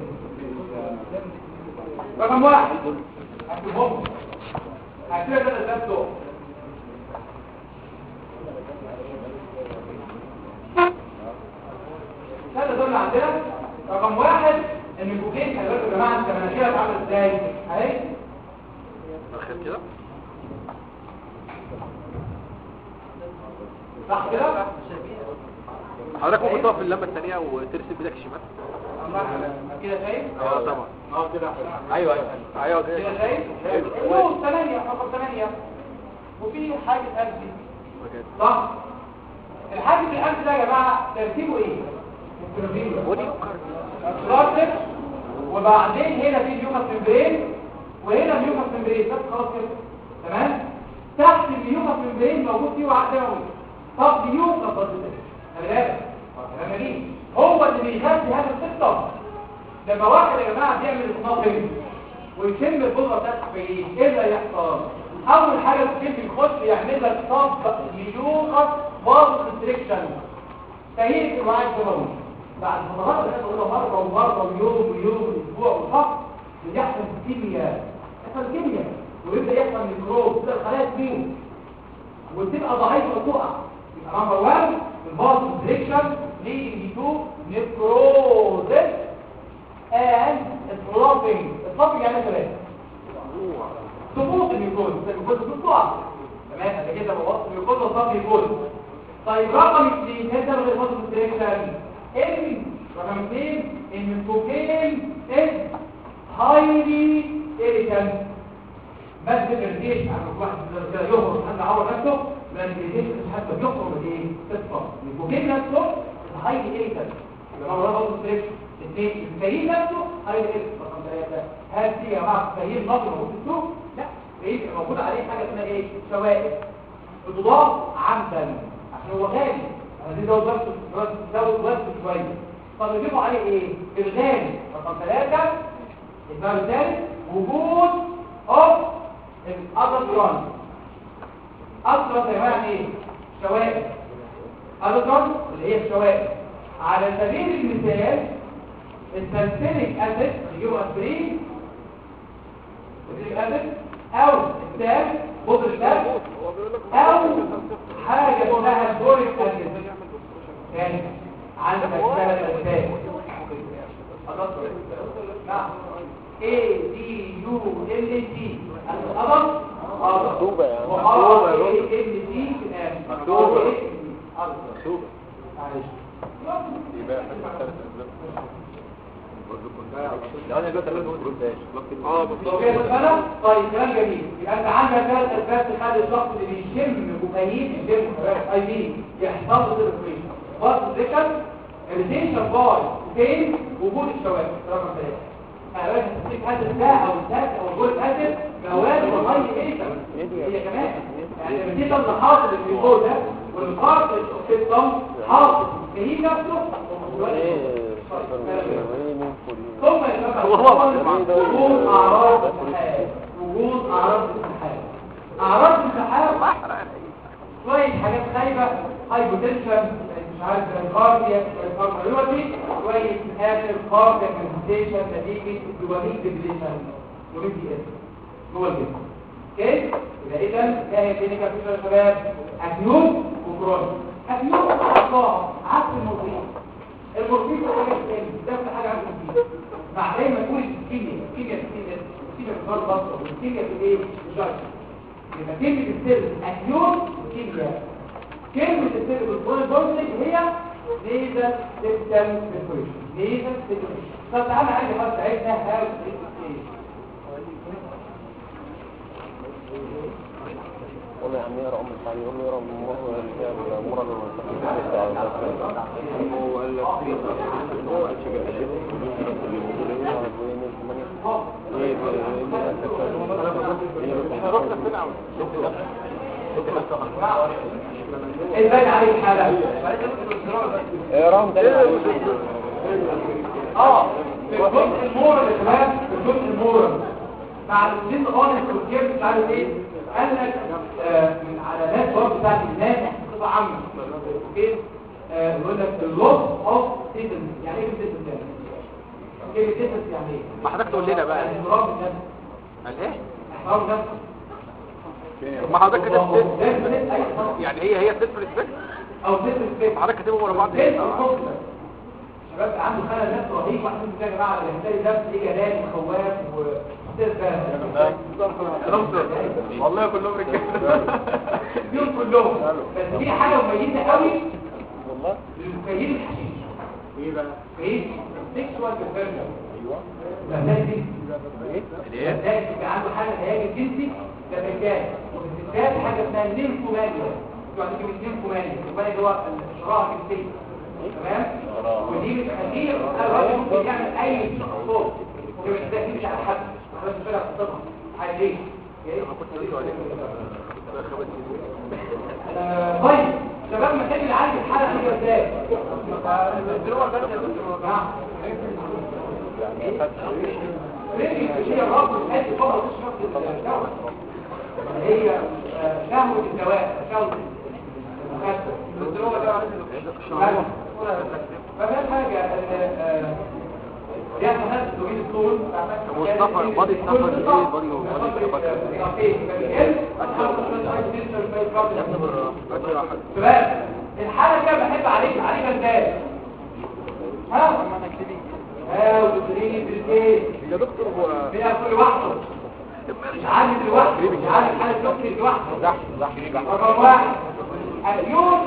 رقم واحد هكتبهم هكتبها ثلاث اسباب دول ثلاثة دول اللي عندنا رقم واحد ان الكوكين خلي بالكم يا جماعه انت مناخيرك عامله ازاي اهي اخر كده صح كده حضرتك ممكن تقف في اللمه الثانيه وترسم بايدك الشمال كده شايف اه طبعا اه كده ايوه ايوه ايوه كده كده شايف نور ثمانية رقم ثمانية وفي حاجة قلب صح الحاجة القلب ده يا جماعة ترتيبه ايه؟ ودي راسب وبعدين هنا في ميوكس ممبرين وهنا ميوكس ممبرين بس خلاص كده تمام تحت الميوكس ممبرين موجود فيه وعاء دموي طب ميوكس بس خلي بالك لما دي هو اللي بيغذي هذا السيستم لما واحد يا جماعه بيعمل سنابنج ويشم البودره بتاعته في ايه ايه اللي هيحصل اول حاجه الجسم يخش يعمل لك صب ميوكس فاز ريستريكشن تهيئ الوعي الدموي بعد فترات اللي تقولها مرة ومرة ويوم ويوم واسبوع وشهر بيحصل كيمياء يحصل كيمياء ويبدأ يحصل ميكروب تبدأ الخلايا تموت وتبقى ضعيفة وتقع يبقى نمبر 1 الباز ديريكشن leading to necrosis and flopping الفلوبينج يعني ثلاثة سقوط الميكروز الميكروز بتقع تمام انا كده بوصف الميكروز وصف الميكروز طيب رقم اثنين هذا غير الفاز ديريكشن ان رقم اثنين ان الكوكين از هايلي irritant بس الاريتيشن عشان واحد كده يخرج حد عور نفسه من الاريتيشن حتى بيخرج ايه تدفع الكوكين نفسه هايلي irritant يبقى هو رقم ستريكشن اثنين الكريم نفسه هايلي irritant رقم ثلاثة هل في يا جماعه كريم نظر موجود في السوق؟ لا بيبقى موجود عليه حاجه اسمها ايه؟ شوائب بتضاف عمدا عشان هو غالي انا دي زود بس زود بس شويه طب يجيبوا عليه ايه الغالي رقم ثلاثة الباب الثالث وجود اوف الادرترون ادرترون يا جماعه ايه شوائب ادرترون اللي هي الشوائب على سبيل المثال السلسليك اسيد يجيبوا اسبرين السلسليك اسيد او الدم بودر الدم او حاجه اسمها بوريك اسيد ثاني عندك ثلاث اسباب نعم A D U L T الأبط مكتوبة يا عم. مكتوبة A L T في الآخر مكتوبة. مكتوبة معلش يبقى ثلاث اسباب لو انا دلوقتي اه بالظبط كده تفهم طيب كلام جميل يبقى انت عندك ثلاث اسباب تخلي الشخص اللي بيشم كوكايين يشم اي بي يحصل له ديبريشن فاست ديكشن الريتيشن باي فين وجود الشوائب رقم ثلاثة خلي بالك التسليك اسيد ده او الزاك او الجول اسيد مواد والله ايه هي كمان يعني الريتيشن اللي حاصل في الجول ده والقارب السيستم حاصل في نفسه ثم يتبع وجود اعراض السحاب وجود اعراض السحاب اعراض السحاب شويه حاجات خايبه هايبوتنشن مش عارف الكارديا الكارديولوجي شويه اخر كارديا كونسنتريشن نتيجه دوبامين ديبليشن دوبامين دي اس جوه الجسم اوكي يبقى اذا كان كلينيكال فيشر يا شباب اكيوت وكرونيك اكيوت اعصاب عكس المورفين المورفين ده حاجه ثانيه ده في حاجه عكس المورفين مع دايما تقول الكيمياء الكيمياء الكيمياء الكيمياء في الغرب بس والكيمياء في الايه الجاج يبقى كلمه السر اكيوت وكيمياء كلمة السر بالبول بولسك هي نيزل سيستم ديبريشن نيزل سيستم طب تعالى عندي خلاص عرفنا هاو والله يا عم يقرا ام الثاني يقول له يقرا ام مرة هو قال لك في هو قال احنا رحنا فين عم ازاي عليك حالة اقرا اه في الجزء المورال يا شباب في الجزء المورال مع الدين خالص والكيف مش عارف ايه قال لك آه، من علامات برضه بتاعت الناس بصفة عامة اوكي آه، يقول لك اللوس اوف سيتنس يعني ايه سيتنس يعني كلمه سيتنس يعني ايه ما حضرتك تقول لنا بقى احترام النفس قال ايه احترام النفس طب ما حضرتك كده ده ست- البنات أي حد. يعني هي هي سيلف ريسبكت او سيتنس فيك حضرتك كاتبهم ورا بعض فين آه. الخوف ده؟ شباب عنده خلل نفسي رهيب واحد منكم يا جماعه اللي هتلاقي نفس ايه جلال وخواف وستير والله كلهم رجاله فيهم كلهم بس في حاجه مميزه قوي والله للمكيف الحشيش ايه بقى كيف سيكشوال بيرفيرجن ايوه فهمت دي ايه ده يبقى عنده حاله هياج الجنسي ده بالذات وبالذات حاجه اسمها نيمفومانيا يعني كلمه نيمفومانيا النيمفومانيا اللي هو الشراهه الجنسيه تمام ودي بتخليه الراجل ممكن يعمل اي صوت وما يستهدفش على حد بس مش هتعرف تصدق عايز ايه آه، طيب شباب محتاج نعالج الحاله دي ازاي نعم رجل هي الرب الحاجة فقط مش نفس الشهوة هي آه، شهوة الدواء شهوة المخدر ففي حاجة ال- آه، يعني هذا تريد الطول والسفر، بادي السفر إيه؟ بادي- بادي شباب الحالة كده بحب عليك عليك ازاي ها ها وتدريب بالكيس يا دكتور هو فيها كل واحدة مش عارف لوحده مش عارف حالة دكتور لوحده رقم واحد اكيوت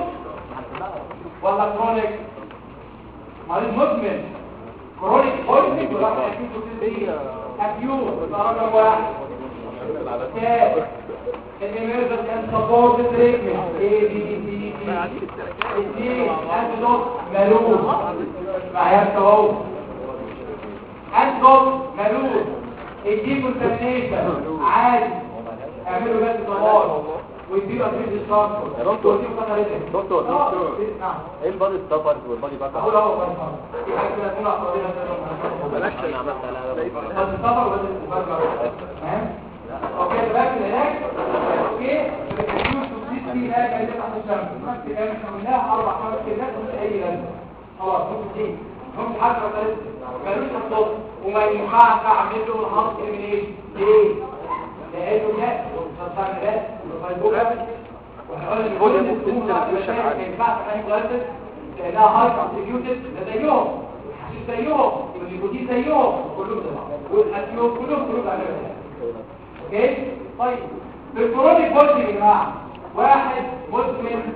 ولا كرونيك مريض مزمن كرونيك بويزنج ولا اكيوت اكيوت رقم واحد كاف الاميرجنسي اند سبورت تريتمنت اي بي سي دي اثنين انتدوت مالوز معايا اهو انتدوت مالوز الدي كونتامينيشن عادي اعملوا بس طوال ويديله ادريس الشرط يا دكتور. دكتور دكتور، دكتور. نعم ايه البادي ستافرز والبادي باكر اقول اهو بس في حاجه كده تكون اعتراضيه بلاش انا عملت على بس السفر وبس البرجر تمام اوكي دلوقتي العلاج اوكي الكيوز توكسيس دي علاج اللي تحت الشمس نفس الكلام احنا قلناها اربع خمس كلمات مش اي لازمه خلاص ممكن دي ممكن حد ما قالش ملوش الصوت وما ينفعش اعمل له الهارت اليمينيشن ليه؟ لانه ده وصلنا ده فالبوكا وهقول لك كل الدكتور ما ينفعش اعمل جلاسس لانها هاي كونتريبيوتد ده زيهم مش زيهم والنيكوتين زيهم كلهم زي بعض والاسيوم كلهم كلهم على اوكي طيب الكرونيك بولتي يا جماعه واحد مدمن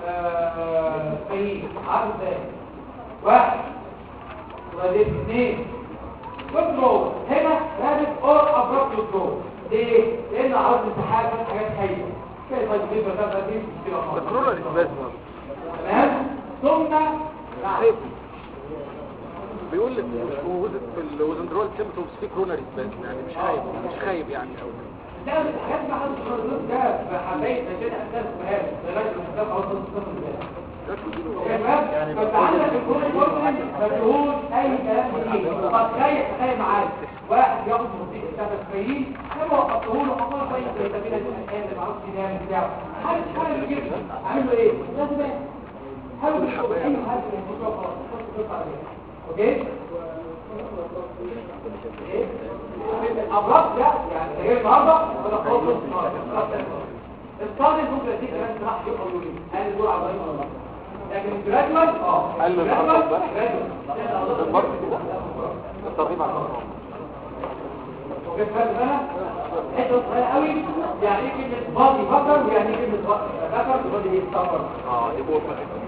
آه، سيء عارف ازاي واحد وبعدين اثنين ويدرو هنا رابط اور ابرابت ويدرو ليه؟ لان عرض الانتحار فيها حاجات حيه كده طيب دي بس دي مشكله خالص الكورونا الاسباس تمام ثم نعم بيقول لك وزن في الوزندرول سيمتومز في كورونا اسباس يعني مش خايب مش خايب يعني قوي ده الحاجات ما حدش يقول ده في حبايب كده اساس مهام لغايه ما الحساب اوصل للصفر ده يعني كنت عندك الكون الكون ما فيهوش اي كلام جديد طب تخيل تخيل معايا واحد ياخد مصيبه بتاعت الفريق كانوا وقفته له حصل كويس زي ده كده الان اللي ما اعرفش ينام بتاعه حاجه حاجه كده عامل له ايه؟ لازم إيه؟ حاول تشوف اي حاجه يعني تشوف خلاص خش تطلع عليها اوكي؟ إيه؟ الابراج ده يعني ده جاي النهارده ولا خلاص الصادق ممكن يديك كمان راح يبقى يقول هل الدور على ضعيف ولا لا لكن الجرادوال اه قال له النهارده امبارح الجرادوال الترغيب على الكورونا وكيف فرق بقى حته صغيره قوي يعني ايه كلمه بادي فكر ويعني ايه كلمه فكر وبادي ايه سفر اه يبقوا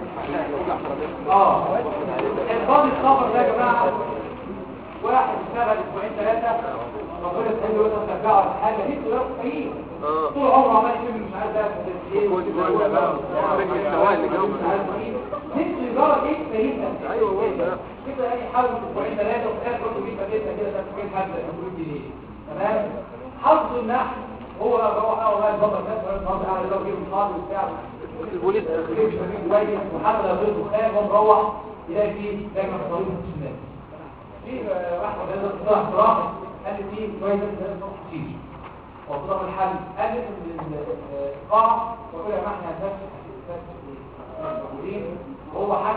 اه البادي السفر ده يا جماعه واحد اشتغل اسبوعين ثلاثه ربنا يسهل له مثلا ترجعه على حاجه نفسه يروح فقير اه طول عمره عمال يشم مش عارف ده ايه كل ده بقى رجل السواق اللي جنبه. نفسه يجرب ايه فقير ده ايوه هو ده كده يعني حاول اسبوعين ثلاثه وفي الاخر برضه بيبقى كده كده ده فين حد 100 جنيه تمام حظه النحل هو روح اول ما بابا الناس ولا النهارده قاعد يضرب فيه اصحابه وبتاع البوليس مش فاهمين كويس وحتى لو غير دخان وهو مروح يلاقي فيه دايما طريق الشمال في آه، واحد من الناس راح قال لي فيه كويس لازم نروح حشيش وطلب الحل قال لي ان القاعه وكل ما احنا هنفس موجودين وهو حل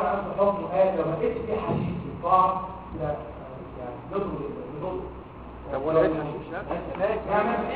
حكم قال لو ما لقيتش فيه حشيش في القاع لا يعني نضرب نضرب طب ولا لقيت حشيش لا؟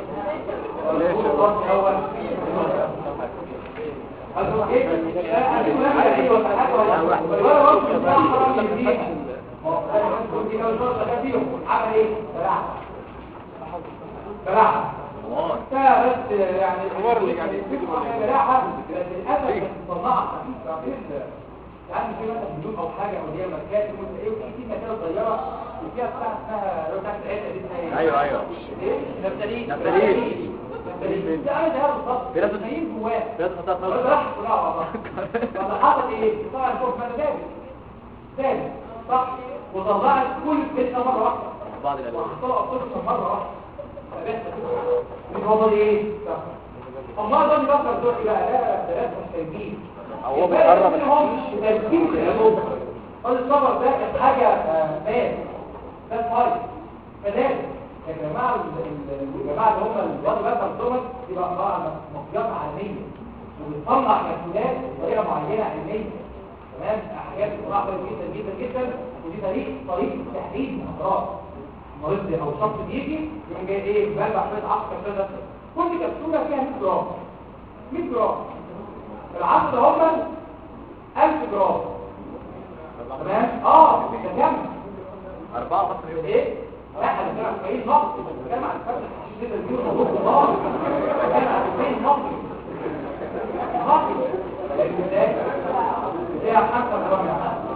بلاحة ده بس يعني يعني بلاحة للأسف مصنعة خفيفة يعني في مثلا هدوم او حاجه او هي مكان وانت ايه وفي في مكان صغيره وفيها بتاع اسمها لو تحت العيله دي اسمها ايه؟ ايوه ايوه ايه؟ نفتالين نفتالين. نفتالين ده انا ده بالظبط في ناس- نفتالين جواه في ناس حطها في ولا نفس- راح كلها على بعض فاللي حصل ايه؟ طبعا فوق ما انا ثابت ثابت صح؟ وطلعت كل الفتنه مره واحده بعض الالوان وحطها الطفل مره واحده فبس مش هو ايه؟ صح الله ده بيفكر دلوقتي بقى لا ثلاث محتاجين أو هو بيقرب هم مش تركيب العلوم قال الصبر ده كانت حاجه آه، مال ده فايت فلازم يا جماعه ال- ال- الجماعه اللي هم الواد بقى الصبر يبقى بقى مقياس عالميه وبيطلع مسؤولات بطريقه معينه علميه تمام حاجات بصراحه جدا جدا جدا ودي طريق طريق تحديد الامراض مريض او شخص بيجي يقوم جاي ايه بلبع شويه عصر كده كل كبسوله فيها 100 جرام 100 جرام العصر ده هم 1000 جرام تمام اه ده كم أربعة مصر ايه لا انا بتكلم عن فريق مصر بتكلم عن فرد الحشيش ده البيوت موجود في مصر بتكلم عن فريق مصر مصر ازاي ازاي يا محمد رامي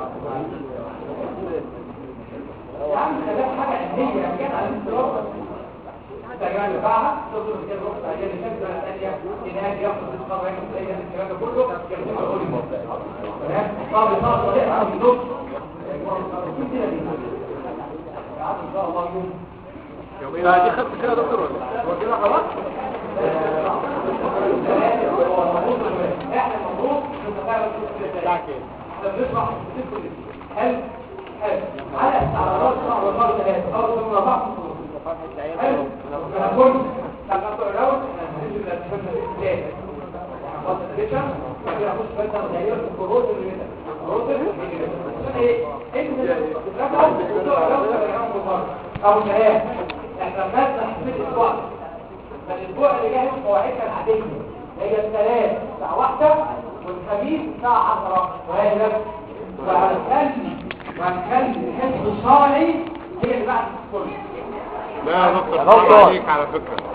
يا عم ده حاجه علميه يعني كان على الانتظار التجربه اللي بعدها تقدر كده تروح تعجل الشمس على الثانيه هناك ياخد الخبر ياخد اي الكلام ده كله ياخد اقول تمام طب طب طريقه بدون ان شاء الله يوم يومين دي خدت كده يا دكتور ولا هو كده خلاص احنا المفروض نتفاعل بتاع كده احنا بنشرح بتدخل حلو حلو على على راس شهر وشهر ثلاثة أول ثم ربع حلو أنا كنت لما أقرأ الراوند أنا هنزل للفن الثالث خلاص الفكرة بعدين أخش فلتة غيرة في الكروت اللي هنا الكروت اللي هنا عشان إيه؟ أنت بتتابع وتقرأ الراوند ولا الراوند بره أو شهاد إحنا بنفتح في الأسبوع فالأسبوع اللي جاي مواعيدنا العادية هي الثلاث الساعة واحدة والخميس الساعة 10 وهي نفس وهنخلي وهنخلي الحفظ الشرعي هي اللي بعد الكل لا يا دكتور يا دكتور. حرام عليك على فكرة